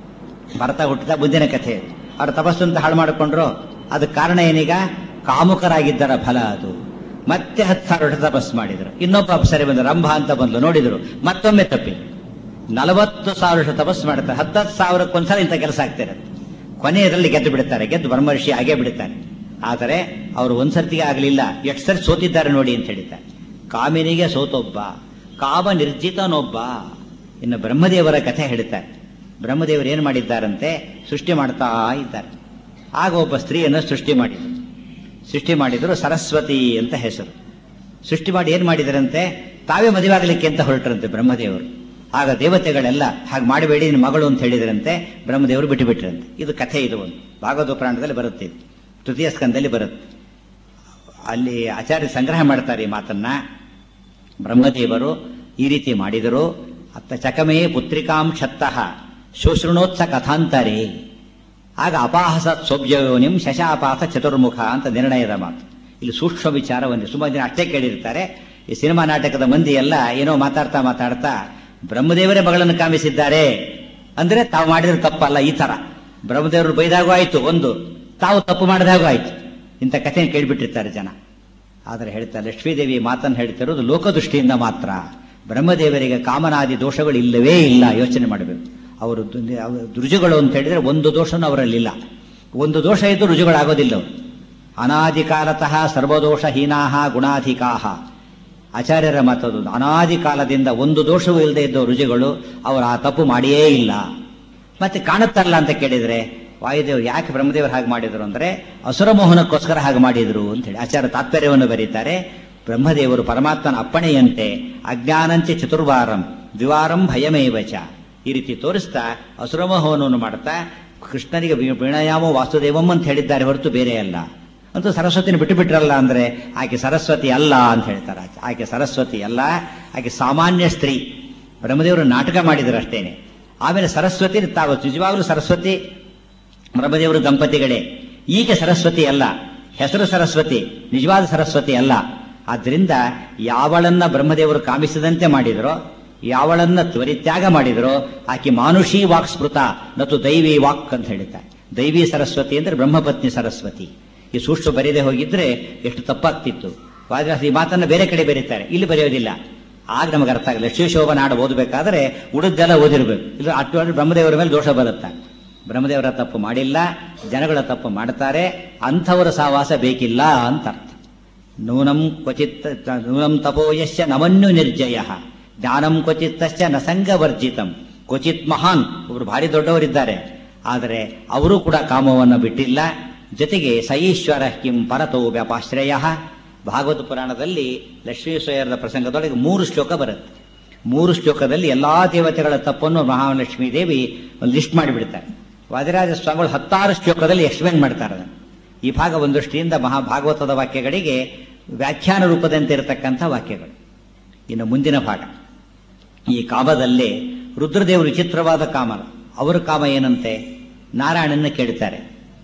ಭರತ ಹುಟ್ಟಿದ ಮುಂದಿನ ಕಥೆ ಅವ್ರ ತಪಸ್ಸು ಅಂತ ಹಾಳು ಮಾಡಿಕೊಂಡ್ರು ಅದಕ್ಕೆ ಕಾರಣ ಏನೀಗ ಕಾಮುಕರಾಗಿದ್ದರ ಫಲ ಅದು ಮತ್ತೆ ಹತ್ತು ಸಾವಿರ ವರ್ಷ ತಪಸ್ಸು ಮಾಡಿದ್ರು ಇನ್ನೊಬ್ಬ ಅಪ್ಸರೆ ಬಂದು ರಂಭ ಅಂತ ಬಂದು ನೋಡಿದ್ರು ಮತ್ತೊಮ್ಮೆ ತಪ್ಪಿ ನಲವತ್ತು ಸಾವಿರ ವರ್ಷ ತಪಸ್ಸು ಮಾಡ್ತಾರೆ ಹತ್ತತ್ತು ಸಾವಿರಕ್ಕೊಂದ್ಸಲ ಇಂಥ ಕೆಲಸ ಆಗ್ತಿರತ್ತೆ ಕೊನೆಯದರಲ್ಲಿ ಗೆದ್ದು ಬಿಡುತ್ತಾರೆ ಗೆದ್ದು ಬ್ರಹ್ಮರ್ಷಿ ಆಗೇ ಬಿಡುತ್ತಾರೆ ಆದರೆ ಅವರು ಒಂದ್ಸರ್ತಿಗೆ ಆಗಲಿಲ್ಲ ಎಷ್ಟು ಸರಿ ಸೋತಿದ್ದಾರೆ ನೋಡಿ ಅಂತ ಹೇಳಿದ್ದಾರೆ ಕಾಮಿನಿಗೆ ಸೋತೊಬ್ಬ ಕಾಮ ನಿರ್ಜಿತನೊಬ್ಬ ಇನ್ನು ಬ್ರಹ್ಮದೇವರ ಕಥೆ ಹೇಳ್ತಾರೆ ಬ್ರಹ್ಮದೇವರು ಏನು ಮಾಡಿದ್ದಾರಂತೆ ಸೃಷ್ಟಿ ಮಾಡ್ತಾ ಇದ್ದಾರೆ ಆಗ ಒಬ್ಬ ಸ್ತ್ರೀಯನ್ನು ಸೃಷ್ಟಿ ಮಾಡಿದರು ಸೃಷ್ಟಿ ಮಾಡಿದ್ರು ಸರಸ್ವತಿ ಅಂತ ಹೆಸರು ಸೃಷ್ಟಿ ಮಾಡಿ ಏನ್ ಮಾಡಿದರಂತೆ ತಾವೇ ಮದುವಾಗಲಿಕ್ಕೆ ಅಂತ ಹೊರಟರಂತೆ ಬ್ರಹ್ಮದೇವರು ಆಗ ದೇವತೆಗಳೆಲ್ಲ ಹಾಗೆ ಮಾಡಬೇಡಿ ನಿನ್ನ ಮಗಳು ಅಂತ ಹೇಳಿದ್ರಂತೆ ಬ್ರಹ್ಮದೇವರು ಬಿಟ್ಟು ಬಿಟ್ರಂತೆ ಇದು ಕಥೆ ಇದು ಒಂದು ಭಾಗವತ ಪುರಾಣದಲ್ಲಿ ಬರುತ್ತೆ ಇದು ತೃತೀಯ ಸ್ಕಂದಲ್ಲಿ ಬರುತ್ತೆ ಅಲ್ಲಿ ಆಚಾರ್ಯ ಸಂಗ್ರಹ ಮಾಡ್ತಾರೆ ಈ ಮಾತನ್ನ ಬ್ರಹ್ಮದೇವರು ಈ ರೀತಿ ಮಾಡಿದರು ಅತ್ತ ಚಕಮೇ ಪುತ್ರಿಕಾಂ ಕ್ಷತ್ತಃ ಶೋಷೃಣೋತ್ಸ ಕಥಾಂತರೇ ಆಗ ಅಪಾಹಸತ್ ಸೋಬ್ಜಯೋನಿಂ ಶಶಾಪಾತ ಚತುರ್ಮುಖ ಅಂತ ನಿರ್ಣಯದ ಮಾತು ಇಲ್ಲಿ ಸೂಕ್ಷ್ಮ ವಿಚಾರ ಒಂದು ಸುಮಾರು ಜನ ಅಷ್ಟೇ ಕೇಳಿರ್ತಾರೆ ಈ ಸಿನಿಮಾ ನಾಟಕದ ಮಂದಿ ಎಲ್ಲ ಏನೋ ಮಾತಾಡ್ತಾ ಮಾತಾಡ್ತಾ ಬ್ರಹ್ಮದೇವರೇ ಮಗಳನ್ನು ಕಾಮಿಸಿದ್ದಾರೆ ಅಂದ್ರೆ ತಾವು ಮಾಡಿದ್ರೆ ತಪ್ಪಲ್ಲ ಈ ತರ ಬ್ರಹ್ಮದೇವರು ಬೈದಾಗೂ ಆಯ್ತು ಒಂದು ತಾವು ತಪ್ಪು ಮಾಡಿದಾಗೂ ಆಯ್ತು ಇಂಥ ಕಥೆ ಕೇಳಿಬಿಟ್ಟಿರ್ತಾರೆ ಜನ ಆದರೆ ಹೇಳ್ತಾರೆ ಲಕ್ಷ್ಮೀದೇವಿ ಮಾತನ್ನು ಹೇಳ್ತಿರೋದು ಲೋಕದೃಷ್ಟಿಯಿಂದ ಮಾತ್ರ ಬ್ರಹ್ಮದೇವರಿಗೆ ಕಾಮನಾದಿ ದೋಷಗಳು ಇಲ್ಲವೇ ಇಲ್ಲ ಯೋಚನೆ ಮಾಡಬೇಕು ಅವರು ದು- ಅವರು ರುಜುಗಳು ಅಂತ ಹೇಳಿದ್ರೆ ಒಂದು ದೋಷನೂ ಅವರಲ್ಲಿಲ್ಲ ಒಂದು ದೋಷ ಇದ್ದು ರುಜುಗಳಾಗೋದಿಲ್ಲ ಅವರು ಅನಾದಿ ಕಾಲತಃ ಸರ್ವದೋಷಹೀನಾಹ ಗುಣಾಧಿಕಾಹ ಆಚಾರ್ಯರ ಮಾತದು ಅನಾದಿ ಕಾಲದಿಂದ ಒಂದು ದೋಷವೂ ಇಲ್ಲದೆ ಇದ್ದ ರುಜುಗಳು ಅವರು ಆ ತಪ್ಪು ಮಾಡಿಯೇ ಇಲ್ಲ ಮತ್ತೆ ಕಾಣುತ್ತಲ್ಲ ಅಂತ ಕೇಳಿದ್ರೆ ವಾಯುದೇವರು ಯಾಕೆ ಬ್ರಹ್ಮದೇವರು ಹಾಗೆ ಮಾಡಿದ್ರು ಅಂದ್ರೆ ಅಸುರ ಮೋಹನಕ್ಕೋಸ್ಕರ ಹಾಗೆ ಮಾಡಿದ್ರು ಅಂತ ಹೇಳಿ ಆಚಾರ್ಯ ತಾತ್ಪರ್ಯವನ್ನು ಬರೀತಾರೆ ಬ್ರಹ್ಮದೇವರು ಪರಮಾತ್ಮನ ಅಪ್ಪಣೆಯಂತೆ ಅಜ್ಞಾನಂಚೆ ಚತುರ್ವಾರಂ ದ್ವಿವಾರಂ ಭಯಮೇವಚ ಈ ರೀತಿ ತೋರಿಸ್ತಾ ಅಸುರಮೋಹನವನ್ನು ಮಾಡ್ತಾ ಕೃಷ್ಣನಿಗೆ ವಿ- ವೀಣಯಾಮೋ ವಾಸುದೇವಂ ಅಂತ ಹೇಳಿದ್ದಾರೆ ಹೊರತು ಬೇರೆ ಅಲ್ಲ ಅಂತೂ ಸರಸ್ವತಿನ ಬಿಟ್ಟು ಬಿಟ್ರಲ್ಲ ಅಂದ್ರೆ ಆಕೆ ಸರಸ್ವತಿ ಅಲ್ಲ ಅಂತ ಹೇಳ್ತಾರೆ ಆಕೆ. ಆಕೆ ಸರಸ್ವತಿ ಅಲ್ಲ ಆಕೆ ಸಾಮಾನ್ಯ ಸ್ತ್ರೀ ಬ್ರಹ್ಮದೇವರು ನಾಟಕ ಮಾಡಿದ್ರು ಅಷ್ಟೇನೆ ಆಮೇಲೆ ಸರಸ್ವತಿ ತಾವು ನಿಜವಾಗ್ಲೂ ಸರಸ್ವತಿ ಬ್ರಹ್ಮದೇವರು ದಂಪತಿಗಳೇ ಈಕೆ ಸರಸ್ವತಿ ಅಲ್ಲ ಹೆಸರು ಸರಸ್ವತಿ ನಿಜವಾದ ಸರಸ್ವತಿ ಅಲ್ಲ ಆದ್ರಿಂದ ಯಾವಳನ್ನ ಬ್ರಹ್ಮದೇವರು ಕಾಮಿಸದಂತೆ ಮಾಡಿದರೋ ಯಾವಳನ್ನ ತ್ವರಿತ್ಯಾಗ ಮಾಡಿದರೋ ಆಕೆ ಮಾನುಷಿ ವಾಕ್ ಸ್ಮೃತ ನತು ದೈವಿ ವಾಕ್ ಅಂತ ಹೇಳಿದ್ದಾರೆ ದೈವಿ ಸರಸ್ವತಿ ಅಂದ್ರೆ ಬ್ರಹ್ಮಪತ್ನಿ ಸರಸ್ವತಿ ಈ ಸೂಕ್ಷ್ಮ ಬರೆಯದೆ ಹೋಗಿದ್ರೆ ಎಷ್ಟು ತಪ್ಪಾಗ್ತಿತ್ತು ವಾದಿರಾಜ ಈ ಮಾತನ್ನ ಬೇರೆ ಕಡೆ ಬರೀತಾರೆ ಇಲ್ಲಿ ಬರೆಯೋದಿಲ್ಲ ಆಗ ನಮಗೆ ಅರ್ಥ ಆಗಲ್ಲ ಲಕ್ಷ್ಮೀ ಶೋಭನ ಹಾಡು ಓದಬೇಕಾದ್ರೆ ಉಳಿದೆಲ್ಲ ಓದಿರ್ಬೇಕು ಇಲ್ಲ ಅಟ್ಟು ಬ್ರಹ್ಮದೇವರ ಮೇಲೆ ದೋಷ ಬರುತ್ತೆ ಬ್ರಹ್ಮದೇವರ ತಪ್ಪು ಮಾಡಿಲ್ಲ ಜನಗಳ ತಪ್ಪು ಮಾಡ್ತಾರೆ ಅಂಥವರ ಸಹವಾಸ ಬೇಕಿಲ್ಲ ಅಂತ ಅರ್ಥ ನೂನಂ ಕ್ವಚಿತ್ ನೂನಂ ತಪೋಯಶ್ಚ ನಮನ್ಯು ನಿರ್ಜಯ ಜ್ಞಾನಂ ಕ್ವಚಿತ್ತಶ್ಚ ನಸಂಗವರ್ಜಿತಂ ಕ್ವಚಿತ್ ಮಹಾನ್ ಒಬ್ರು ಭಾರಿ ದೊಡ್ಡವರಿದ್ದಾರೆ ಆದರೆ ಅವರು ಕೂಡ ಕಾಮವನ್ನು ಬಿಟ್ಟಿಲ್ಲ ಜೊತೆಗೆ ಸೈಶ್ವರ ಕಿಂ ಪರತೋ ವ್ಯಪಾಶ್ರಯ ಭಾಗವತ ಪುರಾಣದಲ್ಲಿ ಲಕ್ಷ್ಮೀಶ್ವರದ ಪ್ರಸಂಗದೊಳಗೆ ಮೂರು ಶ್ಲೋಕ ಬರುತ್ತೆ ಮೂರು ಶ್ಲೋಕದಲ್ಲಿ ಎಲ್ಲಾ ದೇವತೆಗಳ ತಪ್ಪನ್ನು ಮಹಾಲಕ್ಷ್ಮೀ ದೇವಿ ಒಂದು ಲಿಸ್ಟ್ ಮಾಡಿಬಿಡ್ತಾರೆ ವಾದಿರಾಜ ಸ್ವಾಮಿಗಳು ಹತ್ತಾರು ಶ್ಲೋಕದಲ್ಲಿ ಎಕ್ಸ್ಪ್ಲೇನ್ ಮಾಡ್ತಾರೆ ಅದನ್ನು. ಈ ಭಾಗ ಒಂದು ದೃಷ್ಟಿಯಿಂದ ಮಹಾಭಾಗವತದ ವಾಕ್ಯಗಳಿಗೆ ವ್ಯಾಖ್ಯಾನ ರೂಪದಂತೆ ಇರತಕ್ಕಂಥ ವಾಕ್ಯಗಳು ಇನ್ನು ಮುಂದಿನ ಭಾಗ ಈ ಕಾಮದಲ್ಲಿ ರುದ್ರದೇವರು ವಿಚಿತ್ರವಾದ ಕಾಮ ಅವರ ಕಾಮ ಏನಂತೆ ನಾರಾಯಣನ ಕೇಳ್ತಾರೆ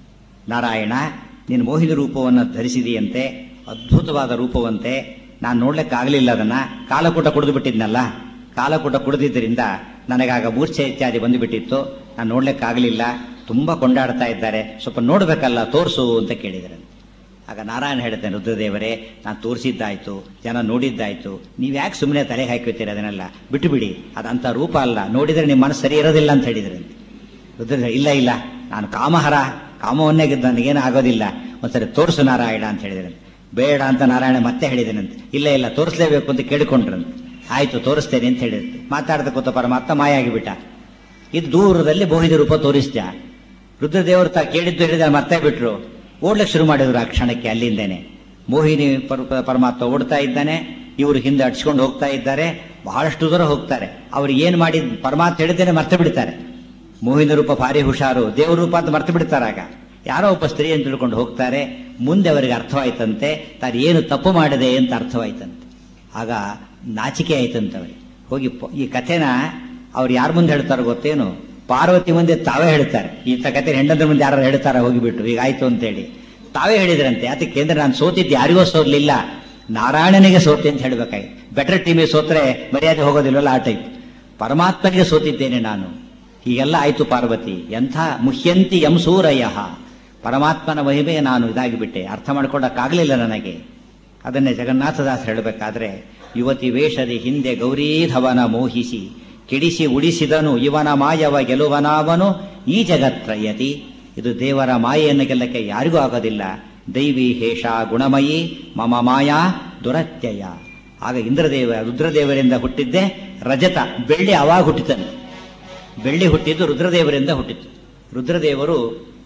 ನಾರಾಯಣ ನೀನು ಮೋಹಿನಿ ರೂಪವನ್ನು ಧರಿಸಿದೆಯಂತೆ ಅದ್ಭುತವಾದ ರೂಪವಂತೆ ನಾನು ನೋಡ್ಲಿಕ್ಕಾಗಲಿಲ್ಲ ಅದನ್ನ ಕಾಲಕೂಟ ಕುಡಿದು ಬಿಟ್ಟಿದ್ನಲ್ಲ ಕಾಲಕೂಟ ಕುಡಿದಿದ್ದರಿಂದ ನನಗಾಗ ಮೂರ್ಛೆ ಇತ್ಯಾದಿ ಬಂದುಬಿಟ್ಟಿತ್ತು ನಾನು ನೋಡ್ಲಿಕ್ಕಾಗಲಿಲ್ಲ ತುಂಬಾ ಕೊಂಡಾಡ್ತಾ ಇದ್ದಾರೆ ಸ್ವಲ್ಪ ನೋಡ್ಬೇಕಲ್ಲ ತೋರಿಸು ಅಂತ ಕೇಳಿದರೆ ಆಗ ನಾರಾಯಣ ಹೇಳ್ತೇನೆ ರುದ್ರದೇವರೇ ನಾನು ತೋರಿಸಿದ್ದಾಯ್ತು ಜನ ನೋಡಿದ್ದಾಯ್ತು ನೀವು ಯಾಕೆ ಸುಮ್ಮನೆ ತಲೆ ಹಾಕಿರ್ತೀರಿ ಅದನ್ನೆಲ್ಲ ಬಿಟ್ಟು ಬಿಡಿ ಅದಂತ ರೂಪ ಅಲ್ಲ ನೋಡಿದ್ರೆ ನಿಮ್ಮ ಮನಸ್ಸು ಸರಿ ಇರೋದಿಲ್ಲ ಅಂತ ಹೇಳಿದ್ರೆ ರುದ್ರ ಇಲ್ಲ ಇಲ್ಲ ನಾನು ಕಾಮಹರ ಕಾಮವನ್ನೇ ಗೆದ್ದು ನನಗೇನು ಆಗೋದಿಲ್ಲ ಒಂದ್ಸರಿ ತೋರಿಸು ನಾರಾಯಣ ಅಂತ ಹೇಳಿದ್ರೆ ಬೇಡ ಅಂತ ನಾರಾಯಣ ಮತ್ತೆ ಹೇಳಿದನಂತೆ ಇಲ್ಲ ಇಲ್ಲ ತೋರಿಸ್ಲೇಬೇಕು ಅಂತ ಕೇಳಿಕೊಂಡ್ರಂತೆ ಆಯ್ತು ತೋರಿಸ್ತೇನೆ ಅಂತ ಹೇಳಿದ್ರು ಮಾತಾಡ್ದ ಕೂತ ಪರಮಾತ್ಮ ಮಾಯ ಆಗಿಬಿಟ್ಟ ಇದು ದೂರದಲ್ಲಿ ಬೋಹಿದ ರೂಪ ತೋರಿಸ್ದ ರುದ್ರದೇವರು ತಾ ಕೇಳಿದ್ದು ಹೇಳಿದ ಮತ್ತೆ ಬಿಟ್ರು ಓಡ್ಲಿಕ್ಕೆ ಶುರು ಮಾಡಿದ್ರು ಆ ಕ್ಷಣಕ್ಕೆ ಅಲ್ಲಿಂದೇನೆ ಮೋಹಿನಿ ಪರ- ಪರಮಾತ್ಮ ಓಡ್ತಾ ಇದ್ದಾನೆ ಇವರು ಹಿಂದೆ ಅಡ್ಸ್ಕೊಂಡು ಹೋಗ್ತಾ ಇದ್ದಾರೆ ಬಹಳಷ್ಟು ದೂರ ಹೋಗ್ತಾರೆ ಅವ್ರು ಏನ್ ಮಾಡಿ ಪರಮಾತ್ಮ ಹೇಳಿದ್ದೇನೆ ಮರ್ತು ಬಿಡ್ತಾರೆ ಮೋಹಿನ ರೂಪ ಭಾರಿ ಹುಷಾರು ದೇವ್ರ ರೂಪ ಅಂತ ಮರ್ತು ಬಿಡ್ತಾರೆ ಆಗ ಯಾರೋ ಒಬ್ಬ ಸ್ತ್ರೀ ಅಂತ ತಿಳ್ಕೊಂಡು ಹೋಗ್ತಾರೆ ಮುಂದೆ ಅವರಿಗೆ ಅರ್ಥವಾಯ್ತಂತೆ ತಾನು ಏನು ತಪ್ಪು ಮಾಡಿದೆ ಅಂತ ಅರ್ಥವಾಯ್ತಂತೆ ಆಗ ನಾಚಿಕೆ ಆಯ್ತಂತೆ ಅವರಿಗೆ ಹೋಗಿ ಪ- ಈ ಕಥೆನ ಅವ್ರು ಯಾರ ಮುಂದೆ ಹೇಳ್ತಾರೋ ಗೊತ್ತೇನು ಪಾರ್ವತಿ ಮುಂದೆ ತಾವೇ ಹೇಳ್ತಾರೆ ಇಂಥ ಕಥೆ ಹೆಂಡದ್ರ ಮುಂದೆ ಯಾರು ಹೇಳ್ತಾರ ಹೋಗಿಬಿಟ್ಟು ಈಗ ಆಯ್ತು ಅಂತೇಳಿ ತಾವೇ ಹೇಳಿದ್ರಂತೆ ಅದಕ್ಕೆ ಅಂದ್ರೆ ನಾನು ಸೋತಿದ್ದು ಯಾರಿಗೋ ಸೋರ್ಲಿಲ್ಲ ನಾರಾಯಣನಿಗೆ ಸೋತೆ ಅಂತ ಹೇಳ್ಬೇಕಾಗಿ ಬೆಟರ್ ಟೀಮಿಗೆ ಸೋತ್ರೆ ಮರ್ಯಾದೆ ಹೋಗೋದಿಲ್ವಲ್ಲ ಆ ಟೈಪ್ ಪರಮಾತ್ಮನಿಗೆ ಸೋತಿದ್ದೇನೆ ನಾನು ಹೀಗೆಲ್ಲ ಆಯ್ತು ಪಾರ್ವತಿ ಎಂಥ ಮುಹ್ಯಂತಿ ಯಂ ಸೂರಯ ಪರಮಾತ್ಮನ ಮಹಿಮೆ ನಾನು ಇದಾಗಿಬಿಟ್ಟೆ ಅರ್ಥ ಮಾಡ್ಕೊಳ್ಳೋಕ್ಕಾಗಲಿಲ್ಲ ನನಗೆ ಅದನ್ನೇ ಜಗನ್ನಾಥದಾಸ್ ಹೇಳಬೇಕಾದ್ರೆ ಯುವತಿ ವೇಷದಿ ಹಿಂದೆ ಗೌರೀಧವನ ಮೋಹಿಸಿ ಕಿಡಿಸಿ ಉಳಿಸಿದನು ಇವನ ಮಾಯವ ಗೆಲುವನಾವನು ಈ ಜಗತ್ರಯತಿ ಇದು ದೇವರ ಮಾಯೆಯನ್ನು ಗೆಲ್ಲಕ್ಕೆ ಯಾರಿಗೂ ಆಗೋದಿಲ್ಲ ದೈವಿ ಹೇಷ ಗುಣಮಯಿ ಮಮ ಮಾಯಾ ದುರತ್ಯಯ ಆಗ ಇಂದ್ರದೇವ ರುದ್ರದೇವರಿಂದ ಹುಟ್ಟಿದ್ದೆ ರಜತ ಬೆಳ್ಳಿ ಅವಾಗ ಹುಟ್ಟಿತನು ಬೆಳ್ಳಿ ಹುಟ್ಟಿದ್ದು ರುದ್ರದೇವರಿಂದ ಹುಟ್ಟಿತು ರುದ್ರದೇವರು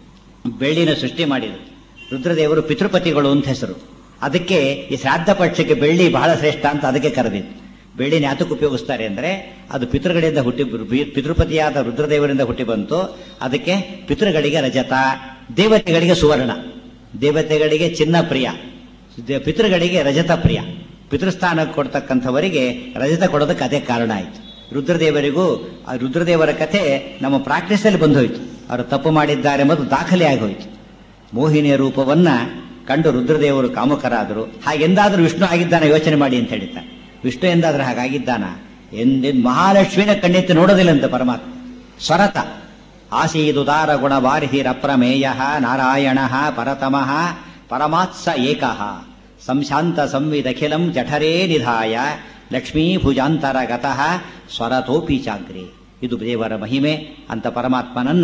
ಬೆಳ್ಳಿನ ಸೃಷ್ಟಿ ಮಾಡಿದರು ರುದ್ರದೇವರು ಪಿತೃಪತಿಗಳು ಅಂತ ಹೆಸರು ಅದಕ್ಕೆ ಈ ಶ್ರಾದ್ದ ಪಕ್ಷಕ್ಕೆ ಬೆಳ್ಳಿ ಬಹಳ ಶ್ರೇಷ್ಠ ಅಂತ ಅದಕ್ಕೆ ಕರೆದಿತ್ತು ಬೆಳ್ಳಿನ ಯಾತಕ್ಕೆ ಉಪಯೋಗಿಸ್ತಾರೆ ಅಂದ್ರೆ ಅದು ಪಿತೃಗಳಿಂದ ಹುಟ್ಟಿ ಪಿತೃಪತಿಯಾದ ರುದ್ರದೇವರಿಂದ ಹುಟ್ಟಿ ಬಂತು ಅದಕ್ಕೆ ಪಿತೃಗಳಿಗೆ ರಜತ ದೇವತೆಗಳಿಗೆ ಸುವರ್ಣ ದೇವತೆಗಳಿಗೆ ಚಿನ್ನ ಪ್ರಿಯ ದೇ- ಪಿತೃಗಳಿಗೆ ರಜತ ಪ್ರಿಯ ಪಿತೃಸ್ಥಾನಕ್ಕೆ ಕೊಡ್ತಕ್ಕಂಥವರಿಗೆ ರಜತ ಕೊಡೋದಕ್ಕೆ ಅದೇ ಕಾರಣ ಆಯಿತು ರುದ್ರದೇವರಿಗೂ ಆ ರುದ್ರದೇವರ ಕಥೆ ನಮ್ಮ ಪ್ರಾಕ್ಟೀಸಲ್ಲಿ ಬಂದೋಯ್ತು ಅವರು ತಪ್ಪು ಮಾಡಿದ್ದಾರೆ ಎಂಬುದು ದಾಖಲೆ ಆಗೋಯ್ತು ಮೋಹಿನಿಯ ರೂಪವನ್ನ ಕಂಡು ರುದ್ರದೇವರು ಕಾಮಕರಾದರು ಹಾಗೆಂದಾದ್ರೂ ವಿಷ್ಣು ಆಗಿದ್ದಾನ ಯೋಚನೆ ಮಾಡಿ ಅಂತ ಹೇಳಿದ್ದಾರೆ ವಿಷ್ಣು ಎಂದಾದ್ರೂ ಹಾಗಾಗಿದ್ದಾನ ಎಂದೆಂದು ಮಹಾಲಕ್ಷ್ಮಿನ ಕಣ್ಣೆತ್ತಿ ನೋಡೋದಿಲ್ಲಂತೆ ಪರಮಾತ್ಮ ಸ್ವರತ ಆಸೀದುದಾರ ಗುಣ ವಾರ್ಹಿರಪ್ರಮೇಯ ನಾರಾಯಣ ಪರತಮಃ ಪರಮಾತ್ಸ ಏಕಃ ಸಂಶಾಂತ ಸಂವಿದಖಿಲಂ ಜಠರೇ ನಿಧಾಯ ಲಕ್ಷ್ಮೀ ಭುಜಾಂತರಗತಃ ಸ್ವರತೋಪಿ ಚಾಗ್ರೆ ಇದು ದೇವರ ಮಹಿಮೆ ಅಂತ ಪರಮಾತ್ಮನನ್ನ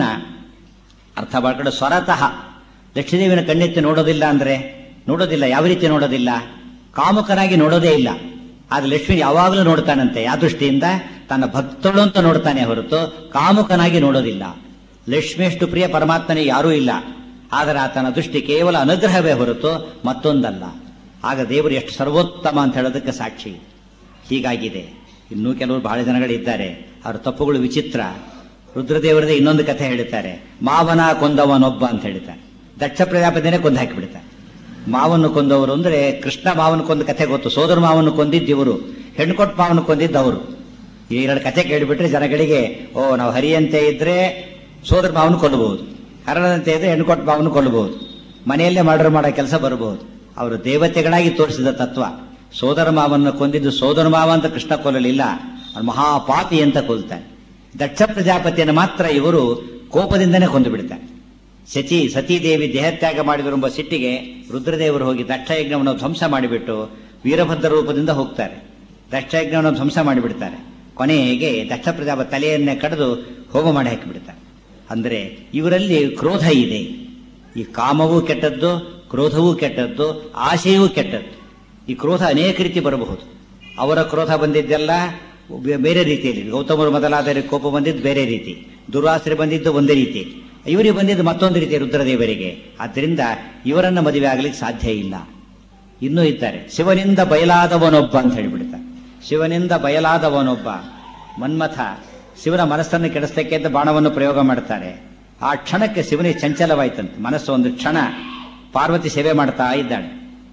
ಅರ್ಥ ಮಾಡ್ಕೊಂಡು ಸ್ವರತಃ ಲಕ್ಷ್ಮೀದೇವಿನ ಕಣ್ಣೆತ್ತಿ ನೋಡೋದಿಲ್ಲ ಅಂದ್ರೆ ನೋಡೋದಿಲ್ಲ ಯಾವ ರೀತಿ ನೋಡೋದಿಲ್ಲ ಕಾಮುಕನಾಗಿ ನೋಡೋದೇ ಇಲ್ಲ ಆದ್ರೆ ಲಕ್ಷ್ಮಿ ಯಾವಾಗಲೂ ನೋಡ್ತಾನಂತೆ ಯಾವ ದೃಷ್ಟಿಯಿಂದ ತನ್ನ ಭಕ್ತಳು ಅಂತ ನೋಡ್ತಾನೆ ಹೊರತು ಕಾಮುಕನಾಗಿ ನೋಡೋದಿಲ್ಲ ಲಕ್ಷ್ಮಿಯಷ್ಟು ಪ್ರಿಯ ಪರಮಾತ್ಮನಿಗೆ ಯಾರೂ ಇಲ್ಲ ಆದರೆ ಆತನ ದೃಷ್ಟಿ ಕೇವಲ ಅನುಗ್ರಹವೇ ಹೊರತು ಮತ್ತೊಂದಲ್ಲ ಆಗ ದೇವರು ಎಷ್ಟು ಸರ್ವೋತ್ತಮ ಅಂತ ಹೇಳೋದಕ್ಕೆ ಸಾಕ್ಷಿ ಹೀಗಾಗಿದೆ ಇನ್ನೂ ಕೆಲವರು ಬಹಳ ಜನಗಳಿದ್ದಾರೆ ಅವರ ತಪ್ಪುಗಳು ವಿಚಿತ್ರ ರುದ್ರದೇವರದೇ ಇನ್ನೊಂದು ಕಥೆ ಹೇಳ್ತಾರೆ ಮಾವನ ಕೊಂದವನೊಬ್ಬ ಅಂತ ಹೇಳ್ತಾರೆ ದಕ್ಷ ಪ್ರಜಾಪತಿನೇ ಕೊಂದು ಹಾಕಿಬಿಡ್ತಾರೆ ಮಾವನ್ನು ಕೊಂದವರು ಅಂದ್ರೆ ಕೃಷ್ಣ ಮಾವನ ಕೊಂದ ಕಥೆ ಗೊತ್ತು ಸೋದರ ಮಾವನ್ನು ಕೊಂದಿದ್ದು ಇವರು ಹೆಣ್ಕೊಟ್ಟು ಮಾವನ್ನು ಕೊಂದಿದ್ದು ಅವರು ಈ ಎರಡು ಕಥೆ ಕೇಳಿಬಿಟ್ರೆ ಜನಗಳಿಗೆ ಓ ನಾವು ಹರಿಯಂತೆ ಇದ್ರೆ ಸೋದರ ಮಾವನು ಕೊಲ್ಲಬಹುದು ಹರಣಂತೆ ಇದ್ರೆ ಹೆಣ್ಕೊಟ್ಟು ಮಾವನು ಕೊಲ್ಲಬಹುದು ಮನೆಯಲ್ಲೇ ಮರ್ಡರ್ ಮಾಡೋ ಕೆಲಸ ಬರಬಹುದು ಅವರು ದೇವತೆಗಳಾಗಿ ತೋರಿಸಿದ ತತ್ವ ಸೋದರ ಮಾವನ್ನು ಕೊಂದಿದ್ದು ಸೋದರ ಮಾವ ಅಂತ ಕೃಷ್ಣ ಕೊಲ್ಲಲಿಲ್ಲ ಅವ್ನು ಮಹಾಪಾಪಿ ಅಂತ ಕೊಲ್ತಾನೆ ದಕ್ಷ ಪ್ರಜಾಪತಿಯನ್ನು ಮಾತ್ರ ಇವರು ಕೋಪದಿಂದನೇ ಕೊಂದು ಬಿಡ್ತಾರೆ ಶಚಿ ಸತೀದೇವಿ ದೇಹತ್ಯಾಗ ಮಾಡಿದರು ಎಂಬ ಸಿಟ್ಟಿಗೆ ರುದ್ರದೇವರು ಹೋಗಿ ದಕ್ಷ ಯಜ್ಞವನ್ನು ಧ್ವಂಸ ಮಾಡಿಬಿಟ್ಟು ವೀರಭದ್ರ ರೂಪದಿಂದ ಹೋಗ್ತಾರೆ ದಕ್ಷ ಯಜ್ಞವನ್ನು ಧ್ವಂಸ ಮಾಡಿಬಿಡ್ತಾರೆ ಕೊನೆಗೆ ದಕ್ಷ ಪ್ರಜಾಪತಿ ತಲೆಯನ್ನೇ ಕಡಿದು ಹೋಮ ಮಾಡಿ ಹಾಕಿಬಿಡ್ತಾರೆ ಅಂದ್ರೆ ಇವರಲ್ಲಿ ಕ್ರೋಧ ಇದೆ ಈ ಕಾಮವೂ ಕೆಟ್ಟದ್ದು ಕ್ರೋಧವೂ ಕೆಟ್ಟದ್ದು ಆಶೆಯೂ ಕೆಟ್ಟದ್ದು ಈ ಕ್ರೋಧ ಅನೇಕ ರೀತಿ ಬರಬಹುದು ಅವರ ಕ್ರೋಧ ಬಂದಿದ್ದೆಲ್ಲ ಬೇ- ಬೇರೆ ರೀತಿಯಲ್ಲಿ ಗೌತಮರು ಮೊದಲಾದರೆ ಕೋಪ ಬಂದಿದ್ದು ಬೇರೆ ರೀತಿ ದುರ್ವಾಸರೆ ಬಂದಿದ್ದು ಒಂದೇ ರೀತಿ ಇವರಿಗೆ ಬಂದಿದ್ದು ಮತ್ತೊಂದು ರೀತಿ ರುದ್ರದೇವರಿಗೆ ಆದ್ದರಿಂದ ಇವರನ್ನ ಮದುವೆ ಆಗಲಿಕ್ಕೆ ಸಾಧ್ಯ ಇಲ್ಲ ಇನ್ನೂ ಇದ್ದಾರೆ ಶಿವನಿಂದ ಬಯಲಾದವನೊಬ್ಬ ಅಂತ ಹೇಳಿಬಿಡ್ತಾರೆ ಶಿವನಿಂದ ಬಯಲಾದವನೊಬ್ಬ ಮನ್ಮಥ ಶಿವನ ಮನಸ್ಸನ್ನು ಕೆಡಿಸ್ಲಿಕ್ಕೆ ಅಂತ ಬಾಣವನ್ನು ಪ್ರಯೋಗ ಮಾಡ್ತಾರೆ ಆ ಕ್ಷಣಕ್ಕೆ ಶಿವನಿಗೆ ಚಂಚಲವಾಯ್ತಂತೆ ಮನಸ್ಸು ಒಂದು ಕ್ಷಣ ಪಾರ್ವತಿ ಸೇವೆ ಮಾಡ್ತಾ ಇದ್ದಾಳೆ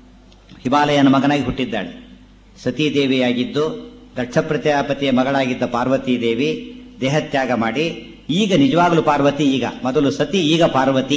ಹಿಮಾಲಯನ ಮಗನಾಗಿ ಹುಟ್ಟಿದ್ದಾಳೆ ಸತೀದೇವಿಯಾಗಿದ್ದು ದಕ್ಷ ಪ್ರಜಾಪತಿಯ ಮಗಳಾಗಿದ್ದ ಪಾರ್ವತಿ ದೇವಿ ದೇಹತ್ಯಾಗ ಮಾಡಿ ಈಗ ನಿಜವಾಗಲೂ ಪಾರ್ವತಿ ಈಗ ಮೊದಲು ಸತಿ ಈಗ ಪಾರ್ವತಿ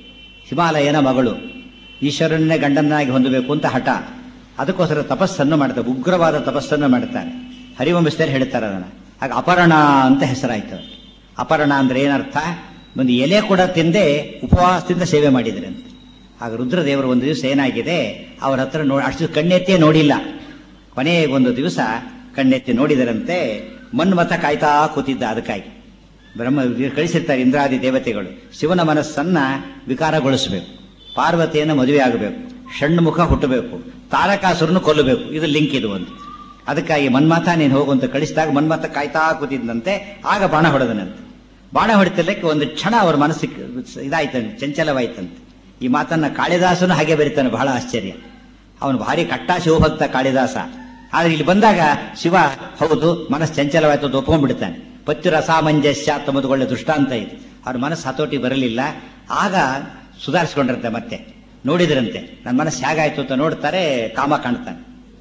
ಹಿಮಾಲಯನ ಮಗಳು ಈಶ್ವರನ್ನೇ ಗಂಡನಾಗಿ ಹೊಂದಬೇಕು ಅಂತ ಹಠ ಅದಕ್ಕೋಸ್ಕರ ತಪಸ್ಸನ್ನು ಮಾಡ್ತಾರೆ ಉಗ್ರವಾದ ತಪಸ್ಸನ್ನು ಮಾಡ್ತಾರೆ ಹರಿವಂಶದಲ್ಲಿ ಹೇಳ್ತಾರೆ ಅದನ್ನ ಆಗ ಅಪರ್ಣ ಅಂತ ಹೆಸರಾಯ್ತು ಅವ್ರಿಗೆ. ಅಪರ್ಣ ಅಂದ್ರೆ ಏನರ್ಥ ಒಂದು ಎಲೆ ಕೂಡ ತಿಂದೆ ಉಪವಾಸದಿಂದ ಸೇವೆ ಮಾಡಿದ್ರೆ ಅಂತ ಆಗ ರುದ್ರದೇವರು ಒಂದು ದಿವಸ ಏನಾಗಿದೆ ಅವ್ರ ಹತ್ರ ನೋಡಿ ಅಷ್ಟು ಕಣ್ಣೆತ್ತೇ ನೋಡಿಲ್ಲ ಕೊನೆಗೆ ಒಂದು ದಿವಸ ಕಣ್ಣೆತ್ತಿ ನೋಡಿದರಂತೆ ಮನ್ಮಥ ಕಾಯ್ತಾ ಕೂತಿದ್ದ ಅದಕ್ಕಾಗಿ ಬ್ರಹ್ಮ ಕಳಿಸಿರ್ತಾರೆ ಇಂದ್ರಾದಿ ದೇವತೆಗಳು ಶಿವನ ಮನಸ್ಸನ್ನ ವಿಕಾರಗೊಳಿಸಬೇಕು ಪಾರ್ವತಿಯನ್ನು ಮದುವೆ ಆಗಬೇಕು ಷಣ್ಮುಖ ಹುಟ್ಟಬೇಕು ತಾರಕಾಸುರನ್ನು ಕೊಲ್ಲಬೇಕು ಇದು ಲಿಂಕ್ ಇದು ಒಂದು ಅದಕ್ಕಾಗಿ ಮನ್ಮಥ ನೀನು ಹೋಗುವಂತ ಕಳಿಸಿದಾಗ ಮನ್ಮಥ ಕಾಯ್ತಾ ಕೂತಿದ್ದಂತೆ ಆಗ ಬಾಣ ಹೊಡೆದನಂತೆ ಬಾಣ ಹೊಡಿತಿರ್ಲಿಕ್ಕೆ ಒಂದು ಕ್ಷಣ ಅವರ ಮನಸ್ಸಿಗೆ ಇದಾಯ್ತಂತೆ ಚಂಚಲವಾಯ್ತಂತೆ ಈ ಮಾತನ್ನ ಕಾಳಿದಾಸನು ಹಾಗೆ ಬರೀತಾನೆ ಬಹಳ ಆಶ್ಚರ್ಯ ಅವನು ಭಾರಿ ಕಟ್ಟ ಶಿವಭಕ್ತ ಕಾಳಿದಾಸ ಆದ್ರೆ ಇಲ್ಲಿ ಬಂದಾಗ ಶಿವ ಹೌದು ಮನಸ್ಸು ಚಂಚಲವಾಯ್ತು ಅಂತ ಒಪ್ಕೊಂಡ್ಬಿಡ್ತಾನೆ ಪತ್ಯುರ ಅಸಾಮಂಜಸ್ಯ ತಮ್ಮದು ಒಳ್ಳೆ ದೃಷ್ಟಾಂತ ಇದು ಅವ್ರ ಮನಸ್ಸು ಹತೋಟಿ ಬರಲಿಲ್ಲ ಆಗ ಸುಧಾರಿಸ್ಕೊಂಡಿರಂತೆ ಮತ್ತೆ ನೋಡಿದ್ರಂತೆ ನನ್ನ ಮನಸ್ಸು ಹೇಗಾಯ್ತು ಅಂತ ನೋಡ್ತಾರೆ ಕಾಮ ಕಾಣ್ತಾನೆ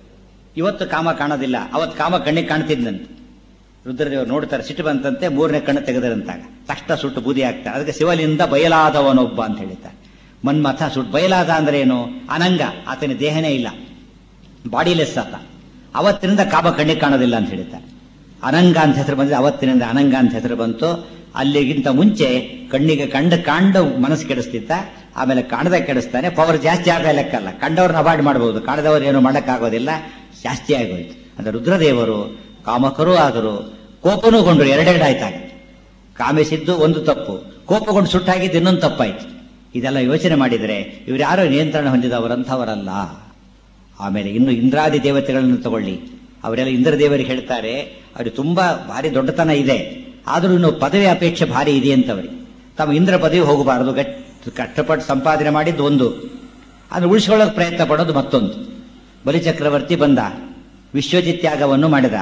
ಇವತ್ತು ಕಾಮ ಕಾಣೋದಿಲ್ಲ ಅವತ್ತು ಕಾಮ ಕಣ್ಣಿಗೆ ಕಾಣ್ತಿದ್ನಂತೆ ರುದ್ರದೇವರು ನೋಡ್ತಾರೆ ಸಿಟ್ಟು ಬಂತಂತೆ ಮೂರನೇ ಕಣ್ಣು ತೆಗೆದರಂತಾಗ ತಕ್ಷಣ ಸುಟ್ಟು ಬೂದಿ ಆಗ್ತಾರೆ ಅದಕ್ಕೆ ಶಿವಲಿಂದ ಬಯಲಾದವನೊಬ್ಬ ಅಂತ ಹೇಳಿದ್ದಾರೆ ಮನ್ಮಥ ಸುಟ್ಟು ಬಯಲಾದ ಅಂದ್ರೆ ಏನು ಅನಂಗ ಆತನ ದೇಹನೇ ಇಲ್ಲ ಬಾಡಿಲೆಸ್ ಆತ ಅವತ್ತಿನಿಂದ ಕಾಮ ಕಣ್ಣಿಗೆ ಕಾಣೋದಿಲ್ಲ ಅಂತ ಹೇಳಿದ್ದಾರೆ ಅನಂಗ ಅಂತ ಹೆಸರು ಬಂದಿದೆ ಅವತ್ತಿನಿಂದ ಅನಂಗ ಅಂತ ಹೆಸರು ಬಂತು ಅಲ್ಲಿಗಿಂತ ಮುಂಚೆ ಕಣ್ಣಿಗೆ ಕಂಡ ಕಾಂಡ ಮನಸ್ಸು ಕೆಡಿಸ್ತಿದ್ದ ಆಮೇಲೆ ಕಾಣದ ಕೆಡಿಸ್ತಾನೆ ಪವರ್ ಜಾಸ್ತಿ ಆದ ಲೆಕ್ಕಲ್ಲ ಕಂಡವ್ರನ್ನ ಅವಾಯ್ಡ್ ಮಾಡಬಹುದು ಕಾಣದವ್ರು ಏನು ಮಾಡೋಕ್ಕಾಗೋದಿಲ್ಲ ಜಾಸ್ತಿ ಆಗೋಯ್ತು ಅಂದ್ರೆ ರುದ್ರದೇವರು ಕಾಮಕರೂ ಆದರು ಕೋಪನೂ ಗೊಂಡ್ರು ಎರಡೆರಡಾಯ್ತಾಗ ಕಾಮಿಸಿದ್ದು ಒಂದು ತಪ್ಪು ಕೋಪಗೊಂಡು ಸುಟ್ಟಾಗಿದ್ದು ಇನ್ನೊಂದು ತಪ್ಪಾಯ್ತು ಇದೆಲ್ಲ ಯೋಚನೆ ಮಾಡಿದರೆ ಇವ್ರು ಯಾರೋ ನಿಯಂತ್ರಣ ಹೊಂದಿದವರಂಥವರಲ್ಲ ಆಮೇಲೆ ಇನ್ನು ಇಂದ್ರಾದಿ ದೇವತೆಗಳನ್ನು ತಗೊಳ್ಳಿ ಅವರೆಲ್ಲ ಇಂದ್ರ ದೇವರಿಗೆ ಹೇಳ್ತಾರೆ ಅವ್ರಿಗೆ ತುಂಬಾ ಭಾರಿ ದೊಡ್ಡತನ ಇದೆ ಆದರೂ ಇನ್ನು ಪದವಿ ಅಪೇಕ್ಷೆ ಭಾರಿ ಇದೆ ಅಂತವ್ರಿಗೆ ತಮ್ಮ ಇಂದ್ರ ಪದವಿ ಹೋಗಬಾರದು ಗಟ್ ಕಷ್ಟಪಟ್ಟು ಸಂಪಾದನೆ ಮಾಡಿದ್ದು ಒಂದು ಅದನ್ನು ಉಳಿಸ್ಕೊಳ್ಳೋಕೆ ಪ್ರಯತ್ನ ಪಡೋದು ಮತ್ತೊಂದು ಬಲಿಚಕ್ರವರ್ತಿ ಬಂದ ವಿಶ್ವಜಿತ್ ಯಾಗವನ್ನು ಮಾಡಿದ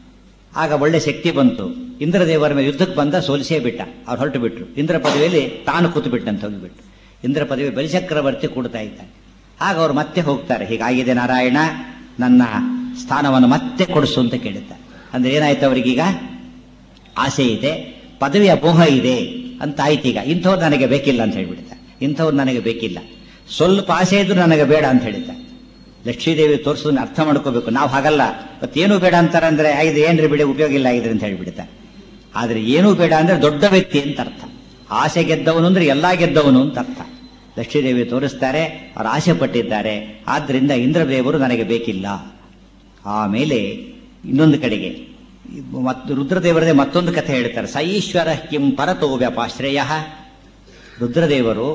ಆಗ ಒಳ್ಳೆ ಶಕ್ತಿ ಬಂತು ಇಂದ್ರದೇವರ ಮೇಲೆ ಯುದ್ಧಕ್ಕೆ ಬಂದ ಸೋಲಿಸೇ ಬಿಟ್ಟ ಅವ್ರು ಹೊರಟು ಬಿಟ್ರು ಇಂದ್ರ ಪದವಿಯಲ್ಲಿ ತಾನು ಕೂತು ಬಿಟ್ಟಂತ ಹೋಗಿಬಿಟ್ಟು ಇಂದ್ರ ಪದವಿ ಬಲಿಚಕ್ರವರ್ತಿ ಕೂಡ್ತಾ ಇದ್ದಾನೆ ಆಗ ಅವ್ರು ಮತ್ತೆ ಹೋಗ್ತಾರೆ ಹೀಗಾಗಿದೆ ನಾರಾಯಣ ನನ್ನ ಸ್ಥಾನವನ್ನು ಮತ್ತೆ ಕೊಡಿಸು ಅಂತ ಕೇಳಿದ್ದಾರೆ ಅಂದ್ರೆ ಏನಾಯ್ತು ಅವರಿಗೀಗ ಆಸೆ ಇದೆ ಪದವಿಯ ಮೋಹ ಇದೆ ಅಂತ ಆಯ್ತು ಈಗ ಇಂಥವ್ರು ನನಗೆ ಬೇಕಿಲ್ಲ ಅಂತ ಹೇಳ್ಬಿಡ್ತಾರೆ ಇಂಥವ್ರು ನನಗೆ ಬೇಕಿಲ್ಲ ಸ್ವಲ್ಪ ಆಸೆ ಇದ್ರು ನನಗೆ ಬೇಡ ಅಂತ ಹೇಳಿದ್ದಾರೆ ಲಕ್ಷ್ಮೀದೇವಿ ತೋರಿಸೋದನ್ನ ಅರ್ಥ ಮಾಡ್ಕೋಬೇಕು ನಾವು ಹಾಗಲ್ಲ ಮತ್ತೇನು ಬೇಡ ಅಂತಾರೆ ಅಂದ್ರೆ ಇದು ಏನ್ರಿ ಬಿಡಿ ಉಪಯೋಗ ಇಲ್ಲ ಇದ್ರೆ ಅಂತ ಹೇಳ್ಬಿಡ್ತಾರೆ ಆದ್ರೆ ಏನೂ ಬೇಡ ಅಂದ್ರೆ ದೊಡ್ಡ ವ್ಯಕ್ತಿ ಅಂತ ಅರ್ಥ ಆಸೆ ಗೆದ್ದವನು ಅಂದ್ರೆ ಎಲ್ಲಾ ಗೆದ್ದವನು ಅಂತ ಅರ್ಥ ಲಕ್ಷ್ಮೀದೇವಿ ತೋರಿಸ್ತಾರೆ ಅವರು ಆಸೆ ಪಟ್ಟಿದ್ದಾರೆ ಆದ್ರಿಂದ ಇಂದ್ರದೇವರು ನನಗೆ ಬೇಕಿಲ್ಲ ಆಮೇಲೆ ಇನ್ನೊಂದು ಕಡೆಗೆ ಮತ್ತು ರುದ್ರದೇವರದೇ ಮತ್ತೊಂದು ಕಥೆ ಹೇಳ್ತಾರೆ ಸ ಈಶ್ವರ ಕಿಂ ಪರತೋ ವ್ಯಪಾಶ್ರಯ ರುದ್ರದೇವರು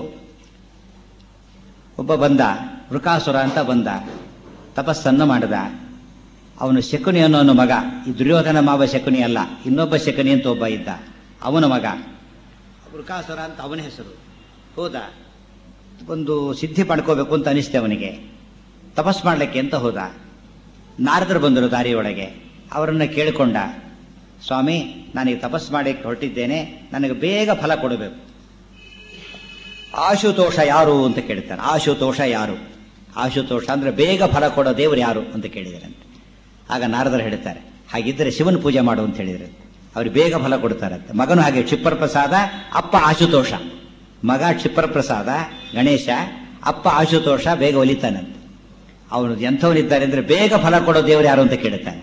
ಒಬ್ಬ ಬಂದ ವೃಕಾಸುರ ಅಂತ ಬಂದ ತಪಸ್ಸನ್ನು ಮಾಡಿದ ಅವನು ಶಕುನಿ ಅನ್ನೋ ಮಗ ಈ ದುರ್ಯೋಧನ ಮಾವ ಶಕುನಿ ಅಲ್ಲ ಇನ್ನೊಬ್ಬ ಶಕುನಿ ಅಂತ ಒಬ್ಬ ಇದ್ದ ಅವನ ಮಗ ವೃಕಾಸುರ ಅಂತ ಅವನ ಹೆಸರು ಹೋದ ಒಂದು ಸಿದ್ಧಿ ಪಡ್ಕೋಬೇಕು ಅಂತ ಅನಿಸ್ತೆ ಅವನಿಗೆ ತಪಸ್ ಮಾಡಲಿಕ್ಕೆ ಅಂತ ಹೋದ ನಾರದರು ಬಂದರು ದಾರಿಯೊಳಗೆ ಅವರನ್ನು ಕೇಳಿಕೊಂಡ ಸ್ವಾಮಿ ನಾನೀಗ ತಪಸ್ ಮಾಡಲಿಕ್ಕೆ ಹೊರಟಿದ್ದೇನೆ ನನಗೆ ಬೇಗ ಫಲ ಕೊಡಬೇಕು ಆಶುತೋಷ ಯಾರು ಅಂತ ಕೇಳ್ತಾರೆ ಆಶುತೋಷ ಯಾರು ಆಶುತೋಷ ಅಂದ್ರೆ ಬೇಗ ಫಲ ಕೊಡೋ ದೇವರು ಯಾರು ಅಂತ ಕೇಳಿದಾರಂತೆ ಆಗ ನಾರದರು ಹೇಳ್ತಾರೆ ಹಾಗಿದ್ದರೆ ಶಿವನ ಪೂಜೆ ಮಾಡು ಅಂತ ಹೇಳಿದ್ರೆ ಅವ್ರು ಬೇಗ ಫಲ ಕೊಡ್ತಾರಂತೆ ಮಗನು ಹಾಗೆ ಕ್ಷಿಪ್ರ ಪ್ರಸಾದ ಅಪ್ಪ ಆಶುತೋಷ ಮಗ ಕ್ಷಿಪ್ರ ಪ್ರಸಾದ ಗಣೇಶ ಅಪ್ಪ ಆಶುತೋಷ ಬೇಗ ಒಲಿತಾನಂತೆ ಅವನು ಎಂಥವನಿದ್ದಾರೆ ಅಂದ್ರೆ ಬೇಗ ಫಲ ಕೊಡೋ ದೇವರು ಯಾರು ಅಂತ ಕೇಳುತ್ತಾನೆ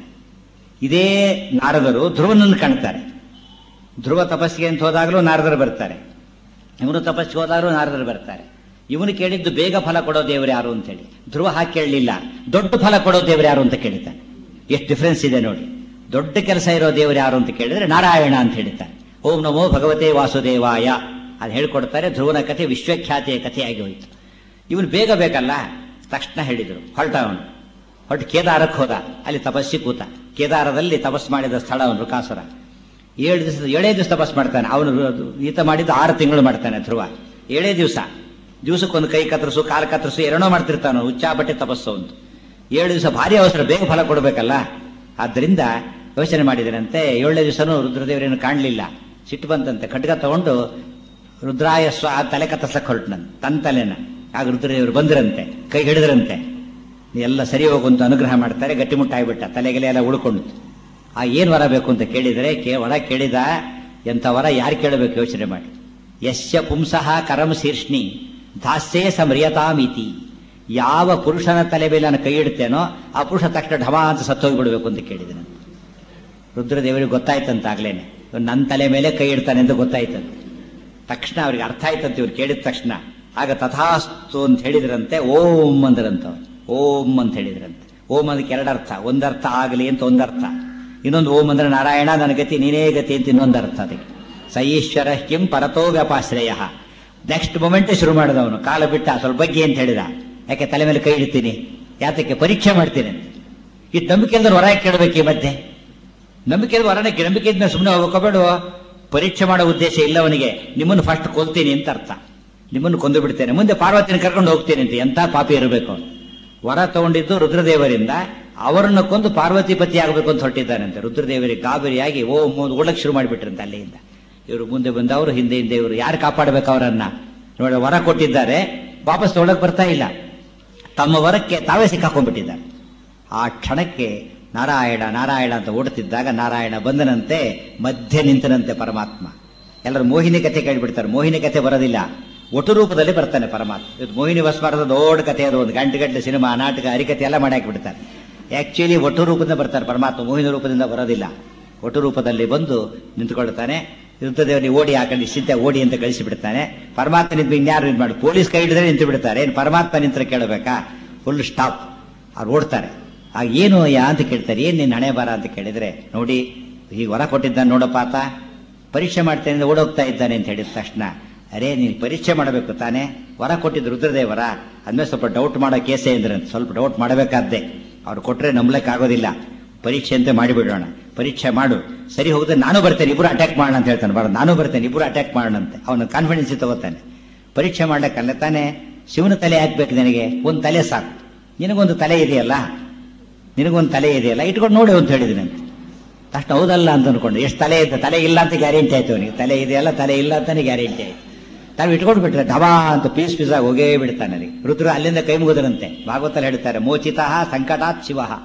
ಇದೇ ನಾರದರು ಧ್ರುವನನ್ನು ಕಾಣ್ತಾರೆ ಧ್ರುವ ತಪಸ್ಸಿಗೆ ಅಂತ ಹೋದಾಗಲೂ ನಾರದರು ಬರ್ತಾರೆ ಇವನು ತಪಸ್ಸಿಗೆ ಹೋದಾಗಲೂ ನಾರದರು ಬರ್ತಾರೆ ಇವನು ಕೇಳಿದ್ದು ಬೇಗ ಫಲ ಕೊಡೋ ದೇವರು ಯಾರು ಅಂತೇಳಿ ಧ್ರುವ ಹಾಕಿ ಕೇಳಲಿಲ್ಲ ದೊಡ್ಡ ಫಲ ಕೊಡೋ ದೇವರು ಯಾರು ಅಂತ ಕೇಳಿದ್ದಾನೆ ಎಷ್ಟು ಡಿಫ್ರೆನ್ಸ್ ಇದೆ ನೋಡಿ ದೊಡ್ಡ ಕೆಲಸ ಇರೋ ದೇವರು ಯಾರು ಅಂತ ಕೇಳಿದ್ರೆ ನಾರಾಯಣ ಅಂತ ಹೇಳ್ತಾರೆ ಓಂ ನಮೋ ಭಗವತೆ ವಾಸುದೇವಾಯ ಅದು ಹೇಳ್ಕೊಡ್ತಾರೆ ಧ್ರುವನ ಕಥೆ ವಿಶ್ವಖ್ಯಾತಿಯ ಕಥೆಯಾಗಿ ಹೋಯಿತು ಇವನು ಬೇಗ ಬೇಕಲ್ಲ ತಕ್ಷಣ ಹೇಳಿದರು ಹೊರಟ ಅವನು ಹೊರಟು ಕೇದಾರಕ್ಕೆ ಹೋದ ಅಲ್ಲಿ ತಪಸ್ಸಿ ಕೂತ ಕೇದಾರದಲ್ಲಿ ತಪಸ್ ಮಾಡಿದ ಸ್ಥಳ ಅವನು ರುಕಾಸುರ ಏಳು ದಿವಸ ಏಳೇ ದಿವಸ ತಪಸ್ ಮಾಡ್ತಾನೆ ಅವನು ಈತ ಮಾಡಿದ್ದು ಆರು ತಿಂಗಳು ಮಾಡ್ತಾನೆ ಧ್ರುವ ಏಳೇ ದಿವಸ ದಿವಸಕ್ಕೊಂದು ಕೈ ಕತ್ತರಿಸು ಕಾಲು ಕತ್ತರಿಸು ಎರಡೋ ಮಾಡ್ತಿರ್ತಾನೆ ಉಚ್ಚಾಪಟ್ಟೆ ತಪಸ್ಸು ಅಂತ ಏಳು ದಿವಸ ಭಾರಿ ಅವಸರ ಬೇಗ ಫಲ ಕೊಡಬೇಕಲ್ಲ ಆದ್ದರಿಂದ ಯೋಚನೆ ಮಾಡಿದರಂತೆ ಏಳನೇ ದಿವಸನೂ ರುದ್ರದೇವರೇನು ಕಾಣಲಿಲ್ಲ ಸಿಟ್ಟು ಬಂತಂತೆ ಖಡ್ಗ ತಗೊಂಡು ರುದ್ರಾಯ ಸ್ವ ತಲೆ ಕತ್ತರ್ಸಕ್ ಹೊರಟನಂತೆ ತನ್ನ ತಲೆನ ಆಗ ರುದ್ರದೇವರು ಬಂದ್ರಂತೆ ಕೈ ಹಿಡಿದ್ರಂತೆ ಎಲ್ಲ ಸರಿ ಹೋಗುವಂತ ಅನುಗ್ರಹ ಮಾಡ್ತಾರೆ ಗಟ್ಟಿಮುಟ್ಟಾಗ್ಬಿಟ್ಟ ತಲೆಗೆಲೆ ಎಲ್ಲ ಉಳ್ಕೊಂಡು ಆ ಏನ್ ವರ ಬೇಕು ಅಂತ ಕೇಳಿದರೆ ಕೇ ವರ ಕೇಳಿದ ಎಂಥ ವರ ಯಾರು ಕೇಳಬೇಕು ಯೋಚನೆ ಮಾಡಿ ಯಶ್ಯ ಪುಂಸಃ ಕರಂ ಶೀರ್ಷ್ಣಿ ದಾಸ್ಯೇ ಸಮರಿಯತಾಮಿತಿ ಯಾವ ಪುರುಷನ ತಲೆ ಮೇಲೆ ನಾನು ಕೈ ಇಡ್ತೇನೋ ಆ ಪುರುಷ ತಕ್ಷಣ ಢಮಾ ಅಂತ ಸತ್ತೋಗ್ಬಿಡ್ಬೇಕು ಅಂತ ಕೇಳಿದನು ರುದ್ರದೇವರಿಗೆ ಗೊತ್ತಾಯ್ತಂತಾಗ್ಲೇನೆ ನನ್ನ ತಲೆ ಮೇಲೆ ಕೈ ಇಡ್ತಾನೆ ಅಂತ ಗೊತ್ತಾಯ್ತಂತೆ ತಕ್ಷಣ ಅವ್ರಿಗೆ ಅರ್ಥ ಆಯ್ತಂತೆ ಇವ್ರು ಕೇಳಿದ ತಕ್ಷಣ ಆಗ ತಥಾಸ್ತು ಅಂತ ಹೇಳಿದ್ರಂತೆ ಓಂ ಅಂದ್ರಂತ ಓಂ ಅಂತ ಹೇಳಿದ್ರಂತೆ ಓಂ ಅದಕ್ಕೆ ಎರಡರ್ಥ ಒಂದರ್ಥ ಆಗಲಿ ಅಂತ ಒಂದರ್ಥ ಇನ್ನೊಂದು ಓಂ ಅಂದ್ರೆ ನಾರಾಯಣ ನನ್ನ ಗತಿ ನೀನೇ ಗತಿ ಅಂತ ಇನ್ನೊಂದು ಅರ್ಥ ಅದಕ್ಕೆ ಸ ಈಶ್ವರ ಕಿಂ ಪರತೋ ವ್ಯಪಾಶ್ರಯ ನೆಕ್ಸ್ಟ್ ಮೊಮೆಂಟೇ ಶುರು ಮಾಡಿದವನು ಕಾಲ ಬಿಟ್ಟ ಸ್ವಲ್ಪ ಬಗ್ಗೆ ಅಂತ ಹೇಳಿದ ಯಾಕೆ ತಲೆ ಮೇಲೆ ಕೈ ಇಡ್ತೀನಿ ಯಾತಕ್ಕೆ ಪರೀಕ್ಷೆ ಮಾಡ್ತೀನಿ ಅಂತ ಈ ನಂಬಿಕೆ ಅಂದ್ರೆ ಹೊರ ಕೇಳಬೇಕು ಈ ಮಧ್ಯೆ ನಂಬಿಕೆ ಹೊರನೆ ನಂಬಿಕೆ ಇದ್ಮೇಲೆ ಸುಮ್ಮನೆ ಹೋಗ್ಕೋಬೇಡ ಪರೀಕ್ಷೆ ಮಾಡೋ ಉದ್ದೇಶ ಇಲ್ಲ ಅವನಿಗೆ ನಿಮ್ಮನ್ನು ಫಸ್ಟ್ ಕೊಲ್ತೀನಿ ಅಂತ ಅರ್ಥ ನಿಮ್ಮನ್ನು ಕೊಂದು ಬಿಡ್ತೇನೆ ಮುಂದೆ ಪಾರ್ವತಿನ ಕರ್ಕೊಂಡು ಹೋಗ್ತೇನೆ ಅಂತ ಎಂತ ಪಾಪಿ ಇರಬೇಕು ವರ ತಗೊಂಡಿದ್ದು ರುದ್ರದೇವರಿಂದ ಅವರನ್ನು ಕೊಂದು ಪಾರ್ವತಿ ಪತಿ ಆಗಬೇಕು ಅಂತ ಹೊರಟಿದ್ದಾನಂತೆ ರುದ್ರದೇವರಿಗೆ ಗಾಬರಿಯಾಗಿ ಓ ಓಡಕ್ ಶುರು ಮಾಡಿಬಿಟ್ರಂತೆ ಅಲ್ಲಿಂದ ಇವರು ಮುಂದೆ ಬಂದವರು ಹಿಂದೆ ಹಿಂದೆ ಇವರು ಯಾರು ಕಾಪಾಡಬೇಕು ಅವರನ್ನ ನೋಡಿ ವರ ಕೊಟ್ಟಿದ್ದಾರೆ ವಾಪಸ್ ತಗೊಳಕ್ ಬರ್ತಾ ಇಲ್ಲ ತಮ್ಮ ವರಕ್ಕೆ ತಾವೇ ಸಿಕ್ಕಾಕೊಂಡ್ಬಿಟ್ಟಿದ್ದಾರೆ ಆ ಕ್ಷಣಕ್ಕೆ ನಾರಾಯಣ ನಾರಾಯಣ ಅಂತ ಓಡುತ್ತಿದ್ದಾಗ ನಾರಾಯಣ ಬಂದನಂತೆ ಮಧ್ಯೆ ನಿಂತನಂತೆ ಪರಮಾತ್ಮ ಎಲ್ಲರೂ ಮೋಹಿನಿ ಕಥೆ ಕೇಳಿಬಿಡ್ತಾರೆ ಮೋಹಿನಿ ಕಥೆ ಬರೋದಿಲ್ಲ ಒಟ್ಟು ರೂಪದಲ್ಲಿ ಬರ್ತಾನೆ ಪರಮಾತ್ಮ ಇದು ಮೋಹಿನಿ ಭಸ್ಮಾರದ ದೊಡ್ಡ ಕಥೆ ಅದು ಒಂದು ಗಂಟೆ ಗಂಟೆ ಸಿನಿಮಾ ನಾಟಕ ಹರಿಕಥೆ ಎಲ್ಲ ಮಾಡಿ ಹಾಕಿಬಿಡ್ತಾರೆ ಆಕ್ಚುಲಿ ಒಟ್ಟು ರೂಪದಿಂದ ಬರ್ತಾರೆ ಪರಮಾತ್ಮ ಮೋಹಿನಿ ರೂಪದಿಂದ ಬರೋದಿಲ್ಲ ಒಟ್ಟು ರೂಪದಲ್ಲಿ ಬಂದು ನಿಂತುಕೊಳ್ತಾನೆ ರುದ್ರದೇವರಿಗೆ ಓಡಿ ಹಾಕೊಂಡು ಸಿದ್ಧ ಓಡಿ ಅಂತ ಕಳಿಸಿ ಬಿಡ್ತಾನೆ ಪರಮಾತ್ಮ ನಿಂತು ಇನ್ಯಾರು ಇದು ಮಾಡಿ ಪೊಲೀಸ್ ಕೈ ಹಿಡಿದ್ರೆ ನಿಂತು ಬಿಡ್ತಾರೆ ಏನು ಪರಮಾತ್ಮ ನಿಂತರ ಕೇಳಬೇಕಾ ಫುಲ್ ಸ್ಟಾಪ್ ಅವ್ರು ಓಡ್ತಾರೆ ಆಗ ಏನು ಯಾ ಅಂತ ಕೇಳ್ತಾರೆ ಏನ್ ನೀನ್ ಹಣೆ ಬಾರ ಅಂತ ಕೇಳಿದ್ರೆ ನೋಡಿ ಈಗ ಹೊರ ಕೊಟ್ಟಿದ್ದಾನೆ ನೋಡಪ್ಪ ಆತ ಪರೀಕ್ಷೆ ಮಾಡ್ತೇನೆ ಅಂತ ಓಡೋಗ್ತಾ ಇದ್ದಾನೆ ಅಂತ ಹೇಳಿದ ತಕ್ಷಣ ಅರೇ ನೀನು ಪರೀಕ್ಷೆ ಮಾಡಬೇಕು ತಾನೇ ಹೊರ ಕೊಟ್ಟಿದ್ದು ರುದ್ರದೇವರ ಅಂದ್ಮೇಲೆ ಸ್ವಲ್ಪ ಡೌಟ್ ಮಾಡೋ ಕೇಸೇ ಇದ್ರೆ ಸ್ವಲ್ಪ ಡೌಟ್ ಮಾಡಬೇಕಾದ್ದೆ ಅವ್ರು ಕೊಟ್ರೆ ನಂಬ್ಲಕ್ಕೆ ಆಗೋದಿಲ್ಲ ಪರೀಕ್ಷೆ ಅಂತ ಮಾಡಿಬಿಡೋಣ ಪರೀಕ್ಷೆ ಮಾಡು ಸರಿ ಹೋಗುತ್ತೆ ನಾನು ಬರ್ತೇನೆ ಇಬ್ಬರು ಅಟ್ಯಾಕ್ ಮಾಡೋಣ ಅಂತ ಹೇಳ್ತಾನೆ ಬರ ನಾನು ಬರ್ತೇನೆ ಇಬ್ಬರು ಅಟ್ಯಾಕ್ ಮಾಡೋಣ ಅಂತ ಅವನು ಕಾನ್ಫಿಡೆನ್ಸ್ ತಗೋತಾನೆ ಪರೀಕ್ಷೆ ಮಾಡ್ಲಿಕ್ಕಲ್ಲ ತಾನೇ ಶಿವನ ತಲೆ ಹಾಕ್ಬೇಕು ನಿನಗೆ ಒಂದು ತಲೆ ಸಾಕು ನಿನಗೊಂದು ತಲೆ ಇದೆಯಲ್ಲ ನಿನಗೊಂದು ತಲೆ ಇದೆಯಲ್ಲ ಇಟ್ಕೊಂಡು ನೋಡಿ ಅಂತ ಹೇಳಿದ್ದೀನಿ ಅಂತ ತಕ್ಷಣ ಹೌದಲ್ಲ ಅಂತ ಅನ್ಕೊಂಡು ಎಷ್ಟು ತಲೆ ಇದೆ ತಲೆ ಇಲ್ಲ ಅಂತ ಗ್ಯಾರಂಟಿ ಆಯ್ತು ಅವನಿಗೆ ತಲೆ ಇದೆಯಲ್ಲ ತಲೆ ಇಲ್ಲ ಅಂತಾನೆ ಗ್ಯಾರಂಟಿ ಆಯ್ತು ತಾವು ಇಟ್ಕೊಂಡು ಬಿಟ್ರೆ ಢಬಾ ಅಂತ ಪೀಸ್ ಪೀಸಾಗಿ ಹೋಗೇ ಬಿಡ್ತಾನೆ ನನಗೆ ರುದ್ರ ಅಲ್ಲಿಂದ ಕೈ ಮುಗಿದ್ರಂತೆ ಭಾಗವತಲ್ಲಿ ಹೇಳ್ತಾರೆ ಮೋಚಿತ ಸಂಕಟಾತ್ ಶಿವ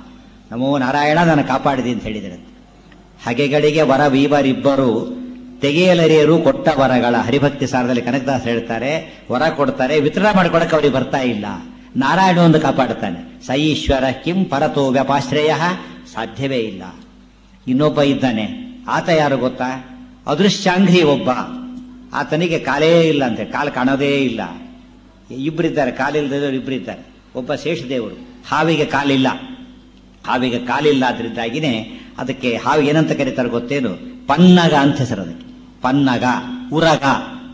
ನಮೋ ನಾರಾಯಣ ನಾನು ಕಾಪಾಡಿದೆ ಅಂತ ಹೇಳಿದರೆ ಹಗೆಗಳಿಗೆ ವರ ವೀವರಿಬ್ಬರು ತೆಗೆಯಲರಿಯರು ಕೊಟ್ಟ ವರಗಳ ಹರಿಭಕ್ತಿ ಸಾರದಲ್ಲಿ ಕನಕದಾಸ್ ಹೇಳ್ತಾರೆ ವರ ಕೊಡ್ತಾರೆ ವಿತರಣೆ ಮಾಡ್ಕೊಳಕ್ಕೆ ಅವ್ರಿಗೆ ಬರ್ತಾ ಇಲ್ಲ ನಾರಾಯಣ ಒಂದು ಕಾಪಾಡುತ್ತಾನೆ ಸ ಈಶ್ವರ ಕಿಂ ಪರತೋ ವ್ಯಪಾಶ್ರಯ ಸಾಧ್ಯವೇ ಇಲ್ಲ ಇನ್ನೊಬ್ಬ ಇದ್ದಾನೆ ಆತ ಯಾರು ಗೊತ್ತಾ ಅದೃಶ್ಯಾಂಘ್ರಿ ಒಬ್ಬ ಆತನಿಗೆ ಕಾಲೇ ಇಲ್ಲ ಅಂತೆ ಕಾಲು ಕಾಣೋದೇ ಇಲ್ಲ ಇಬ್ಬರಿದ್ದಾರೆ ಕಾಲಿಲ್ಲದವರು ಇಬ್ಬರಿದ್ದಾರೆ ಒಬ್ಬ ಶೇಷದೇವರು ಹಾವಿಗೆ ಕಾಲಿಲ್ಲ ಹಾವಿಗೆ ಕಾಲಿಲ್ಲ ಆದ್ರಿಂದಾಗಿನೇ ಅದಕ್ಕೆ ಹಾವು ಏನಂತ ಕರೀತಾರೆ ಗೊತ್ತೇನು ಪನ್ನಗ ಅಂತ ಹೆಸರು ಅದಕ್ಕೆ ಪನ್ನಗ ಉರಗ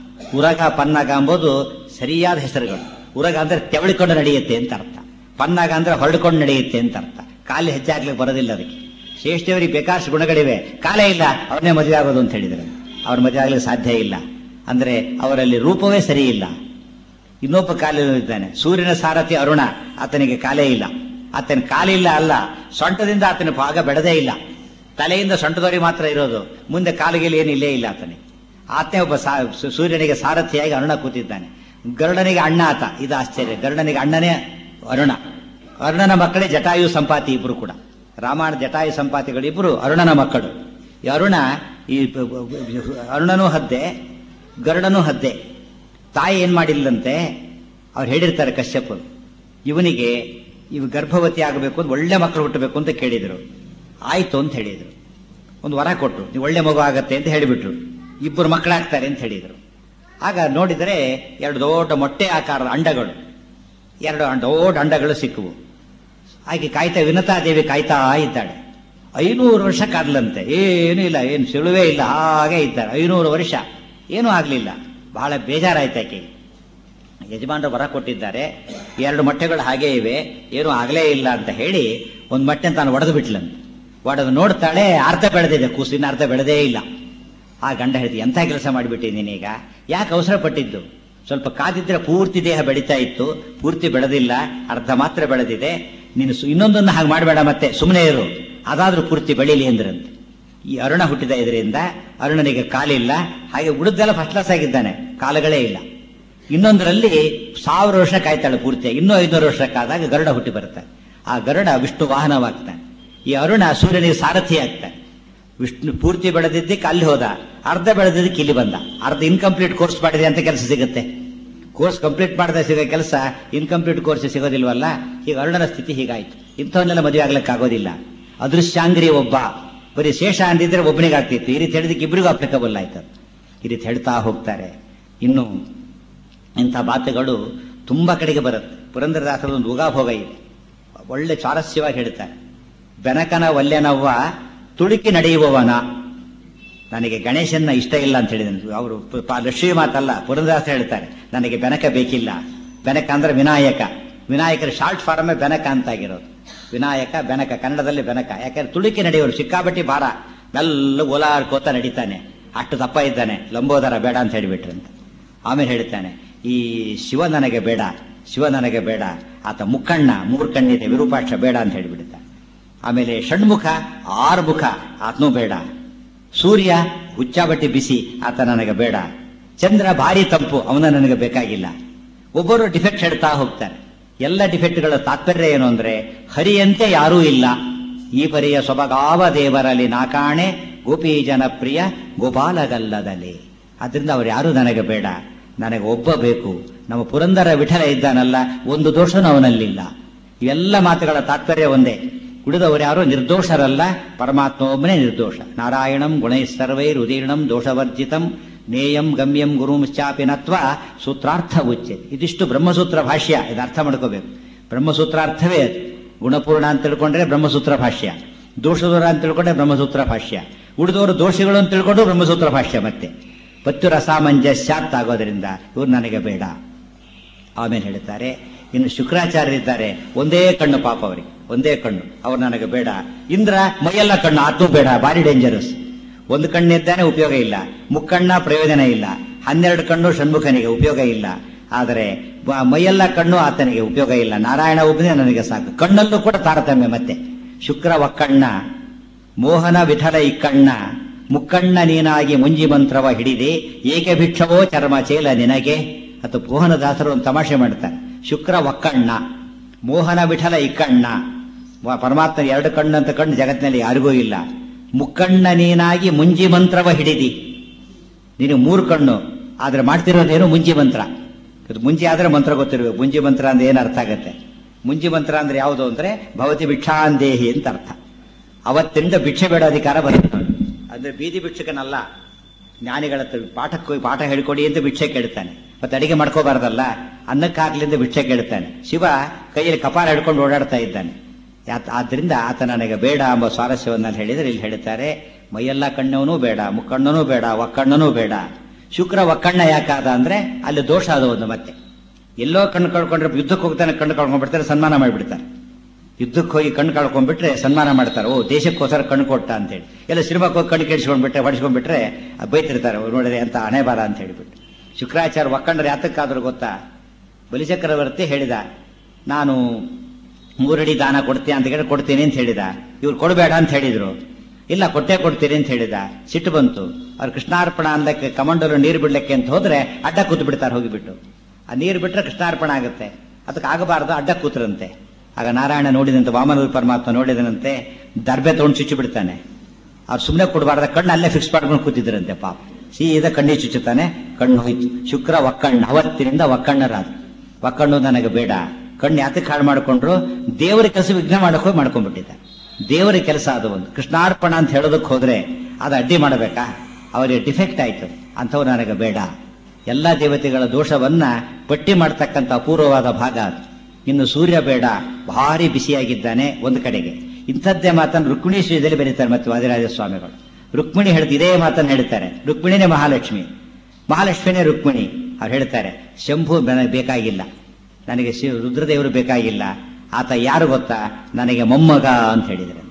ಉರಗ ಪನ್ನಗ ಎಂಬುದು ಸರಿಯಾದ ಹೆಸರುಗಳು ಉರಗ ಅಂದ್ರೆ ತೆವಳಿಕೊಂಡು ನಡೆಯುತ್ತೆ ಅಂತ ಅರ್ಥ ಪನ್ನಗ ಅಂದ್ರೆ ಹೊರಡ್ಕೊಂಡು ನಡೆಯುತ್ತೆ ಅಂತ ಅರ್ಥ ಕಾಲು ಹೆಚ್ಚಾಗ್ಲಿಕ್ಕೆ ಬರೋದಿಲ್ಲ ಅದಕ್ಕೆ ಶ್ರೇಷ್ಠವರಿಗೆ ಬೇಕಾಷ್ಟು ಗುಣಗಳಿವೆ ಕಾಲೇ ಇಲ್ಲ ಅವ್ರನ್ನೇ ಮದುವೆ ಆಗೋದು ಅಂತ ಹೇಳಿದರೆ ಅವ್ರ ಮದುವೆ ಆಗ್ಲಿಕ್ಕೆ ಸಾಧ್ಯ ಇಲ್ಲ ಅಂದ್ರೆ ಅವರಲ್ಲಿ ರೂಪವೇ ಸರಿ ಇಲ್ಲ ಇನ್ನೊಬ್ಬ ಕಾಲಿನ ಇದ್ದಾನೆ ಸೂರ್ಯನ ಸಾರಥಿ ಅರುಣ ಆತನಿಗೆ ಕಾಲೇ ಇಲ್ಲ ಆತನ ಕಾಲಿಲ್ಲ ಅಲ್ಲ ಸೊಂಟದಿಂದ ಆತನ ಭಾಗ ಬೆಳೆದೇ ಇಲ್ಲ ತಲೆಯಿಂದ ಸೊಂಟದವರಿಗೆ ಮಾತ್ರ ಇರೋದು ಮುಂದೆ ಕಾಲಿಗೆಲ್ಲಿ ಏನು ಇಲ್ಲೇ ಇಲ್ಲ ಆತನಿಗೆ ಆತನೇ ಒಬ್ಬ ಸಾ- ಸೂರ್ಯನಿಗೆ ಸಾರಥಿಯಾಗಿ ಅರುಣ ಕೂತಿದ್ದಾನೆ ಗರುಡನಿಗೆ ಅಣ್ಣ ಆತ ಇದು ಆಶ್ಚರ್ಯ ಗರುಡನಿಗೆ ಅಣ್ಣನೇ ಅರುಣ ಅರುಣನ ಮಕ್ಕಳೇ ಜಟಾಯು ಸಂಪಾತಿ ಇಬ್ರು ಕೂಡ ರಾಮಾಯಣ ಜಟಾಯು ಸಂಪಾತಿಗಳು ಇಬ್ರು ಅರುಣನ ಮಕ್ಕಳು ಈ ಅರುಣ ಈ ಬ- ಬ- ಬ- ಅರುಣನೂ ಹದ್ದೆ ಗರುಡನೂ ಹದ್ದೆ ತಾಯಿ ಏನ್ ಮಾಡಿಲ್ಲಂತೆ ಅವ್ರು ಹೇಳಿರ್ತಾರೆ ಕಶ್ಯಪರು ಇವನಿಗೆ ಇವ್ ಗರ್ಭವತಿ ಆಗಬೇಕು ಅಂತ ಒಳ್ಳೆ ಮಕ್ಕಳು ಹುಟ್ಟಬೇಕು ಅಂತ ಕೇಳಿದ್ರು ಆಯ್ತು ಅಂತ ಹೇಳಿದ್ರು ಒಂದು ವರ ಕೊಟ್ಟು ನೀವು ಒಳ್ಳೆ ಮಗು ಆಗತ್ತೆ ಅಂತ ಹೇಳಿಬಿಟ್ರು ಇಬ್ಬರು ಮಕ್ಕಳಾಗ್ತಾರೆ ಅಂತ ಹೇಳಿದ್ರು ಆಗ ನೋಡಿದರೆ ಎರಡು ದೊಡ್ಡ ಮೊಟ್ಟೆ ಆಕಾರದ ಅಂಡಗಳು ಎರಡು ಅಂಡ- ದೊಡ್ಡ ಅಂಡಗಳು ಸಿಕ್ಕವು ಆಕೆ ಕಾಯ್ತಾ ವಿನತಾದೇವಿ ಕಾಯ್ತಾ ಇದ್ದಾಳೆ ಐನೂರು ವರ್ಷ ಕಾದ್ಲಂತೆ ಏನೂ ಇಲ್ಲ ಏನು ಸಿಳುವೇ ಇಲ್ಲ ಹಾಗೆ ಇದ್ದಾರೆ ಐನೂರು ವರ್ಷ ಏನೂ ಆಗಲಿಲ್ಲ ಬಹಳ ಬೇಜಾರಾಯ್ತು ಆಕೆಗೆ ಯಜಮಾನರು ವರ ಕೊಟ್ಟಿದ್ದಾರೆ ಎರಡು ಮೊಟ್ಟೆಗಳು ಹಾಗೇ ಇವೆ ಏನೂ ಆಗಲೇ ಇಲ್ಲ ಅಂತ ಹೇಳಿ ಒಂದು ಮೊಟ್ಟೆ ತಾನು ಒಡೆದು ಬಿಟ್ಲಂತೆ ಒಡೆದು ನೋಡ್ತಾಳೆ ಅರ್ಧ ಬೆಳೆದಿದೆ ಕೂಸಿನ ಅರ್ಧ ಬೆಳೆದೇ ಇಲ್ಲ ಆ ಗಂಡ ಹೇಳ್ತಿ ಎಂಥ ಕೆಲಸ ಮಾಡಿಬಿಟ್ಟಿ ನೀನೀಗ ಯಾಕೆ ಅವಸರ ಪಟ್ಟಿದ್ದು ಸ್ವಲ್ಪ ಕಾದಿದ್ರೆ ಪೂರ್ತಿ ದೇಹ ಬೆಳೀತಾ ಇತ್ತು ಪೂರ್ತಿ ಬೆಳೆದಿಲ್ಲ ಅರ್ಧ ಮಾತ್ರ ಬೆಳೆದಿದೆ ನೀನು ಸು- ಇನ್ನೊಂದನ್ನು ಹಾಗೆ ಮಾಡಬೇಡ ಮತ್ತೆ ಸುಮ್ಮನೆ ಇರು ಅದಾದ್ರೂ ಪೂರ್ತಿ ಬೆಳೀಲಿ ಅಂದ್ರಂತೆ ಈ ಅರುಣ ಹುಟ್ಟಿದ ಇದರಿಂದ ಅರುಣನಿಗೆ ಕಾಲಿಲ್ಲ ಹಾಗೆ ಉಳಿದೆಲ್ಲ ಫಸ್ಟ್ ಕ್ಲಾಸ್ ಆಗಿದ್ದಾನೆ ಕಾಲುಗಳೇ ಇಲ್ಲ ಇನ್ನೊಂದರಲ್ಲಿ ಸಾವಿರ ವರ್ಷ ಕಾಯ್ತಾಳೆ ಪೂರ್ತಿಯಾಗಿ ಇನ್ನೂ ಐನೂರು ವರ್ಷ ಕಾದಾಗ ಗರುಡ ಹುಟ್ಟಿ ಬರುತ್ತೆ ಆ ಗರುಡ ವಿಷ್ಣು ವಾಹನವಾಗ್ತಾನೆ ಈ ಅರುಣ ಸೂರ್ಯನಿಗೆ ಸಾರಥಿ ಆಗ್ತಾನೆ ವಿಷ್ಣು ಪೂರ್ತಿ ಬೆಳೆದಿದ್ದಕ್ಕೆ ಅಲ್ಲಿ ಹೋದ ಅರ್ಧ ಬೆಳೆದಿದ್ದಕ್ಕೆ ಇಲ್ಲಿ ಬಂದ ಅರ್ಧ ಇನ್ಕಂಪ್ಲೀಟ್ ಕೋರ್ಸ್ ಮಾಡಿದೆ ಅಂತ ಕೆಲಸ ಸಿಗುತ್ತೆ ಕೋರ್ಸ್ ಕಂಪ್ಲೀಟ್ ಮಾಡದೆ ಸಿಗೋ ಕೆಲಸ ಇನ್ಕಂಪ್ಲೀಟ್ ಕೋರ್ಸ್ ಸಿಗೋದಿಲ್ವಲ್ಲ ಈಗ ಅರುಣನ ಸ್ಥಿತಿ ಹೀಗಾಯ್ತು ಇಂಥವನ್ನೆಲ್ಲ ಮದುವೆ ಆಗ್ಲಿಕ್ಕೆ ಆಗೋದಿಲ್ಲ ಅದೃಶ್ಯಾಂಗ್ರಿ ಒಬ್ಬ ಬರೀ ಶೇಷ ಅಂದಿದ್ರೆ ಒಬ್ಬನಿಗೆ ಆಗ್ತಿತ್ತು ಈ ರೀತಿ ಹೇಳಿದಕ್ಕೆ ಇಬ್ಬರಿಗೂ ಅಪ್ಲಿಕಬಲ್ ಆಯ್ತು ಅದು. ಈ ರೀತಿ ಹೇಳ್ತಾ ಹೋಗ್ತಾರೆ ಇನ್ನು ಇಂಥ ಮಾತುಗಳು ತುಂಬಾ ಕಡೆಗೆ ಬರುತ್ತೆ ಪುರಂದರದಾಸರ ಒಂದು ಉಗಾಭೋಗ ಇದೆ ಒಳ್ಳೆ ಸ್ವಾರಸ್ಯವಾಗಿ ಹೇಳ್ತಾರೆ ಬೆನಕನ ವಲ್ಯನವ್ವ ತುಳುಕಿ ನಡೆಯುವವನ ನನಗೆ ಗಣೇಶನ್ನ ಇಷ್ಟ ಇಲ್ಲ ಅಂತ ಹೇಳಿದನು ಅವರು ಲಕ್ಷ್ಮಿ ಮಾತಲ್ಲ ಪುರಂದರಾಸ ಹೇಳ್ತಾರೆ ನನಗೆ ಬೆನಕ ಬೇಕಿಲ್ಲ ಬೆನಕ ಅಂದ್ರೆ ವಿನಾಯಕ ವಿನಾಯಕರ ಶಾರ್ಟ್ ಫಾರ್ಮೇ ಬೆನಕ ಅಂತಾಗಿರೋದು ವಿನಾಯಕ ಬೆನಕ ಕನ್ನಡದಲ್ಲಿ ಬೆನಕ ಯಾಕಂದ್ರೆ ತುಳುಕಿ ನಡೆಯೋರು ಸಿಕ್ಕಾಬಟ್ಟಿ ಭಾರ ಮೆಲ್ಲ ಓಲಾಡ್ಕೋತ ನಡೀತಾನೆ ಅಷ್ಟು ದಪ್ಪ ಇದ್ದಾನೆ ಲಂಬೋದರ ಬೇಡ ಅಂತ ಹೇಳಿಬಿಟ್ರಂತ ಆಮೇಲೆ ಹೇಳ್ತಾನೆ ಈ ಶಿವ ನನಗೆ ಬೇಡ ಶಿವ ನನಗೆ ಬೇಡ ಆತ ಮುಕ್ಕಣ್ಣ ಮೂರು ಕಣ್ಣಿದೆ ವಿರೂಪಾಕ್ಷ ಬೇಡ ಅಂತ ಹೇಳಿಬಿಡ್ತಾನೆ ಆಮೇಲೆ ಷಣ್ಮುಖ ಆರು ಮುಖ ಆತನೂ ಬೇಡ ಸೂರ್ಯ ಹುಚ್ಚಾಬಟ್ಟಿ ಬಿಸಿ ಆತ ನನಗೆ ಬೇಡ ಚಂದ್ರ ಭಾರಿ ತಂಪು ಅವನ ನನಗೆ ಬೇಕಾಗಿಲ್ಲ ಒಬ್ಬರು ಡಿಫೆಕ್ಟ್ ಹೇಳ್ತಾ ಹೋಗ್ತಾರೆ ಎಲ್ಲ ಡಿಫೆಕ್ಟ್ಗಳ ತಾತ್ಪರ್ಯ ಏನು ಅಂದ್ರೆ ಹರಿಯಂತೆ ಯಾರೂ ಇಲ್ಲ ಈ ಪರಿಯ ಸೊಬಗಾವ ದೇವರಲ್ಲಿ ನಾಕಾಣೆ ಗೋಪಿ ಜನಪ್ರಿಯ ಗೋಪಾಲಗಲ್ಲದಲ್ಲಿ ಅದರಿಂದ ಅವ್ರು ಯಾರೂ ನನಗೆ ಬೇಡ ನನಗೆ ಒಬ್ಬ ಬೇಕು ನಮ್ಮ ಪುರಂದರ ವಿಠಲ ಇದ್ದಾನಲ್ಲ ಒಂದು ದೋಷನೂ ಅವನಲ್ಲಿಲ್ಲ ಇವೆಲ್ಲ ಮಾತುಗಳ ತಾತ್ಪರ್ಯ ಒಂದೇ ಉಳಿದವರು ಯಾರು ನಿರ್ದೋಷರಲ್ಲ ಪರಮಾತ್ಮ ಒಬ್ಬನೇ ನಿರ್ದೋಷ ನಾರಾಯಣಂ ಗುಣೈಸ್ಸರ್ವೈರ್ ಉದೀರ್ಣಂ ದೋಷವರ್ಜಿತಂ ನೇಯಂ ಗಮ್ಯಂ ಗುರುಂಶ್ಚಾಪಿ ನತ್ವ ಸೂತ್ರಾರ್ಥ ಉಚ್ಯತೆ ಇದಿಷ್ಟು ಬ್ರಹ್ಮಸೂತ್ರ ಭಾಷ್ಯ ಇದು ಅರ್ಥ ಮಾಡ್ಕೋಬೇಕು ಬ್ರಹ್ಮಸೂತ್ರಾರ್ಥವೇ ಅದು ಗುಣಪೂರ್ಣ ಅಂತ ತಿಳ್ಕೊಂಡ್ರೆ ಬ್ರಹ್ಮಸೂತ್ರ ಭಾಷ್ಯ ದೋಷದೂರ ಅಂತ ತಿಳ್ಕೊಂಡ್ರೆ ಬ್ರಹ್ಮಸೂತ್ರ ಭಾಷ್ಯ ಉಳಿದವರು ದೋಷಿಗಳು ಅಂತ ತಿಳ್ಕೊಂಡು ಬ್ರಹ್ಮಸೂತ್ರ ಭಾಷ್ಯ ಮತ್ತೆ ಪತ್ಯುರ ಸಾಮಂಜಸ್ಯಾತ್ ಆಗೋದ್ರಿಂದ ಇವ್ರು ನನಗೆ ಬೇಡ ಆಮೇಲೆ ಹೇಳ್ತಾರೆ ಇನ್ನು ಶುಕ್ರಾಚಾರ್ಯರಿದ್ದಾರೆ ಒಂದೇ ಕಣ್ಣು ಪಾಪ ಅವರಿಗೆ ಒಂದೇ ಕಣ್ಣು ಅವ್ರು ನನಗೆ ಬೇಡ ಇಂದ್ರ ಮೈಯೆಲ್ಲ ಕಣ್ಣು ಆತೂ ಬೇಡ ಭಾರಿ ಡೇಂಜರಸ್ ಒಂದು ಕಣ್ಣಿದ್ದಾನೆ ಉಪಯೋಗ ಇಲ್ಲ ಮುಕ್ಕಣ್ಣ ಪ್ರಯೋಜನ ಇಲ್ಲ ಹನ್ನೆರಡು ಕಣ್ಣು ಷಣ್ಮುಖನಿಗೆ ಉಪಯೋಗ ಇಲ್ಲ ಆದರೆ ಬ- ಮೈಯೆಲ್ಲ ಕಣ್ಣು ಆತನಿಗೆ ಉಪಯೋಗ ಇಲ್ಲ ನಾರಾಯಣ ಒಬ್ಬನೇ ನನಗೆ ಸಾಕು ಕಣ್ಣಲ್ಲೂ ಕೂಡ ತಾರತಮ್ಯ ಮತ್ತೆ ಶುಕ್ರ ಒಕ್ಕಣ್ಣ ಮೋಹನ ವಿಠಲ ಇಕ್ಕಣ್ಣ ಮುಕ್ಕಣ್ಣ ನೀನಾಗಿ ಮುಂಜಿ ಮಂತ್ರವ ಹಿಡಿದೆ ಏಕೆ ಭಿಕ್ಷವೋ ಚರ್ಮ ಚೇಲ ನಿನಗೆ ಅಥವಾ ಮೋಹನದಾಸರು ಒಂದು ತಮಾಷೆ ಮಾಡ್ತಾರೆ ಶುಕ್ರ ಒಕ್ಕಣ್ಣ ಮೋಹನ ವಿಠಲ ಇಕ್ಕಣ್ಣ ವ- ಪರಮಾತ್ಮ ಎರಡು ಕಣ್ಣು ಅಂತ ಕಣ್ಣು ಜಗತ್ತಿನಲ್ಲಿ ಯಾರಿಗೂ ಇಲ್ಲ ಮುಕ್ಕಣ್ಣ ನೀನಾಗಿ ಮುಂಜಿ ಮಂತ್ರವ ಹಿಡಿದಿ ನೀನು ಮೂರು ಕಣ್ಣು ಆದ್ರೆ ಮಾಡ್ತಿರೋದೇನು ಮುಂಜಿ ಮಂತ್ರ ಇದು ಮುಂಜಿ ಆದ್ರೆ ಮಂತ್ರ ಗೊತ್ತಿರಬೇಕು ಮುಂಜಿ ಮಂತ್ರ ಅಂದ್ರೆ ಏನು ಅರ್ಥ ಆಗತ್ತೆ ಮುಂಜಿ ಮಂತ್ರ ಅಂದ್ರೆ ಯಾವುದು ಅಂದ್ರೆ ಭವತಿ ಭಿಕ್ಷಾಂದೇಹಿ ಅಂತ ಅರ್ಥ ಅವತ್ತಿಂದ ಭಿಕ್ಷೆ ಬೇಡ ಅಧಿಕಾರ ಬರುತ್ತೆ ಅಂದ್ರೆ ಬೀದಿ ಭಿಕ್ಷಕನಲ್ಲ ಜ್ಞಾನಿಗಳ ಹತ್ರ ಪಾಠಕ್ಕೆ ಹೋಗಿ ಪಾಠ ಹೇಳ್ಕೊಡಿ ಅಂತ ಭಿಕ್ಷೆ ಕೇಳ್ತಾನೆ ಮತ್ತೆ ಅಡಿಗೆ ಮಾಡ್ಕೋಬಾರ್ದಲ್ಲ ಅನ್ನಕ್ಕಾಗ್ಲಿಂದ ಭಿಕ್ಷೆ ಕೇಳ್ತಾನೆ ಶಿವ ಕೈಯಲ್ಲಿ ಕಪಾಲ ಹಿಡ್ಕೊಂಡು ಓಡಾಡ್ತಾ ಇದ್ದಾನೆ ಯಾತ್- ಆದ್ರಿಂದ ಆತ ನನಗೆ ಬೇಡ ಎಂಬ ಸ್ವಾರಸ್ಯವನ್ನ ಅಲ್ಲಿ ಹೇಳಿದ್ರೆ ಇಲ್ಲಿ ಹೇಳ್ತಾರೆ ಮೈಯೆಲ್ಲ ಕಣ್ಣವನೂ ಬೇಡ ಮುಕ್ಕಣ್ಣನೂ ಬೇಡ ಒಕ್ಕಣ್ಣನೂ ಬೇಡ ಶುಕ್ರ ಒಕ್ಕಣ್ಣ ಯಾಕಾದ ಅಂದ್ರೆ ಅಲ್ಲಿ ದೋಷ ಅದು ಒಂದು ಮತ್ತೆ ಎಲ್ಲೋ ಕಣ್ಣು ಕಳ್ಕೊಂಡ್ರೆ ಯುದ್ಧಕ್ಕೆ ಹೋಗ್ತಾನೆ ಕಣ್ಣು ಕಳ್ಕೊಂಡ್ಬಿಡ್ತಾರೆ ಸನ್ಮಾನ ಮಾಡಿಬಿಡ್ತಾರೆ ಯುದ್ಧಕ್ಕೆ ಹೋಗಿ ಕಣ್ಣು ಕಳ್ಕೊಂಡ್ಬಿಟ್ರೆ ಸನ್ಮಾನ ಮಾಡ್ತಾರೆ ಓ ದೇಶಕ್ಕೋಸ್ಕರ ಕಣ್ಣು ಕೊಟ್ಟ ಅಂತೇಳಿ ಎಲ್ಲ ಸಿನಿಮಾಕ್ಕೆ ಹೋಗಿ ಕಣ್ಣು ಕೆಡಿಸ್ಕೊಂಡ್ಬಿಟ್ರೆ ಹೊಡಿಸ್ಕೊಂಡ್ಬಿಟ್ರೆ ಅದ್ ಬೈತಿರ್ತಾರೆ ಅವ್ರು ನೋಡಿದ್ರೆ ಅಂತ ಹಣೆ ಬಾರ ಅಂತ ಹೇಳಿಬಿಟ್ಟು ಶುಕ್ರಾಚಾರ್ಯ ಒಕ್ಕಂಡ್ರೆ ಯಾತಕ್ಕಾದ್ರೂ ಗೊತ್ತಾ ಬಲಿಚಕ್ರವರ್ತಿ ಹೇಳಿದ ನಾನು ಮೂರಡಿ ದಾನ ಕೊಡ್ತೀನಿ ಅಂತ ಹೇಳಿ ಕೊಡ್ತೀನಿ ಅಂತ ಹೇಳಿದ ಇವ್ರು ಕೊಡಬೇಡ ಅಂತ ಹೇಳಿದ್ರು ಇಲ್ಲ ಕೊಟ್ಟೆ ಕೊಡ್ತೀನಿ ಅಂತ ಹೇಳಿದ ಸಿಟ್ಟು ಬಂತು ಅವ್ರು ಕೃಷ್ಣಾರ್ಪಣ ಅಂದಕ್ಕೆ ಕಮಂಡಲು ನೀರು ಬಿಡ್ಲಿಕ್ಕೆ ಅಂತ ಹೋದ್ರೆ ಅಡ್ಡ ಕೂತು ಬಿಡ್ತಾರೆ ಹೋಗಿಬಿಟ್ಟು ಆ ನೀರು ಬಿಟ್ರೆ ಕೃಷ್ಣಾರ್ಪಣ ಆಗುತ್ತೆ ಅದಕ್ಕೆ ಆಗಬಾರದು ಅಡ್ಡ ಕೂತ್ರಂತೆ ಆಗ ನಾರಾಯಣ ನೋಡಿದಂತೆ ವಾಮನ ಪರಮಾತ್ಮ ನೋಡಿದನಂತೆ ದರ್ಬೆ ತಗೊಂಡು ಚುಚ್ಚಿ ಬಿಡ್ತಾನೆ ಅವ್ರು ಸುಮ್ಮನೆ ಕೊಡಬಾರ್ದ ಕಣ್ಣು ಅಲ್ಲೇ ಫಿಕ್ಸ್ ಮಾಡ್ಕೊಂಡು ಕೂತಿದ್ರಂತೆ ಪಾಪ ಸೀದಾ ಕಣ್ಣಿಗೆ ಚುಚ್ಚುತ್ತಾನೆ ಕಣ್ಣು ಹೋಯ್ತು ಶುಕ್ರ ಒಕ್ಕಣ್ಣ ಅವತ್ತಿನಿಂದ ಒಕ್ಕಣ್ಣರಾದ ಒಕ್ಕಣ್ಣು ನನಗೆ ಬೇಡ ಕಣ್ಣು ಯಾತಕ್ಕೆ ಹಾಳು ಮಾಡಿಕೊಂಡ್ರು ದೇವರ ಕೆಲಸ ವಿಘ್ನ ಮಾಡಕ್ ಹೋಗಿ ಮಾಡ್ಕೊಂಡ್ಬಿಟ್ಟಿದ್ದ ದೇವರ ಕೆಲಸ ಅದು ಒಂದು ಕೃಷ್ಣಾರ್ಪಣ ಅಂತ ಹೇಳೋದಕ್ಕೆ ಹೋದ್ರೆ ಅದು ಅಡ್ಡಿ ಮಾಡಬೇಕಾ ಅವರಿಗೆ ಡಿಫೆಕ್ಟ್ ಆಯ್ತು ಅಂಥವು ನನಗೆ ಬೇಡ ಎಲ್ಲ ದೇವತೆಗಳ ದೋಷವನ್ನ ಪಟ್ಟಿ ಮಾಡ್ತಕ್ಕಂಥ ಅಪೂರ್ವವಾದ ಭಾಗ ಅದು ಇನ್ನು ಸೂರ್ಯ ಬೇಡ ಭಾರಿ ಬಿಸಿಯಾಗಿದ್ದಾನೆ ಒಂದು ಕಡೆಗೆ ಇಂಥದ್ದೇ ಮಾತನ್ನು ರುಕ್ಮಿಣಿ ಶ್ರೀದಲ್ಲಿ ಬರೀತಾರೆ ಮತ್ತೆ ವಾದಿರಾಜ ಸ್ವಾಮಿಗಳು ರುಕ್ಮಿಣಿ ಹೇಳ್ತು ಇದೇ ಮಾತನ್ನು ಹೇಳ್ತಾರೆ ರುಕ್ಮಿಣಿನೇ ಮಹಾಲಕ್ಷ್ಮಿ ಮಹಾಲಕ್ಷ್ಮಿನೇ ರುಕ್ಮಿಣಿ ಅವ್ರು ಹೇಳ್ತಾರೆ ಶಂಭು ನನಗೆ ಬೇಕಾಗಿಲ್ಲ ನನಗೆ ಶಿವ ರುದ್ರದೇವರು ಬೇಕಾಗಿಲ್ಲ ಆತ ಯಾರು ಗೊತ್ತಾ ನನಗೆ ಮೊಮ್ಮಗ ಅಂತ ಹೇಳಿದ್ರಂತೆ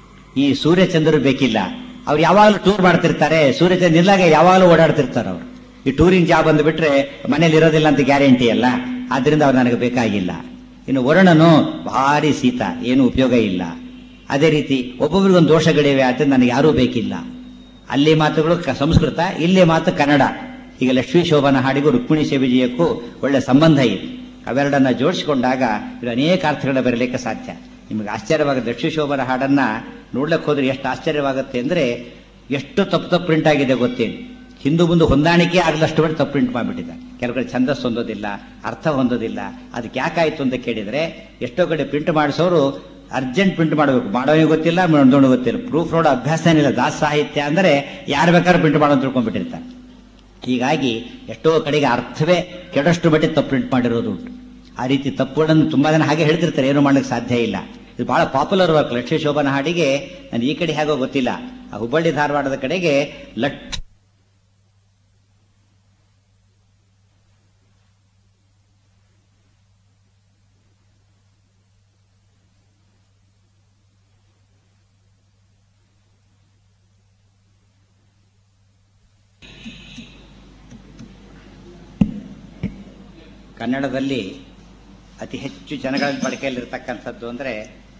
ಈ ಸೂರ್ಯಚಂದ್ರರು ಬೇಕಿಲ್ಲ ಅವ್ರು ಯಾವಾಗಲೂ ಟೂರ್ ಮಾಡ್ತಿರ್ತಾರೆ ಸೂರ್ಯಚಂದ್ರ ನಿಲ್ಲಾಗ ಯಾವಾಗಲೂ ಓಡಾಡ್ತಿರ್ತಾರೆ ಅವರು ಈ ಟೂರಿಂಗ್ ಜಾಬ್ ಅಂದು ಬಿಟ್ರೆ ಮನೇಲಿ ಇರೋದಿಲ್ಲ ಅಂತ ಗ್ಯಾರಂಟಿ ಅಲ್ಲ ಆದ್ರಿಂದ ಅವ್ರು ನನಗೆ ಬೇಕಾಗಿಲ್ಲ ಇನ್ನು ವರುಣನು ಭಾರಿ ಶೀತ ಏನು ಉಪಯೋಗ ಇಲ್ಲ ಅದೇ ರೀತಿ ಒಬ್ಬೊಬ್ರಿಗೊಂದು ದೋಷಗಳಿವೆ ಆದ್ರೆ ನನಗೆ ಯಾರೂ ಬೇಕಿಲ್ಲ ಅಲ್ಲಿ ಮಾತುಗಳು ಕ- ಸಂಸ್ಕೃತ ಇಲ್ಲಿ ಮಾತು ಕನ್ನಡ ಈಗ ಲಕ್ಷ್ಮೀ ಶೋಭನ ಹಾಡಿಗೂ ರುಕ್ಮಿಣಿ ವಿಜಯಕ್ಕೂ ಒಳ್ಳೆ ಸಂಬಂಧ ಇದೆ ಅವೆರಡನ್ನ ಜೋಡಿಸಿಕೊಂಡಾಗ ಇದು ಅನೇಕ ಅರ್ಥಗಳ ಬರಲಿಕ್ಕೆ ಸಾಧ್ಯ ನಿಮಗೆ ಆಶ್ಚರ್ಯವಾಗುತ್ತೆ ಲಕ್ಷ್ಮೀ ಶೋಭನ ಹಾಡನ್ನ ನೋಡ್ಲಿಕ್ಕೆ ಹೋದ್ರೆ ಎಷ್ಟು ಆಶ್ಚರ್ಯವಾಗುತ್ತೆ ಅಂದ್ರೆ ಎಷ್ಟು ತಪ್ಪು ತಪ್ಪು ಪ್ರಿಂಟ್ ಆಗಿದೆ ಗೊತ್ತೇನು ಹಿಂದೂ ಮುಂದೆ ಹೊಂದಾಣಿಕೆ ಆಗದಷ್ಟು ಬಿಟ್ಟು ತಪ್ಪು ಪ್ರಿಂಟ್ ಮಾಡಿಬಿಟ್ಟಿದ್ದಾರೆ ಕೆಲವು ಕಡೆ ಛಂದಸ್ ಹೊಂದೋದಿಲ್ಲ ಅರ್ಥ ಹೊಂದೋದಿಲ್ಲ ಅದಕ್ಕೆ ಯಾಕಾಯ್ತು ಅಂತ ಕೇಳಿದ್ರೆ ಎಷ್ಟೋ ಕಡೆ ಪ್ರಿಂಟ್ ಮಾಡಿಸೋರು ಅರ್ಜೆಂಟ್ ಪ್ರಿಂಟ್ ಮಾಡಬೇಕು ಮಾಡೋನಿಗೆ ಗೊತ್ತಿಲ್ಲ ಮಾಡೋನು ಗೊತ್ತಿಲ್ಲ ಪ್ರೂಫ್ ನೋಡೋ ಅಭ್ಯಾಸ ಏನಿಲ್ಲ ದಾಸ ಸಾಹಿತ್ಯ ಅಂದ್ರೆ ಯಾರು ಬೇಕಾದ್ರೂ ಪ್ರಿಂಟ್ ಮಾಡೋ ತಿಳ್ಕೊಂಡ್ಬಿಟ್ಟಿರ್ತಾರೆ ಹೀಗಾಗಿ ಎಷ್ಟೋ ಕಡೆಗೆ ಅರ್ಥವೇ ಕೆಡಷ್ಟು ಮಟ್ಟಿಗೆ ತಪ್ಪು ಪ್ರಿಂಟ್ ಮಾಡಿರೋದು ಉಂಟು ಆ ರೀತಿ ತಪ್ಪುಗಳನ್ನು ತುಂಬಾ ಜನ ಹಾಗೆ ಹೇಳ್ತಿರ್ತಾರೆ ಏನು ಮಾಡ್ಲಿಕ್ಕೆ ಸಾಧ್ಯ ಇಲ್ಲ ಇದು ಬಹಳ ಪಾಪ್ಯುಲರ್ ವರ್ಕ್ ಲಕ್ಷ್ಮೀ ಶೋಭನ ಹಾಡಿಗೆ ನಾನು ಈ ಕಡೆ ಹೇಗೋ ಗೊತ್ತಿಲ್ಲ ಆ ಹುಬ್ಬಳ್ಳಿ ಧಾರವಾಡದ ಕಡೆಗೆ ಲಕ್ಷ ಕನ್ನಡದಲ್ಲಿ ಅತಿ ಹೆಚ್ಚು ಜನಗಳ ಬಳಕೆಯಲ್ಲಿರ್ತಕ್ಕಂಥದ್ದು ಅಂದ್ರೆ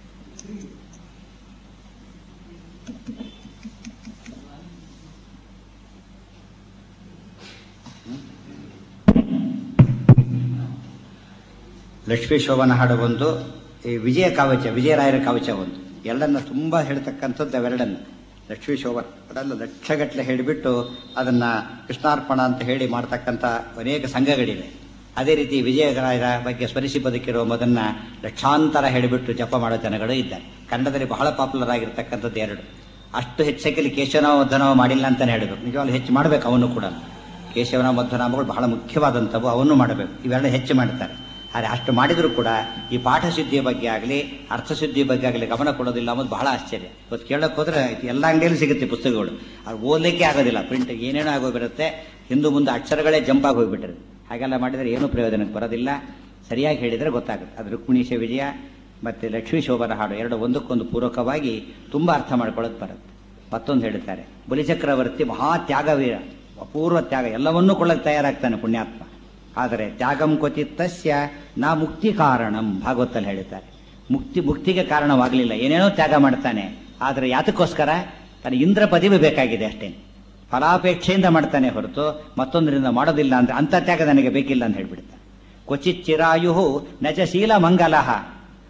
ಲಕ್ಷ್ಮೀ ಶೋಭನ ಹಾಡು ಒಂದು ಈ ವಿಜಯ ಕವಚ ವಿಜಯರಾಯರ ಕವಚ ಒಂದು ಎರಡನ್ನ ತುಂಬಾ ಹೇಳ್ತಕ್ಕಂಥದ್ದು ಅವೆರಡನ್ನ ಲಕ್ಷ್ಮೀ ಶೋಭನ ಅದೆಲ್ಲ ಲಕ್ಷಗಟ್ಟಲೆ ಹೇಳಿಬಿಟ್ಟು ಅದನ್ನ ಕೃಷ್ಣಾರ್ಪಣ ಅಂತ ಹೇಳಿ ಮಾಡ್ತಕ್ಕಂಥ ಅನೇಕ ಸಂಘಗಳಿವೆ ಅದೇ ರೀತಿ ವಿಜಯರಾಯರ ಬಗ್ಗೆ ಸ್ಮರಿಸಿ ಬದುಕಿರೋ ಮೊದನ್ನ ಲಕ್ಷಾಂತರ ಹೇಳಿಬಿಟ್ಟು ಜಪ ಮಾಡೋ ಜನಗಳು ಇದ್ದಾರೆ ಕನ್ನಡದಲ್ಲಿ ಬಹಳ ಪಾಪ್ಯುಲರ್ ಆಗಿರ್ತಕ್ಕಂಥದ್ದು ಎರಡು ಅಷ್ಟು ಹೆಚ್ಚಾಗಿ ಕೇಶವನಾಮ ಮಧ್ವನಾಮ ಮಾಡಿಲ್ಲ ಅಂತಾನೆ ಹೇಳಬೇಕು ನಿಜವಾಗ್ಲೂ ಹೆಚ್ಚು ಮಾಡಬೇಕು ಅವನು ಕೂಡ ಕೇಶವನಾಮ ಮಧ್ವನಾಮಗಳು ಬಹಳ ಮುಖ್ಯವಾದಂಥವು ಅವನ್ನು ಮಾಡಬೇಕು ಇವೆರಡು ಹೆಚ್ಚು ಮಾಡ್ತಾರೆ ಆದರೆ ಅಷ್ಟು ಮಾಡಿದರೂ ಕೂಡ ಈ ಪಾಠಶುದ್ಧಿಯ ಬಗ್ಗೆ ಆಗಲಿ ಅರ್ಥಶುದ್ಧಿಯ ಬಗ್ಗೆ ಆಗಲಿ ಗಮನ ಕೊಡೋದಿಲ್ಲ ಅನ್ನೋದು ಬಹಳ ಆಶ್ಚರ್ಯ ಇವತ್ತು ಕೇಳಕ್ಕೆ ಹೋದ್ರೆ ಎಲ್ಲ ಅಂಗಡಿಯಲ್ಲಿ ಸಿಗುತ್ತೆ ಪುಸ್ತಕಗಳು ಅದು ಓದಲಿಕ್ಕೆ ಆಗೋದಿಲ್ಲ ಪ್ರಿಂಟ್ ಏನೇನೋ ಆಗೋಗಿರುತ್ತೆ ಹಿಂದೂ ಮುಂದೆ ಅಕ್ಷರಗಳೇ ಜಂಪ್ ಆಗಿ ಹೋಗ್ಬಿಟ್ಟಿರುತ್ತೆ ಹಾಗೆಲ್ಲ ಮಾಡಿದರೆ ಏನೂ ಪ್ರಯೋಜನಕ್ಕೆ ಬರೋದಿಲ್ಲ ಸರಿಯಾಗಿ ಹೇಳಿದರೆ ಗೊತ್ತಾಗುತ್ತೆ ಅದು ರುಕ್ಮಿಣೀಶ ವಿಜಯ ಮತ್ತು ಲಕ್ಷ್ಮೀ ಶೋಭನ ಹಾಡು ಎರಡು ಒಂದಕ್ಕೊಂದು ಪೂರಕವಾಗಿ ತುಂಬ ಅರ್ಥ ಮಾಡ್ಕೊಳ್ಳೋದು ಬರುತ್ತೆ ಮತ್ತೊಂದು ಹೇಳ್ತಾರೆ ಬಲಿಚಕ್ರವರ್ತಿ ಮಹಾ ತ್ಯಾಗವೀರ ಅಪೂರ್ವ ತ್ಯಾಗ ಎಲ್ಲವನ್ನೂ ಕೊಳ್ಳಕ್ಕೆ ತಯಾರಾಗ್ತಾನೆ ಪುಣ್ಯಾತ್ಮ ಆದರೆ ತ್ಯಾಗಂ ಕ್ವಚಿತ್ತಸ್ಯ ನಾ ಮುಕ್ತಿ ಕಾರಣಂ ಭಾಗವತಲ್ಲಿ ಹೇಳ್ತಾರೆ ಮುಕ್ತಿ ಮುಕ್ತಿಗೆ ಕಾರಣವಾಗಲಿಲ್ಲ ಏನೇನೋ ತ್ಯಾಗ ಮಾಡ್ತಾನೆ ಆದರೆ ಯಾತಕ್ಕೋಸ್ಕರ ತನ್ನ ಇಂದ್ರ ಪದವಿ ಬೇಕಾಗಿದೆ ಅಷ್ಟೇ ಫಲಾಪೇಕ್ಷೆಯಿಂದ ಮಾಡ್ತಾನೆ ಹೊರತು ಮತ್ತೊಂದರಿಂದ ಮಾಡೋದಿಲ್ಲ ಅಂದ್ರೆ ಅಂತ ತ್ಯಾಗ ನನಗೆ ಬೇಕಿಲ್ಲ ಅಂತ ಹೇಳ್ಬಿಡ್ತಾನೆ ಕ್ವಚಿತ್ ಚಿರಾಯು ನಚ ಶೀಲ ಮಂಗಲಃ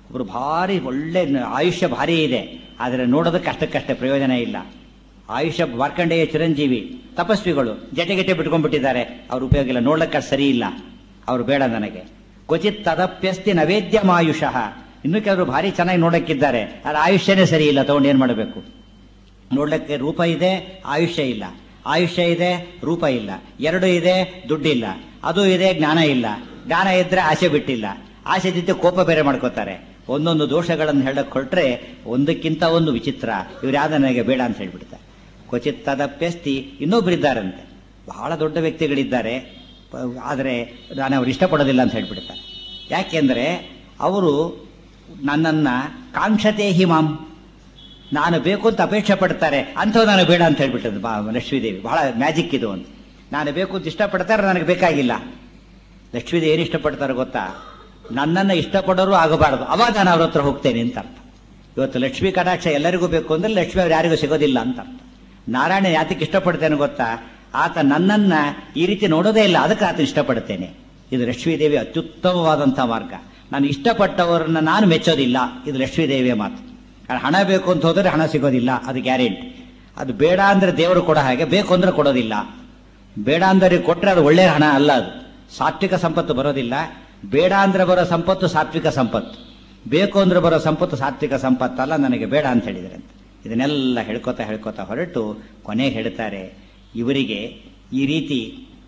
ಒಬ್ರು ಭಾರಿ ಒಳ್ಳೆ ಆಯುಷ್ಯ ಭಾರಿ ಇದೆ ಆದರೆ ನೋಡೋದಕ್ಕೆ ಅಷ್ಟಕ್ಕಷ್ಟೇ ಪ್ರಯೋಜನ ಇಲ್ಲ ಆಯುಷ್ಯ ಮಾರ್ಕಂಡೇಯ ಚಿರಂಜೀವಿ ತಪಸ್ವಿಗಳು ಜಟೆಗೆಟೆ ಬಿಟ್ಕೊಂಡ್ಬಿಟ್ಟಿದ್ದಾರೆ ಅವ್ರ ಉಪಯೋಗ ಇಲ್ಲ ನೋಡ್ಲಿಕ್ಕೆ ಸರಿ ಇಲ್ಲ ಅವ್ರು ಬೇಡ ನನಗೆ ಕ್ವಚಿತ್ ತದಪ್ಯಸ್ತಿ ನವೇದ್ಯಮಾಯುಷಃ ಇನ್ನು ಕೆಲವರು ಭಾರಿ ಚೆನ್ನಾಗಿ ನೋಡಕ್ಕಿದ್ದಾರೆ ಆದ್ರೆ ಆಯುಷ್ಯನೇ ಸರಿ ಇಲ್ಲ ತಗೊಂಡು ಏನ್ ಮಾಡಬೇಕು ನೋಡ್ಲಿಕ್ಕೆ ರೂಪ ಇದೆ ಆಯುಷ್ಯ ಇಲ್ಲ ಆಯುಷ್ಯ ಇದೆ ರೂಪ ಇಲ್ಲ ಎರಡು ಇದೆ ದುಡ್ಡಿಲ್ಲ ಅದು ಇದೆ ಜ್ಞಾನ ಇಲ್ಲ ಜ್ಞಾನ ಇದ್ರೆ ಆಸೆ ಬಿಟ್ಟಿಲ್ಲ ಆಸೆ ಜೊತೆ ಕೋಪ ಬೇರೆ ಮಾಡ್ಕೋತಾರೆ ಒಂದೊಂದು ದೋಷಗಳನ್ನು ಹೇಳಕ್ ಹೊರಟ್ರೆ ಒಂದಕ್ಕಿಂತ ಒಂದು ವಿಚಿತ್ರ ಇವ್ರು ಯಾವ್ದು ನನಗೆ ಬೇಡ ಅಂತ ಹೇಳ್ಬಿಡ್ತಾರೆ ಕ್ವಚಿತ್ ತದಪ್ಯಸ್ತಿ ಇನ್ನೊಬ್ಬರಿದ್ದಾರಂತೆ ಬಹಳ ದೊಡ್ಡ ವ್ಯಕ್ತಿಗಳಿದ್ದಾರೆ ಪ- ಆದರೆ ನಾನು ಅವ್ರು ಇಷ್ಟಪಡೋದಿಲ್ಲ ಅಂತ ಹೇಳ್ಬಿಡ್ತಾರೆ ಯಾಕೆಂದ್ರೆ ಅವರು ನನ್ನನ್ನ ಕಾಂಕ್ಷತೆ ಹಿಮಾಂ ನಾನು ಬೇಕು ಅಂತ ಅಪೇಕ್ಷೆ ಪಡ್ತಾರೆ ಅಂಥವು ನಾನು ಬೇಡ ಅಂತ ಹೇಳ್ಬಿಟ್ಟದ್ದು ಬಾ ಲಕ್ಷ್ಮೀದೇವಿ ಬಹಳ ಮ್ಯಾಜಿಕ್ ಇದು ಅಂತ ನಾನು ಬೇಕು ಅಂತ ಇಷ್ಟಪಡ್ತಾರೆ ನನಗೆ ಬೇಕಾಗಿಲ್ಲ ಲಕ್ಷ್ಮೀದೇವಿ ಏನು ಇಷ್ಟಪಡ್ತಾರೆ ಗೊತ್ತಾ ನನ್ನನ್ನು ಇಷ್ಟಪಡೋರು ಆಗಬಾರದು ಅವಾಗ ನಾನು ಅವ್ರ ಹತ್ರ ಹೋಗ್ತೇನೆ ಅಂತ ಅರ್ಥ ಇವತ್ತು ಲಕ್ಷ್ಮೀ ಕಟಾಕ್ಷ ಎಲ್ಲರಿಗೂ ಬೇಕು ಅಂದ್ರೆ ಲಕ್ಷ್ಮಿ ಅವ್ರು ಯಾರಿಗೂ ಸಿಗೋದಿಲ್ಲ ಅಂತ ಅರ್ಥ ನಾರಾಯಣ ಯಾತಕ್ಕೆ ಇಷ್ಟಪಡ್ತೇನೆ ಗೊತ್ತಾ ಆತ ನನ್ನನ್ನ ಈ ರೀತಿ ನೋಡೋದೇ ಇಲ್ಲ ಅದಕ್ಕೆ ಆತ ಇಷ್ಟಪಡ್ತೇನೆ ಇದು ಲಕ್ಷ್ಮೀದೇವಿ ಅತ್ಯುತ್ತಮವಾದಂತಹ ಮಾರ್ಗ ನಾನು ಇಷ್ಟಪಟ್ಟವರನ್ನ ನಾನು ಮೆಚ್ಚೋದಿಲ್ಲ ಇದು ಲಕ್ಷ್ಮೀದೇವಿಯ ಮಾತು ಕಾರಣ ಹಣ ಬೇಕು ಅಂತ ಹೋದರೆ ಹಣ ಸಿಗೋದಿಲ್ಲ ಅದು ಗ್ಯಾರಂಟಿ ಅದು ಬೇಡ ಅಂದ್ರೆ ದೇವರು ಕೊಡೋ ಹಾಗೆ ಬೇಕು ಅಂದ್ರೆ ಕೊಡೋದಿಲ್ಲ ಬೇಡ ಅಂದರೆ ಕೊಟ್ಟರೆ ಅದು ಒಳ್ಳೆಯ ಹಣ ಅಲ್ಲ ಅದು ಸಾತ್ವಿಕ ಸಂಪತ್ತು ಬರೋದಿಲ್ಲ ಬೇಡ ಅಂದ್ರೆ ಬರೋ ಸಂಪತ್ತು ಸಾತ್ವಿಕ ಸಂಪತ್ತು ಬೇಕು ಅಂದ್ರೆ ಬರೋ ಸಂಪತ್ತು ಸಾತ್ವಿಕ ಸಂಪತ್ತಲ್ಲ ನನಗೆ ಬೇಡ ಅಂತ ಹೇಳಿದರೆ ಇದನ್ನೆಲ್ಲ ಹೇಳ್ಕೊತಾ ಹೇಳ್ಕೊತಾ ಹೊರಟು ಕೊನೆಗೆ ಹೇಳ್ತಾರೆ ಇವರಿಗೆ ಈ ರೀತಿ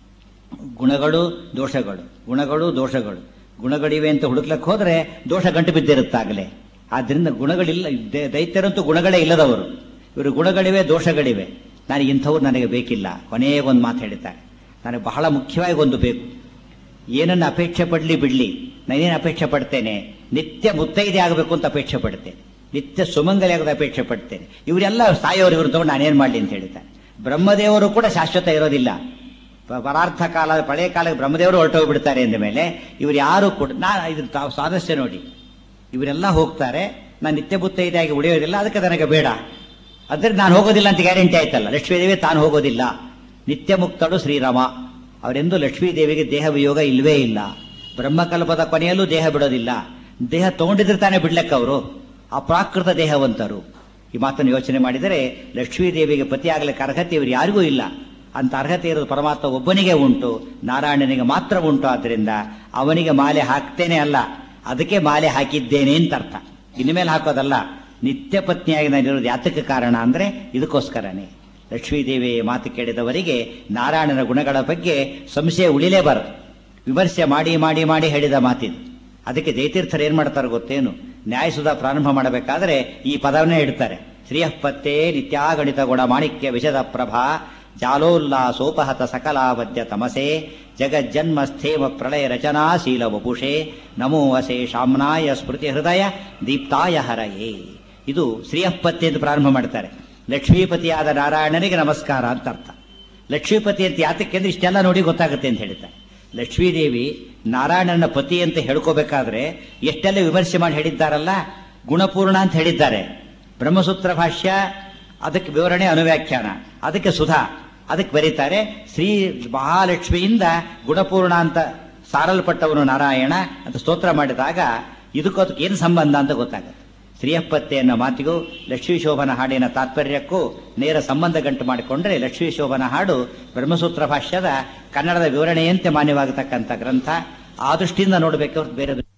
ಗುಣಗಳು ದೋಷಗಳು ಗುಣಗಳು ದೋಷಗಳು ಗುಣಗಳಿವೆ ಅಂತ ಹುಡುಕ್ಲಕ್ಕೆ ಹೋದ್ರೆ ದೋಷ ಗಂಟು ಬಿದ್ದಿರುತ್ತಾಗಲೇ ಆದ್ರಿಂದ ಗುಣಗಳಿಲ್ಲ ದ- ದೈತ್ಯರಂತೂ ಗುಣಗಳೇ ಇಲ್ಲದವರು ಇವರು ಗುಣಗಳಿವೆ ದೋಷಗಳಿವೆ ನನಗೆ ಇಂಥವ್ರು ನನಗೆ ಬೇಕಿಲ್ಲ ಕೊನೆಗೊಂದು ಮಾತು ಹೇಳ್ತಾರೆ ನನಗೆ ಬಹಳ ಮುಖ್ಯವಾಗಿ ಒಂದು ಬೇಕು ಏನನ್ನ ಅಪೇಕ್ಷೆ ಪಡ್ಲಿ ಬಿಡ್ಲಿ ನಾನೇನು ಅಪೇಕ್ಷೆ ಪಡ್ತೇನೆ ನಿತ್ಯ ಮುತ್ತೈದೆ ಆಗಬೇಕು ಅಂತ ಅಪೇಕ್ಷೆ ಪಡ್ತೇನೆ ನಿತ್ಯ ಸುಮಂಗಲಿ ಆಗದ ಅಪೇಕ್ಷೆ ಪಡ್ತೇನೆ ಇವರೆಲ್ಲ ಸಾಯೋರು ಇವ್ರು ತಗೊಂಡು ನಾನೇನ್ ಮಾಡಲಿ ಅಂತ ಹೇಳ್ತಾರೆ ಬ್ರಹ್ಮದೇವರು ಕೂಡ ಶಾಶ್ವತ ಇರೋದಿಲ್ಲ ಪ- ಪರಾರ್ಥ ಕಾಲ ಪಳೆಯ ಕಾಲಕ್ಕೆ ಬ್ರಹ್ಮದೇವರು ಹೊರಟೋಗ್ಬಿಡ್ತಾರೆ ಅಂದ ಮೇಲೆ ಇವ್ರು ಯಾರು ಕೂಡ ನಾ ಇದು ತಾವು ಸಾದಸ್ಯ ನೋಡಿ ಇವರೆಲ್ಲ ಹೋಗ್ತಾರೆ ನಾನು ನಿತ್ಯ ಮುತ್ತೈದೆಯಾಗಿ ಉಳಿಯೋದಿಲ್ಲ ಅದಕ್ಕೆ ನನಗೆ ಬೇಡ ಅಂದ್ರೆ ನಾನು ಹೋಗೋದಿಲ್ಲ ಅಂತ ಗ್ಯಾರಂಟಿ ಆಯ್ತಲ್ಲ ಲಕ್ಷ್ಮೀದೇವಿ ತಾನು ಹೋಗೋದಿಲ್ಲ ನಿತ್ಯ ಮುಕ್ತಳು ಶ್ರೀರಾಮ ಅವರೆಂದು ಲಕ್ಷ್ಮೀದೇವಿಗೆ ದೇಹ ವಿಯೋಗ ಇಲ್ವೇ ಇಲ್ಲ ಬ್ರಹ್ಮಕಲ್ಪದ ಕೊನೆಯಲ್ಲೂ ದೇಹ ಬಿಡೋದಿಲ್ಲ ದೇಹ ತಗೊಂಡಿದ್ರೆ ತಾನೇ ಬಿಡ್ಲಕ್ಕ ಅವರು ಅಪ್ರಾಕೃತ ದೇಹವಂತರು ಈ ಮಾತನ್ನು ಯೋಚನೆ ಮಾಡಿದರೆ ಲಕ್ಷ್ಮೀದೇವಿಗೆ ಪತಿ ಆಗ್ಲಿಕ್ಕೆ ಅರ್ಹತೆ ಇವರು ಯಾರಿಗೂ ಇಲ್ಲ ಅಂತ ಅರ್ಹತೆ ಇರೋದು ಪರಮಾತ್ಮ ಒಬ್ಬನಿಗೆ ಉಂಟು ನಾರಾಯಣನಿಗೆ ಮಾತ್ರ ಉಂಟು ಆದ್ರಿಂದ ಅವನಿಗೆ ಮಾಲೆ ಹಾಕ್ತೇನೆ ಅಲ್ಲ ಅದಕ್ಕೆ ಮಾಲೆ ಹಾಕಿದ್ದೇನೆ ಅಂತ ಅರ್ಥ ಇನ್ಮೇಲೆ ಹಾಕೋದಲ್ಲ ನಿತ್ಯ ಪತ್ನಿಯಾಗಿ ನಾನಿರೋದು ಯಾತಕ್ಕೆ ಕಾರಣ ಅಂದ್ರೆ ಇದಕ್ಕೋಸ್ಕರನೇ ಲಕ್ಷ್ಮೀದೇವಿಯ ಮಾತು ಕೇಳಿದವರಿಗೆ ನಾರಾಯಣನ ಗುಣಗಳ ಬಗ್ಗೆ ಸಂಶಯ ಉಳಿಲೇಬಾರದು ವಿಮರ್ಶೆ ಮಾಡಿ ಮಾಡಿ ಮಾಡಿ ಹೇಳಿದ ಮಾತಿದು ಅದಕ್ಕೆ ಜಯತೀರ್ಥರು ಏನ್ ಮಾಡ್ತಾರೆ ಗೊತ್ತೇನು ನ್ಯಾಯಸುಧ ಪ್ರಾರಂಭ ಮಾಡಬೇಕಾದ್ರೆ ಈ ಪದವನ್ನೇ ಇಡ್ತಾರೆ ಶ್ರೀಯಃಪತ್ತೆ ನಿತ್ಯಾಗಣಿತ ಗುಣ ಮಾಣಿಕ್ಯ ವಿಷದ ಪ್ರಭಾ ಜಾಲೋಲ್ಲಾಸೋಪಹತ ಸಕಲಾವದ್ಯ ತಮಸೆ ಜಗಜ್ಜನ್ಮ ಸ್ಥೇಮ ಪ್ರಳಯ ರಚನಾಶೀಲ ವಪುಷೆ ನಮೋ ವಸೆ ಶಾಮ್ನಾಯ ಸ್ಮೃತಿ ಹೃದಯ ದೀಪ್ತಾಯ ಹರಯೇ ಇದು ಶ್ರೀಯಃಪತ್ತಿ ಎಂದು ಪ್ರಾರಂಭ ಮಾಡ್ತಾರೆ ಲಕ್ಷ್ಮೀಪತಿಯಾದ ನಾರಾಯಣನಿಗೆ ನಮಸ್ಕಾರ ಅಂತ ಅರ್ಥ ಲಕ್ಷ್ಮೀಪತಿ ಅಂತ ಯಾತಕ್ಕೆ ಅಂದ್ರೆ ಇಷ್ಟೆಲ್ಲ ನೋಡಿ ಗೊತ್ತಾಗುತ್ತೆ ಅಂತ ಹೇಳ್ತಾರೆ ಲಕ್ಷ್ಮೀದೇವಿ ನಾರಾಯಣನ ಪತಿ ಅಂತ ಹೇಳ್ಕೋಬೇಕಾದ್ರೆ ಎಷ್ಟೆಲ್ಲ ವಿಮರ್ಶೆ ಮಾಡಿ ಹೇಳಿದ್ದಾರಲ್ಲ ಗುಣಪೂರ್ಣ ಅಂತ ಹೇಳಿದ್ದಾರೆ ಬ್ರಹ್ಮಸೂತ್ರ ಭಾಷ್ಯ ಅದಕ್ಕೆ ವಿವರಣೆ ಅನುವ್ಯಾಖ್ಯಾನ ಅದಕ್ಕೆ ಸುಧಾ ಅದಕ್ಕೆ ಬರೀತಾರೆ ಶ್ರೀ ಮಹಾಲಕ್ಷ್ಮಿಯಿಂದ ಗುಣಪೂರ್ಣ ಅಂತ ಸಾರಲ್ಪಟ್ಟವನು ನಾರಾಯಣ ಅಂತ ಸ್ತೋತ್ರ ಮಾಡಿದಾಗ ಇದಕ್ಕೂ ಅದಕ್ಕೆ ಏನು ಸಂಬಂಧ ಅಂತ ಗೊತ್ತಾಗುತ್ತೆ ಶ್ರೀಯಪ್ಪತ್ತೆ ಅನ್ನೋ ಮಾತಿಗೂ ಲಕ್ಷ್ಮೀ ಶೋಭನ ಹಾಡಿನ ತಾತ್ಪರ್ಯಕ್ಕೂ ನೇರ ಸಂಬಂಧ ಗಂಟು ಮಾಡಿಕೊಂಡ್ರೆ ಲಕ್ಷ್ಮೀ ಶೋಭನ ಹಾಡು ಬ್ರಹ್ಮಸೂತ್ರ ಭಾಷ್ಯದ ಕನ್ನಡದ ವಿವರಣೆಯಂತೆ ಮಾನ್ಯವಾಗತಕ್ಕಂಥ ಗ್ರಂಥ ಆ ದೃಷ್ಟಿಯಿಂದ ನೋಡಬೇಕು ಹೊರ್ತು ಬೇರೆ ದೃಷ್ಟಿ-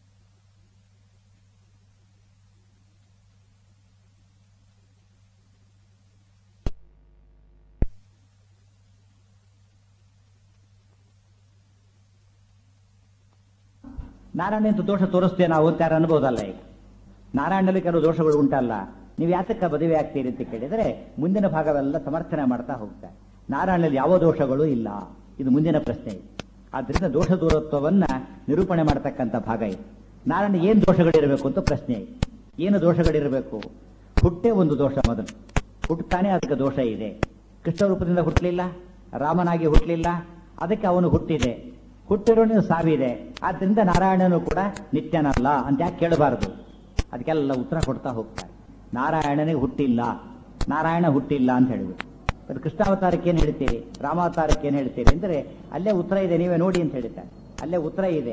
ನಾರಾಯಣ ಅಂತ ದೋಷ ತೋರಿಸ್ತೇವೆ ನಾವು ಅಂತ ಯಾರು ಅನ್ಬೋದಲ್ಲ ಈಗ ನಾರಾಯಣನಲ್ಲಿ ಕೆಲವು ದೋಷಗಳು ಉಂಟಲ್ಲ ನೀವು ಯಾತಕ್ಕ ಮದುವೆ ಆಗ್ತೀರಿ ಅಂತ ಕೇಳಿದರೆ ಮುಂದಿನ ಭಾಗವೆಲ್ಲ ಸಮರ್ಥನೆ ಮಾಡ್ತಾ ಹೋಗ್ತಾರೆ ನಾರಾಯಣನಲ್ಲಿ ಯಾವ ದೋಷಗಳು ಇಲ್ಲ ಇದು ಮುಂದಿನ ಪ್ರಶ್ನೆ ಇದೆ ಆದ್ರಿಂದ ದೋಷ ದೂರತ್ವವನ್ನ ನಿರೂಪಣೆ ಮಾಡತಕ್ಕಂಥ ಭಾಗ ಇದೆ ನಾರಾಯಣ ಏನ್ ದೋಷಗಳಿರಬೇಕು ಅಂತ ಪ್ರಶ್ನೆ ಇದೆ ಏನು ದೋಷಗಳಿರಬೇಕು ಹುಟ್ಟೆ ಒಂದು ದೋಷ ಮೊದಲು ಹುಟ್ಟುತ್ತಾನೆ ಅದಕ್ಕೆ ದೋಷ ಇದೆ ಕೃಷ್ಣ ರೂಪದಿಂದ ಹುಟ್ಟಲಿಲ್ಲ ರಾಮನಾಗಿ ಹುಟ್ಟಲಿಲ್ಲ ಅದಕ್ಕೆ ಅವನು ಹುಟ್ಟಿದೆ ಹುಟ್ಟಿರೋನು ಸಾವಿದೆ ಆದ್ರಿಂದ ನಾರಾಯಣನು ಕೂಡ ನಿತ್ಯನಲ್ಲ ಅಂತ ಯಾಕೆ ಕೇಳಬಾರದು ಅದಕ್ಕೆಲ್ಲ ಉತ್ತರ ಕೊಡ್ತಾ ಹೋಗ್ತಾರೆ ನಾರಾಯಣನಿಗೆ ಹುಟ್ಟಿಲ್ಲ ನಾರಾಯಣ ಹುಟ್ಟಿಲ್ಲ ಅಂತ ಹೇಳಿದ್ರು ಅದು ಕೃಷ್ಣಾವತಾರಕ್ಕೆ ಏನು ಹೇಳ್ತೀರಿ ರಾಮಾವತಾರಕ್ಕೆ ಏನು ಹೇಳ್ತೀರಿ ಅಂದ್ರೆ ಅಲ್ಲೇ ಉತ್ತರ ಇದೆ ನೀವೇ ನೋಡಿ ಅಂತ ಹೇಳ್ತಾರೆ ಅಲ್ಲೇ ಉತ್ತರ ಇದೆ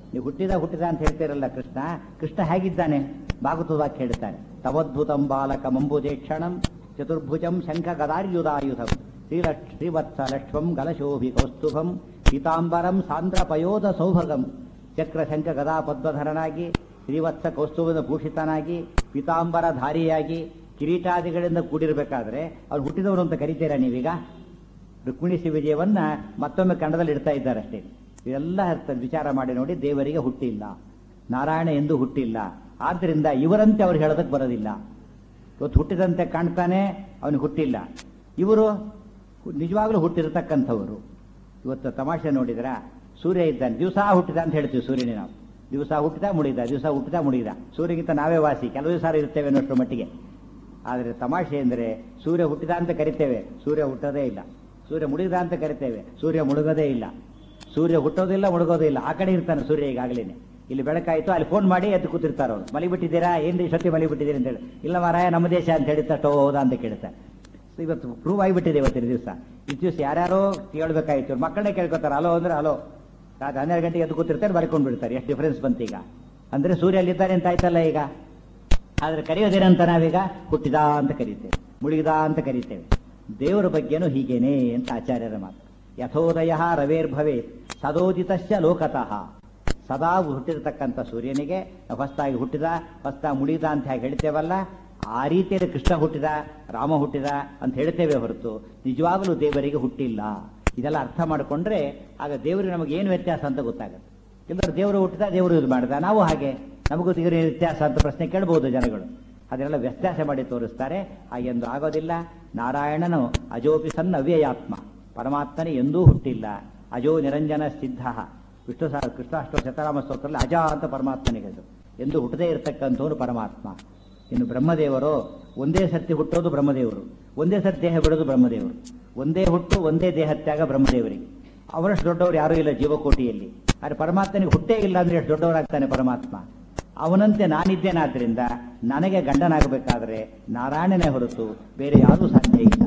ನೀವು ಹುಟ್ಟಿದ ಹುಟ್ಟಿದ ಅಂತ ಹೇಳ್ತೀರಲ್ಲ ಕೃಷ್ಣ ಕೃಷ್ಣ ಹೇಗಿದ್ದಾನೆ ಭಾಗವತ ವಾಕ್ಯ ಹೇಳ್ತಾನೆ ತವದ್ಭುತಂ ಬಾಲಕ ಮಂಬುಜೇಕ್ಷಣಂ ಚತುರ್ಭುಜಂ ಶಂಖ ಗದಾರ್ಯುಧಾಯುಧಂ ಶ್ರೀಲ ಶ್ರೀವತ್ಸ ಲಕ್ಷ್ಮಂ ಗಲಶೋಭಿ ಕೌಸ್ತುಭಂ ಪೀತಾಂಬರಂ ಸಾಂದ್ರ ಪಯೋಧ ಸೌಭಗಂ ಚಕ್ರ ಶಂಖ ಗದಾ ಪದ್ಮಧರನಾಗಿ ಶ್ರೀವತ್ಸ ಕೌಸ್ತುಭದ ಭೂಷಿತನಾಗಿ ಪೀತಾಂಬರಧಾರಿಯಾಗಿ ಕಿರೀಟಾದಿಗಳಿಂದ ಕೂಡಿರಬೇಕಾದ್ರೆ ಅವ್ರು ಹುಟ್ಟಿದವರು ಅಂತ ಕರಿತೀರಾ ನೀವೀಗ ರುಕ್ಮಿಣಿ ವಿಜಯವನ್ನ ಮತ್ತೊಮ್ಮೆ ಕನ್ನಡದಲ್ಲಿ ಇಡ್ತಾ ಇದ್ದಾರೆ ಅಷ್ಟೇ ಇವೆಲ್ಲ ಅರ್ಥ ವಿಚಾರ ಮಾಡಿ ನೋಡಿ ದೇವರಿಗೆ ಹುಟ್ಟಿಲ್ಲ ನಾರಾಯಣ ಎಂದು ಹುಟ್ಟಿಲ್ಲ ಆದ್ರಿಂದ ಇವರಂತೆ ಅವ್ರು ಹೇಳೋದಕ್ಕೆ ಬರೋದಿಲ್ಲ ಇವತ್ತು ಹುಟ್ಟಿದಂತೆ ಕಾಣ್ತಾನೆ ಅವನಿಗೆ ಹುಟ್ಟಿಲ್ಲ ಇವರು ನಿಜವಾಗ್ಲೂ ಹುಟ್ಟಿರತಕ್ಕಂಥವರು ಇವತ್ತು ತಮಾಷೆ ನೋಡಿದ್ರ ಸೂರ್ಯ ಇದ್ದಾನೆ ದಿವಸ ಹುಟ್ಟಿದ ಅಂತ ಹೇಳ್ತೀವಿ ಸೂರ್ಯನೇ ನಾವು ದಿವಸ ಹುಟ್ಟಿದ ಮುಡಿದ ದಿವಸ ಹುಟ್ಟಿದ ಮುಡಿದ ಸೂರ್ಯಗಿಂತ ನಾವೇ ವಾಸಿ ಕೆಲವು ದಿವಸ ಇರ್ತೇವೆ ಅನ್ನೋಷ್ಟು ಮಟ್ಟಿಗೆ ಆದರೆ ತಮಾಷೆ ಎಂದರೆ ಸೂರ್ಯ ಹುಟ್ಟಿದ ಅಂತ ಕರಿತೇವೆ ಸೂರ್ಯ ಹುಟ್ಟೋದೇ ಇಲ್ಲ ಸೂರ್ಯ ಮುಳುಗಿದ ಅಂತ ಕರಿತೇವೆ ಸೂರ್ಯ ಮುಳುಗೋದೇ ಇಲ್ಲ ಸೂರ್ಯ ಹುಟ್ಟೋದಿಲ್ಲ ಮುಳುಗೋದೇ ಇಲ್ಲ ಆ ಕಡೆ ಇರ್ತಾನೆ ಸೂರ್ಯ ಈಗಾಗಲೇ ಇಲ್ಲಿ ಬೆಳಕಾಯ್ತು ಅಲ್ಲಿ ಫೋನ್ ಮಾಡಿ ಎದ್ದು ಕೂತಿರ್ತಾರೆ ಅವರು ಮಲಿ ಬಿಟ್ಟಿದ್ದೀರಾ ಏನ್ರಿ ಇಷ್ಟೊತ್ತಿ ಮಲಿ ಬಿಟ್ಟಿದ್ದೀರಿ ಅಂತ ಹೇಳಿ ಇಲ್ಲ ಮಾರಾಯ ನಮ್ಮ ದೇಶ ಅಂತ ಹೇಳಿ ತಟ್ಟೋ ಹೌದಾ ಅಂತ ಕೇಳ್ತಾರೆ ಸೊ ಇವತ್ತು ಪ್ರೂವ್ ಆಗಿಬಿಟ್ಟಿದೆ ಇವತ್ತಿನ ದಿವಸ ಇಷ್ಟು ದಿವಸ ಯಾರ್ಯಾರೋ ಕೇಳಬೇಕಾಯ್ತು ಮಕ್ಕಳನ್ನೇ ಕೇಳ್ಕೊತಾರೆ ಹಲೋ ಅಂದ್ರೆ ಹಲೋ ರಾತ್ರಿ ಹನ್ನೆರಡು ಗಂಟೆಗೆ ಎದ್ದು ಕೂತಿರ್ತಾರೆ ಬರ್ಕೊಂಡು ಬಿಡ್ತಾರೆ ಎಷ್ಟು ಡಿಫರೆನ್ಸ್ ಬಂತು ಈಗ ಅಂದ್ರೆ ಸೂರ್ಯ ಅಲ್ಲಿದ್ದಾರೆ ಅಂತ ಆಯ್ತಲ್ಲ ಈಗ ಆದ್ರೆ ಕರೆಯೋದೇನಂತ ನಾವೀಗ ಹುಟ್ಟಿದ ಅಂತ ಕರೀತೇವೆ ಮುಳುಗಿದ ಅಂತ ಕರೀತೇವೆ ದೇವರ ಬಗ್ಗೆನೂ ಹೀಗೇನೆ ಅಂತ ಆಚಾರ್ಯರ ಮಾತು ಯಥೋದಯ ರವೇರ್ಭವೇ ಸದೋದಿತಶ್ಚ ಲೋಕತಃ ಸದಾ ಹುಟ್ಟಿರತಕ್ಕಂಥ ಸೂರ್ಯನಿಗೆ ಹೊಸ್ತಾಗಿ ಹುಟ್ಟಿದ ಹೊಸ್ತಾಗಿ ಮುಳಿದ ಅಂತ ಹೇಗೆ ಹೇಳ್ತೇವಲ್ಲ ಆ ರೀತಿಯಲ್ಲಿ ಕೃಷ್ಣ ಹುಟ್ಟಿದ ರಾಮ ಹುಟ್ಟಿದ ಅಂತ ಹೇಳ್ತೇವೆ ಹೊರತು ನಿಜವಾಗಲೂ ದೇವರಿಗೆ ಹುಟ್ಟಿಲ್ಲ ಇದೆಲ್ಲ ಅರ್ಥ ಮಾಡಿಕೊಂಡ್ರೆ ಆಗ ದೇವರಿಗೆ ನಮಗೆ ಏನು ವ್ಯತ್ಯಾಸ ಅಂತ ಗೊತ್ತಾಗುತ್ತೆ ಇಲ್ಲದ್ರೆ ದೇವರು ಹುಟ್ಟಿದ ದೇವರು ಇದು ಮಾಡಿದ ನಾವು ಹಾಗೆ ನಮಗೂ ದೇವರ ವ್ಯತ್ಯಾಸ ಅಂತ ಪ್ರಶ್ನೆ ಕೇಳಬಹುದು ಜನಗಳು ಅದನ್ನೆಲ್ಲ ವ್ಯತ್ಯಾಸ ಮಾಡಿ ತೋರಿಸ್ತಾರೆ ಹಾಗೆಂದು ಆಗೋದಿಲ್ಲ ನಾರಾಯಣನು ಅಜೋಪಿ ಸನ್ ಅವ್ಯಯಾತ್ಮ ಪರಮಾತ್ಮನೇ ಎಂದೂ ಹುಟ್ಟಿಲ್ಲ ಅಜೋ ನಿರಂಜನ ಸಿದ್ಧ ವಿಷ್ಣು ಸಹ ಕೃಷ್ಣಾಷ್ಟೋ ಶತರಾಮ ಸ್ತೋತ್ರದಲ್ಲಿ ಅಜ ಅಂತ ಪರಮಾತ್ಮನಿಗೆ ಅದು ಎಂದು ಹುಟ್ಟದೇ ಇರತಕ್ಕಂಥವನು ಪರಮಾತ್ಮ ಇನ್ನು ಬ್ರಹ್ಮದೇವರು ಒಂದೇ ಸರ್ತಿ ಹುಟ್ಟೋದು ಬ್ರಹ್ಮದೇವರು ಒಂದೇ ಸರ್ತಿ ದೇಹ ಬಿಡೋದು ಬ್ರಹ್ಮದೇವರು ಒಂದೇ ಹುಟ್ಟು ಒಂದೇ ದೇಹ ತ್ಯಾಗ ಬ್ರಹ್ಮದೇವರಿಗೆ ಅವರಷ್ಟು ದೊಡ್ಡವರು ಯಾರೂ ಇಲ್ಲ ಜೀವಕೋಟಿಯಲ್ಲಿ ಆದರೆ ಪರಮಾತ್ಮನಿಗೆ ಹುಟ್ಟೇ ಇಲ್ಲ ಅಂದ್ರೆ ಎಷ್ಟು ದೊಡ್ಡವರಾಗ್ತಾನೆ ಪರಮಾತ್ಮ ಅವನಂತೆ ನಾನಿದ್ದೇನಾದ್ರಿಂದ ನನಗೆ ಗಂಡನಾಗಬೇಕಾದ್ರೆ ನಾರಾಯಣನೇ ಹೊರತು ಬೇರೆ ಯಾರೂ ಸಾಧ್ಯ ಇಲ್ಲ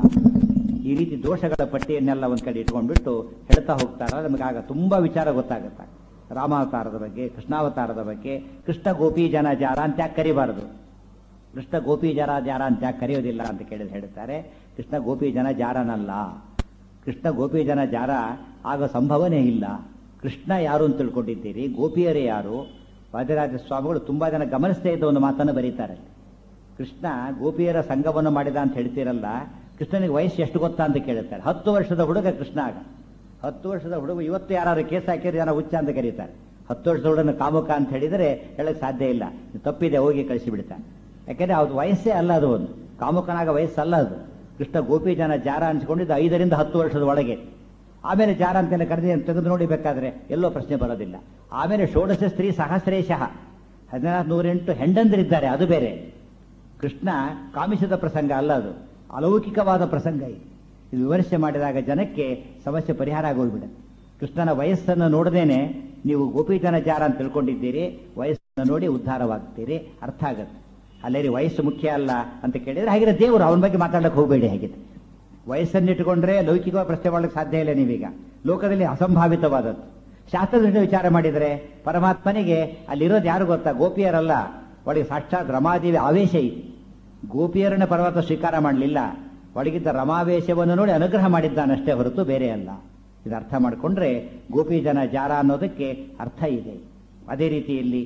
ಈ ರೀತಿ ದೋಷಗಳ ಪಟ್ಟಿಯನ್ನೆಲ್ಲ ಒಂದ್ ಕಡೆ ಇಟ್ಕೊಂಡ್ಬಿಟ್ಟು ಹೇಳ್ತಾ ಹೋಗ್ತಾರ ನಮಗಾಗ ತುಂಬಾ ವಿಚಾರ ಗೊತ್ತಾಗುತ್ತೆ ರಾಮಾವತಾರದ ಬಗ್ಗೆ ಕೃಷ್ಣಾವತಾರದ ಬಗ್ಗೆ ಕೃಷ್ಣ ಗೋಪಿ ಜನ ಜಾರ ಅಂತ ಯಾಕೆ ಕರಿಬಾರದು ಕೃಷ್ಣ ಗೋಪಿ ಜರ ಜಾರ ಅಂತ ಯಾಕೆ ಕರೆಯೋದಿಲ್ಲ ಅಂತ ಕೇಳಿದ್ರೆ ಹೇಳ್ತಾರೆ ಕೃಷ್ಣ ಗೋಪಿ ಜನ ಜಾರನಲ್ಲ ಕೃಷ್ಣ ಗೋಪಿ ಜನ ಜಾರ ಆಗೋ ಸಂಭವನೇ ಇಲ್ಲ ಕೃಷ್ಣ ಯಾರು ಅಂತ ತಿಳ್ಕೊಂಡಿದ್ದೀರಿ ಗೋಪಿಯರೇ ಯಾರು ವಾದಿರಾಜ ಸ್ವಾಮಿಗಳು ತುಂಬಾ ಜನ ಗಮನಿಸದೇ ಇದ್ದ ಒಂದು ಮಾತನ್ನು ಬರೀತಾರೆ ಕೃಷ್ಣ ಗೋಪಿಯರ ಸಂಘವನ್ನು ಮಾಡಿದ ಅಂತ ಹೇಳ್ತೀರಲ್ಲ ಕೃಷ್ಣನಿಗೆ ವಯಸ್ಸು ಎಷ್ಟು ಗೊತ್ತಾ ಅಂತ ಕೇಳುತ್ತಾರೆ ಹತ್ತು ವರ್ಷದ ಹುಡುಗ ಕೃಷ್ಣ ಆಗ ಹತ್ತು ವರ್ಷದ ಹುಡುಗ ಇವತ್ತು ಯಾರು ಕೇಸ್ ಹಾಕಿದ್ರೆ ಜನ ಹುಚ್ಚ ಅಂತ ಕರೀತಾರೆ ಹತ್ತು ವರ್ಷದ ಹುಡುಗನ ಕಾಮುಕ ಅಂತ ಹೇಳಿದರೆ ಹೇಳಕ್ ಸಾಧ್ಯ ಇಲ್ಲ ಇದು ತಪ್ಪಿದೆ ಹೋಗಿ ಕಳಿಸಿ ಬಿಡ್ತಾನೆ ಯಾಕೆಂದ್ರೆ ಅವ್ರ ವಯಸ್ಸೇ ಅಲ್ಲ ಅದು ಒಂದು ಕಾಮುಕನಾಗ ವಯಸ್ಸಲ್ಲ ಅದು ಕೃಷ್ಣ ಗೋಪಿ ಜನ ಜಾರ ಅನ್ಸ್ಕೊಂಡಿದ್ದು ಐದರಿಂದ ಹತ್ತು ವರ್ಷದ ಒಳಗೆ ಆಮೇಲೆ ಜಾರ ಅಂತೆಲ್ಲ ಕರೆದಿ ತೆಗೆದು ನೋಡಿ ಬೇಕಾದ್ರೆ ಎಲ್ಲೋ ಪ್ರಶ್ನೆ ಬರೋದಿಲ್ಲ ಆಮೇಲೆ ಷೋಡಶ ಸ್ತ್ರೀ ಸಹಸ್ರೇಶಃ ಹದಿನಾಲ್ಕು ನೂರೆಂಟು ಹೆಂಡಂದರಿದ್ದಾರೆ ಅದು ಬೇರೆ ಕೃಷ್ಣ ಕಾಮಿಸಿದ ಪ್ರಸಂಗ ಅಲ್ಲ ಅದು ಅಲೌಕಿಕವಾದ ಪ್ರಸಂಗ ಇದು ಇದು ವಿಮರ್ಶೆ ಮಾಡಿದಾಗ ಜನಕ್ಕೆ ಸಮಸ್ಯೆ ಪರಿಹಾರ ಆಗೋಗ್ಬಿಡುತ್ತೆ ಕೃಷ್ಣನ ವಯಸ್ಸನ್ನು ನೋಡದೇನೆ ನೀವು ಗೋಪೀಜನ ಜಾರ ಅಂತ ತಿಳ್ಕೊಂಡಿದ್ದೀರಿ ವಯಸ್ಸನ್ನು ನೋಡಿ ಉದ್ಧಾರವಾಗ್ತೀರಿ ಅರ್ಥ ಆಗುತ್ತೆ ಅಲ್ಲೇ ವಯಸ್ಸು ಮುಖ್ಯ ಅಲ್ಲ ಅಂತ ಕೇಳಿದ್ರೆ ಹಾಗಿದ್ರೆ ದೇವರು ಅವನ ಬಗ್ಗೆ ಮಾತಾಡಕ್ಕೆ ಹೋಗಬೇಡಿ ಹಾಗಿದ್ರೆ ವಯಸ್ಸನ್ನಿಟ್ಟುಕೊಂಡ್ರೆ ಲೌಕಿಕ ಪ್ರಶ್ನೆ ಮಾಡಲಿಕ್ಕೆ ಸಾಧ್ಯ ಇಲ್ಲ ನೀವೀಗ ಲೋಕದಲ್ಲಿ ಅಸಂಭಾವಿತವಾದದ್ದು ಶಾಸ್ತ್ರದೃಷ್ಟಿ ವಿಚಾರ ಮಾಡಿದರೆ ಪರಮಾತ್ಮನಿಗೆ ಅಲ್ಲಿರೋದು ಯಾರು ಗೊತ್ತಾ ಗೋಪಿಯರಲ್ಲ ಒಳಗೆ ಸಾಕ್ಷಾತ್ ರಮಾದೇವಿ ಆವೇಶ ಇದೆ ಗೋಪಿಯರನ್ನ ಪರ್ವತ ಸ್ವೀಕಾರ ಮಾಡಲಿಲ್ಲ ಒಳಗಿದ್ದ ರಮಾವೇಶವನ್ನು ನೋಡಿ ಅನುಗ್ರಹ ಮಾಡಿದ್ದಾನಷ್ಟೇ ಹೊರತು ಬೇರೆ ಅಲ್ಲ ಇದು ಅರ್ಥ ಮಾಡಿಕೊಂಡ್ರೆ ಗೋಪಿ ಜನ ಜಾರ ಅನ್ನೋದಕ್ಕೆ ಅರ್ಥ ಇದೆ ಅದೇ ರೀತಿಯಲ್ಲಿ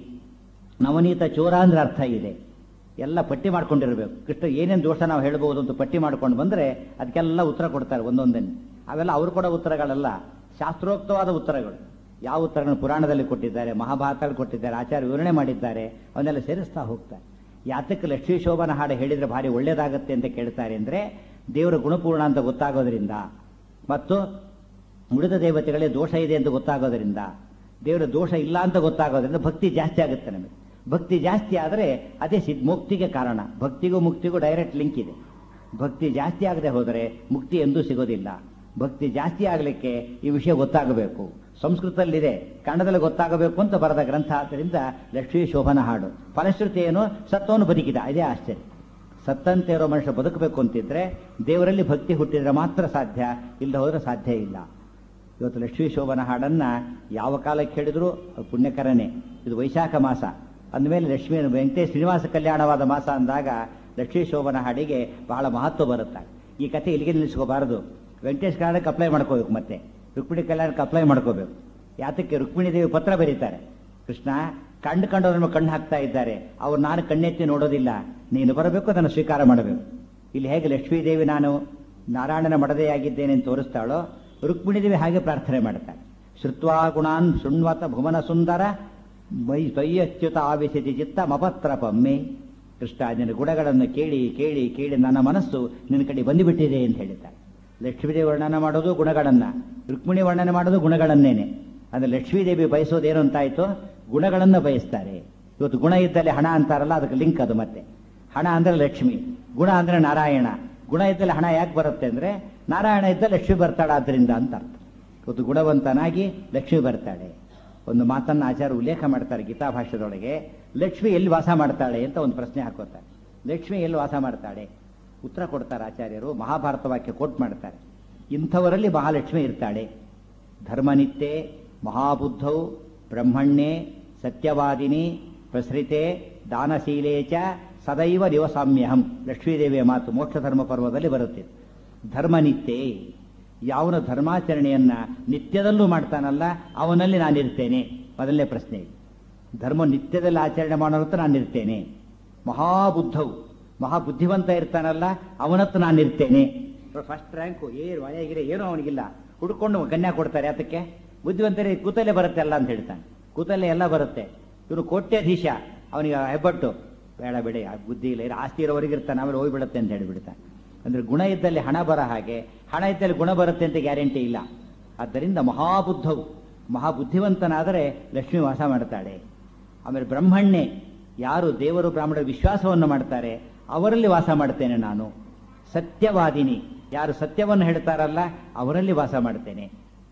ನವನೀತ ಚೋರ ಅಂದ್ರೆ ಅರ್ಥ ಇದೆ ಎಲ್ಲ ಪಟ್ಟಿ ಮಾಡ್ಕೊಂಡಿರಬೇಕು ಕೃಷ್ಣ ಏನೇನು ದೋಷ ನಾವು ಹೇಳ್ಬೋದು ಅಂತ ಪಟ್ಟಿ ಮಾಡ್ಕೊಂಡು ಬಂದ್ರೆ ಅದಕ್ಕೆಲ್ಲ ಉತ್ತರ ಕೊಡ್ತಾರೆ ಒಂದೊಂದನ್ನು ಅವೆಲ್ಲ ಅವರು ಕೊಡೋ ಉತ್ತರಗಳಲ್ಲ ಶಾಸ್ತ್ರೋಕ್ತವಾದ ಉತ್ತರಗಳು ಯಾವ ಉತ್ತರಗಳನ್ನು ಪುರಾಣದಲ್ಲಿ ಕೊಟ್ಟಿದ್ದಾರೆ ಮಹಾಭಾರತದಲ್ಲಿ ಕೊಟ್ಟಿದ್ದಾರೆ ಆಚಾರ್ಯ ವಿವರಣೆ ಮಾಡಿದ್ದಾರೆ ಅವನ್ನೆಲ್ಲ ಸೇರಿಸ್ತಾ ಹೋಗ್ತಾರೆ ಯಾತಕ್ಕೆ ಲಕ್ಷ್ಮೀ ಶೋಭನ ಹಾಡು ಹೇಳಿದ್ರೆ ಭಾರಿ ಒಳ್ಳೇದಾಗತ್ತೆ ಅಂತ ಕೇಳ್ತಾರೆ ಅಂದ್ರೆ ದೇವರ ಗುಣಪೂರ್ಣ ಅಂತ ಗೊತ್ತಾಗೋದ್ರಿಂದ ಮತ್ತು ಉಳಿದ ದೇವತೆಗಳೇ ದೋಷ ಇದೆ ಅಂತ ಗೊತ್ತಾಗೋದ್ರಿಂದ ದೇವರ ದೋಷ ಇಲ್ಲ ಅಂತ ಗೊತ್ತಾಗೋದ್ರಿಂದ ಭಕ್ತಿ ಜಾಸ್ತಿ ಆಗುತ್ತೆ ನಮಗೆ ಭಕ್ತಿ ಜಾಸ್ತಿ ಆದರೆ ಅದೇ ಸಿದ್ ಮುಕ್ತಿಗೆ ಕಾರಣ ಭಕ್ತಿಗೂ ಮುಕ್ತಿಗೂ ಡೈರೆಕ್ಟ್ ಲಿಂಕ್ ಇದೆ ಭಕ್ತಿ ಜಾಸ್ತಿ ಆಗದೆ ಹೋದರೆ ಮುಕ್ತಿ ಎಂದೂ ಸಿಗೋದಿಲ್ಲ ಭಕ್ತಿ ಜಾಸ್ತಿ ಆಗಲಿಕ್ಕೆ ಈ ವಿಷಯ ಗೊತ್ತಾಗಬೇಕು ಸಂಸ್ಕೃತದಲ್ಲಿದೆ ಕನ್ನಡದಲ್ಲಿ ಗೊತ್ತಾಗಬೇಕು ಅಂತ ಬರೆದ ಗ್ರಂಥ ಆದ್ದರಿಂದ ಲಕ್ಷ್ಮೀ ಶೋಭನ ಹಾಡು ಫಲಶ್ರುತಿ ಏನು ಸತ್ತವನು ಬದುಕಿದ ಇದೇ ಆಶ್ಚರ್ಯ ಸತ್ತಂತೆ ಇರೋ ಮನುಷ್ಯ ಬದುಕಬೇಕು ಅಂತಿದ್ರೆ ದೇವರಲ್ಲಿ ಭಕ್ತಿ ಹುಟ್ಟಿದ್ರೆ ಮಾತ್ರ ಸಾಧ್ಯ ಇಲ್ಲದೆ ಹೋದ್ರೆ ಸಾಧ್ಯ ಇಲ್ಲ ಇವತ್ತು ಲಕ್ಷ್ಮೀ ಶೋಭನ ಹಾಡನ್ನ ಯಾವ ಕಾಲಕ್ಕೆ ಹೇಳಿದ್ರು ಅದು ಪುಣ್ಯಕರನೇ ಇದು ವೈಶಾಖ ಮಾಸ ಅಂದಮೇಲೆ ಲಕ್ಷ್ಮೀ ವೆಂಕಟೇಶ್ ಶ್ರೀನಿವಾಸ ಕಲ್ಯಾಣವಾದ ಮಾಸ ಅಂದಾಗ ಲಕ್ಷ್ಮೀ ಶೋಭನ ಹಾಡಿಗೆ ಬಹಳ ಮಹತ್ವ ಬರುತ್ತೆ ಈ ಕಥೆ ಇಲ್ಲಿಗೆ ನಿಲ್ಲಿಸ್ಕೋಬಾರದು ವೆಂಕಟೇಶ್ ಕಲ್ಯಾಣಕ್ಕೆ ಅಪ್ಲೈ ಮಾಡ್ಕೋಬೇಕು ಮತ್ತೆ ರುಕ್ಮಿಣಿ ಕಲ್ಯಾಣಕ್ಕೆ ಅಪ್ಲೈ ಮಾಡ್ಕೋಬೇಕು ಯಾತಕ್ಕೆ ರುಕ್ಮಿಣಿ ದೇವಿ ಪತ್ರ ಬರೀತಾರೆ ಕೃಷ್ಣ ಕಂಡು ಕಂಡವ್ರನ್ನ ಕಣ್ಣು ಹಾಕ್ತಾ ಇದ್ದಾರೆ ಅವ್ರು ನಾನು ಕಣ್ಣೆತ್ತಿ ನೋಡೋದಿಲ್ಲ ನೀನು ಬರಬೇಕು ಅದನ್ನು ಸ್ವೀಕಾರ ಮಾಡಬೇಕು ಇಲ್ಲಿ ಹೇಗೆ ಲಕ್ಷ್ಮೀದೇವಿ ನಾನು ನಾರಾಯಣನ ಮಡದೆಯಾಗಿದ್ದೇನೆ ಅಂತ ತೋರಿಸ್ತಾಳೋ ರುಕ್ಮಿಣಿ ದೇವಿ ಹಾಗೆ ಪ್ರಾರ್ಥನೆ ಮಾಡ್ತಾಳೆ ಶ್ರುತ್ವಾ ಗುಣಾನ್ ಶೃಣ್ವತ ಭುವನ ಸುಂದರ ಮೈ ತ್ವಯ್ಯಚ್ಯುತ ಆವಿಸಿದಿ ಚಿತ್ತ ಮಪತ್ರಪಮ್ಮೆ ಕೃಷ್ಣ ನಿನ್ನ ಗುಣಗಳನ್ನು ಕೇಳಿ ಕೇಳಿ ಕೇಳಿ ನನ್ನ ಮನಸ್ಸು ನಿನ್ನ ಕಡೆ ಬಂದುಬಿಟ್ಟಿದೆ ಅಂತ ಹೇಳಿದ್ದಾರೆ ಲಕ್ಷ್ಮೀದೇವಿ ವರ್ಣನೆ ಮಾಡೋದು ಗುಣಗಳನ್ನ ರುಕ್ಮಿಣಿ ವರ್ಣನೆ ಮಾಡೋದು ಗುಣಗಳನ್ನೇನೆ ಅಂದ್ರೆ ಲಕ್ಷ್ಮೀದೇವಿ ಬಯಸೋದೇನು ಅಂತಾಯ್ತು ಗುಣಗಳನ್ನು ಬಯಸ್ತಾರೆ ಇವತ್ತು ಗುಣ ಇದ್ದಲ್ಲಿ ಹಣ ಅಂತಾರಲ್ಲ ಅದಕ್ಕೆ ಲಿಂಕ್ ಅದು ಮತ್ತೆ ಹಣ ಅಂದ್ರೆ ಲಕ್ಷ್ಮಿ ಗುಣ ಅಂದ್ರೆ ನಾರಾಯಣ ಗುಣ ಇದ್ದಲ್ಲಿ ಹಣ ಯಾಕೆ ಬರುತ್ತೆ ಅಂದ್ರೆ ನಾರಾಯಣ ಇದ್ದ ಲಕ್ಷ್ಮಿ ಬರ್ತಾಳೆ ಆದ್ರಿಂದ ಅಂತ ಅರ್ಥ ಇವತ್ತು ಗುಣವಂತನಾಗಿ ಲಕ್ಷ್ಮಿ ಬರ್ತಾಳೆ ಒಂದು ಮಾತನ್ನ ಆಚಾರ ಉಲ್ಲೇಖ ಮಾಡ್ತಾರೆ ಗೀತಾ ಭಾಷೆದೊಳಗೆ ಲಕ್ಷ್ಮಿ ಎಲ್ಲಿ ವಾಸ ಮಾಡ್ತಾಳೆ ಅಂತ ಒಂದು ಪ್ರಶ್ನೆ ಹಾಕೋತಾರೆ ಲಕ್ಷ್ಮಿ ಎಲ್ಲಿ ವಾಸ ಮಾಡ್ತಾಳೆ ಉತ್ತರ ಕೊಡ್ತಾರೆ ಆಚಾರ್ಯರು ಮಹಾಭಾರತ ವಾಕ್ಯ ಕೋಟ್ ಮಾಡ್ತಾರೆ ಇಂಥವರಲ್ಲಿ ಮಹಾಲಕ್ಷ್ಮಿ ಇರ್ತಾಳೆ ಧರ್ಮನಿತ್ಯೆ ಮಹಾಬುದ್ಧೌ ಬ್ರಹ್ಮಣ್ಯೆ ಸತ್ಯವಾದಿನಿ ಪ್ರಸೃತೆ ದಾನಶೀಲೇ ಚ ಸದೈವ ದಿವಸಾಮ್ಯಹಂ ಲಕ್ಷ್ಮೀದೇವಿಯ ಮಾತು ಮೋಕ್ಷ ಧರ್ಮ ಪರ್ವದಲ್ಲಿ ಬರುತ್ತೆ ಧರ್ಮನಿತ್ಯೆ ಯಾವನ ಧರ್ಮಾಚರಣೆಯನ್ನ ನಿತ್ಯದಲ್ಲೂ ಮಾಡ್ತಾನಲ್ಲ ಅವನಲ್ಲಿ ನಾನಿರ್ತೇನೆ ಮೊದಲನೇ ಪ್ರಶ್ನೆ ಧರ್ಮ ನಿತ್ಯದಲ್ಲಿ ಆಚರಣೆ ಮಾಡೋನಂತ ನಾನಿರ್ತೇನೆ ಮಹಾಬುದ್ಧವು ಮಹಾಬುದ್ಧಿವಂತ ಇರ್ತಾನಲ್ಲ ಅವನತ್ತು ನಾನಿರ್ತೇನೆ ಫಸ್ಟ್ ರ್ಯಾಂಕು ಏನು ಮನೆಯಾಗಿರೆ ಏನೋ ಅವನಿಗಿಲ್ಲ ಹುಡ್ಕೊಂಡು ಕನ್ಯಾ ಕೊಡ್ತಾರೆ ಅದಕ್ಕೆ ಬುದ್ಧಿವಂತರಿಗೆ ಕೂತಲ್ಲೇ ಬರುತ್ತೆ ಅಲ್ಲ ಅಂತ ಹೇಳ್ತಾನೆ ಕೂತಲ್ಲೇ ಎಲ್ಲ ಬರುತ್ತೆ ಇವನು ಕೋಟ್ಯಾಧೀಶ ಅವನಿಗೆ ಹೆಬ್ಬಟ್ಟು ಬೇಡ ಬೇಡ ಆ ಬುದ್ಧಿ ಇಲ್ಲ ಇರೋ ಆಸ್ತಿ ಇರೋವರೆಗೆ ಇರ್ತಾನೆ ಆಮೇಲೆ ಹೋಗ್ಬಿಡುತ್ತೆ ಅಂತ ಹೇಳಿಬಿಡ್ತಾನೆ ಅಂದ್ರೆ ಗುಣ ಇದ್ದಲ್ಲಿ ಹಣ ಬರ ಹಾಗೆ ಹಣ ಇದ್ದಲ್ಲಿ ಗುಣ ಬರುತ್ತೆ ಅಂತ ಗ್ಯಾರಂಟಿ ಇಲ್ಲ ಆದ್ದರಿಂದ ಮಹಾಬುದ್ಧವು ಮಹಾಬುದ್ಧಿವಂತನಾದರೆ ಲಕ್ಷ್ಮಿ ವಾಸ ಮಾಡ್ತಾಳೆ ಆಮೇಲೆ ಬ್ರಹ್ಮಣ್ಣೆ ಯಾರು ದೇವರು ಬ್ರಾಹ್ಮಣರ ವಿಶ್ವಾಸವನ್ನು ಮಾಡ್ತಾರೆ ಅವರಲ್ಲಿ ವಾಸ ಮಾಡ್ತೇನೆ ನಾನು ಸತ್ಯವಾದಿನಿ ಯಾರು ಸತ್ಯವನ್ನು ಹೇಳ್ತಾರಲ್ಲ ಅವರಲ್ಲಿ ವಾಸ ಮಾಡ್ತೇನೆ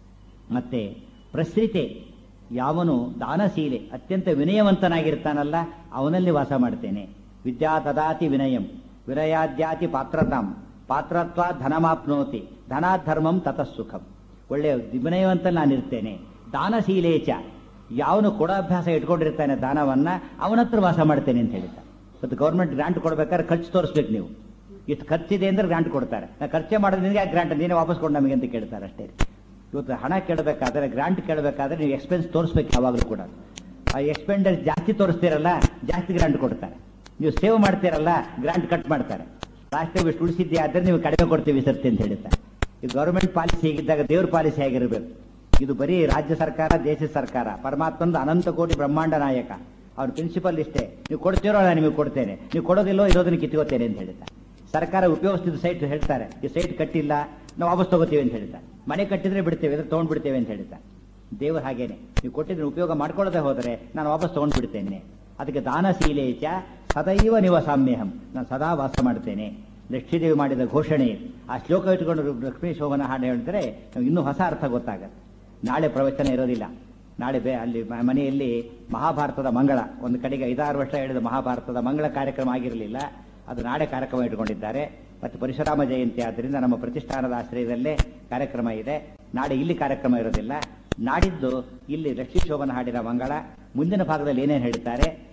ಮತ್ತೆ ಪ್ರಸೃತೆ ಯಾವನು ದಾನಶೀಲೆ ಅತ್ಯಂತ ವಿನಯವಂತನಾಗಿರ್ತಾನಲ್ಲ ಅವನಲ್ಲಿ ವಾಸ ಮಾಡ್ತೇನೆ ವಿದ್ಯಾ ತದಾತಿ ವಿನಯಂ ವಿನಯಾದ್ಯಾತಿ ಪಾತ್ರತಾಂ ಪಾತ್ರತ್ವ ಧನಮಾಪ್ನೋತಿ ಧನಾಧರ್ಮಂ ತತಃಸುಖಂ ಒಳ್ಳೆಯ ವಿನಯವಂತ ನಾನಿರ್ತೇನೆ ದಾನಶೀಲೇಚ ಯಾವನು ಕೊಡಾಭ್ಯಾಸ ಇಟ್ಕೊಂಡಿರ್ತಾನೆ ದಾನವನ್ನ ಅವನ ಹತ್ರ ವಾಸ ಮಾಡ್ತೇನೆ ಅಂತ ಹೇಳ್ತಾನೆ ಮತ್ತು ಗೌರ್ಮೆಂಟ್ ಗ್ರಾಂಟ್ ಕೊಡ್ಬೇಕಾದ್ರೆ ಖರ್ಚು ತೋರಿಸ್ಬೇಕು ನೀವು ಇಷ್ಟು ಖರ್ಚಿದೆ ಅಂದ್ರೆ ಗ್ರಾಂಟ್ ಕೊಡ್ತಾರೆ ನಾ ಖರ್ಚೆ ಮಾಡೋದ್ರಿಂದ ಯಾಕೆ ಗ್ರಾಂಟ್ ನೀನೇ ವಾಪಸ್ ಕೊಡು ನಮಗೆ ಅಂತ ಕೇಳ್ತಾರೆ ಅಷ್ಟೇ ಇವತ್ತು ಹಣ ಕೇಳಬೇಕಾದ್ರೆ ಗ್ರಾಂಟ್ ಕೇಳಬೇಕಾದ್ರೆ ನೀವು ಎಕ್ಸ್ಪೆನ್ಸ್ ತೋರಿಸ್ಬೇಕು ಯಾವಾಗಲೂ ಕೂಡ ಆ ಎಕ್ಸ್ಪೆಂಡರ್ ಜಾಸ್ತಿ ತೋರಿಸ್ತೀರಲ್ಲ ಜಾಸ್ತಿ ಗ್ರಾಂಟ್ ಕೊಡ್ತಾರೆ ನೀವು ಸೇವ್ ಮಾಡ್ತೀರಲ್ಲ ಗ್ರಾಂಟ್ ಕಟ್ ಮಾಡ್ತಾರೆ ಲಾಸ್ಟ್ ಟೈಮ್ ಇಷ್ಟು ಉಳಿಸಿದ್ದೆ ಆದ್ರೆ ನೀವು ಕಡಿಮೆ ಕೊಡ್ತೀವಿ ಸರ್ತಿ ಅಂತ ಹೇಳ್ತಾರೆ ಇದು ಗೌರ್ಮೆಂಟ್ ಪಾಲಿಸಿ ಹೇಗಿದ್ದಾಗ ದೇವ್ರ ಪಾಲಿಸಿ ಹೇಗಿರಬೇಕು ಇದು ಬರೀ ರಾಜ್ಯ ಸರ್ಕಾರ ದೇಶದ ಸರ್ಕಾರ ಪರಮಾತ್ಮಂದು ಅನಂತ ಕೋಟಿ ಬ್ರಹ್ಮಾಂಡ ನಾಯಕ ಅವ್ರ ಪ್ರಿನ್ಸಿಪಲ್ ಇಷ್ಟೇ ನೀವು ಕೊಡ್ತೀರೋ ನಾನು ನಿಮಗೆ ಕೊಡ್ತೇನೆ ನೀವು ಕೊಡೋದಿಲ್ಲೋ ಇರೋದನ್ನ ಕಿತ್ಕೋತೇನೆ ಅಂತ ಹೇಳ್ತಾರೆ ಸರ್ಕಾರ ಉಪಯೋಗಿಸ್ತಿದ್ದ ಸೈಟ್ ಹೇಳ್ತಾರೆ ಈ ಸೈಟ್ ಕಟ್ಟಿಲ್ಲ ನಾವು ವಾಪಸ್ ತಗೋತೀವಿ ಅಂತ ಹೇಳ್ತಾರೆ ಮನೆ ಕಟ್ಟಿದ್ರೆ ಬಿಡ್ತೇವೆ ಇದ್ರೆ ತಗೊಂಡ್ ಬಿಡ್ತೇವೆ ಅಂತ ಹೇಳ್ತಾರೆ ದೇವರು ಹಾಗೇನೆ ನೀವು ಕೊಟ್ಟಿದ್ರೆ ಉಪಯೋಗ ಮಾಡ್ಕೊಳ್ಳದೆ ಹೋದರೆ ನಾನು ವಾಪಸ್ ತಗೊಂಡ್ ಬಿಡ್ತೇನೆ ಅದಕ್ಕೆ ದಾನಶೀಲೇಚ ಸದೈವ ನಿವಸಾಮ್ಯಹಂ ನಾನು ಸದಾ ವಾಸ ಮಾಡ್ತೇನೆ ಲಕ್ಷ್ಮೀದೇವಿ ಮಾಡಿದ ಘೋಷಣೆ ಆ ಶ್ಲೋಕ ಇಟ್ಕೊಂಡು ಲಕ್ಷ್ಮೀ ಶೋಭನ ಹಾಡು ಹೇಳಿದ್ರೆ ನಮ್ಗೆ ಇನ್ನೂ ಹೊಸ ಅರ್ಥ ಗೊತ್ತಾಗತ್ತೆ ನಾಳೆ ಪ್ರವಚನ ಇರೋದಿಲ್ಲ ನಾಳೆ ಬೇ ಅಲ್ಲಿ ಮ- ಮನೆಯಲ್ಲಿ ಮಹಾಭಾರತದ ಮಂಗಳ ಒಂದು ಕಡೆಗೆ ಐದಾರು ವರ್ಷ ಹೇಳಿದ ಮಹಾಭಾರತದ ಮಂಗಳ ಕಾರ್ಯಕ್ರಮ ಆಗಿರಲಿಲ್ಲ ಅದು ನಾಳೆ ಕಾರ್ಯಕ್ರಮ ಇಟ್ಕೊಂಡಿದ್ದಾರೆ ಮತ್ತು ಪರಶುರಾಮ ಜಯಂತಿ ಆದ್ದರಿಂದ ನಮ್ಮ ಪ್ರತಿಷ್ಠಾನದ ಆಶ್ರಯದಲ್ಲೇ ಕಾರ್ಯಕ್ರಮ ಇದೆ ನಾಳೆ ಇಲ್ಲಿ ಕಾರ್ಯಕ್ರಮ ಇರೋದಿಲ್ಲ ನಾಡಿದ್ದು ಇಲ್ಲಿ ಲಕ್ಷ್ಮೀ ಶೋಭನ ಹಾಡಿನ ಮಂಗಳ ಮುಂದಿನ ಭಾಗದಲ್ಲಿ ಏನೇನು ಹೇಳ್ತಾರೆ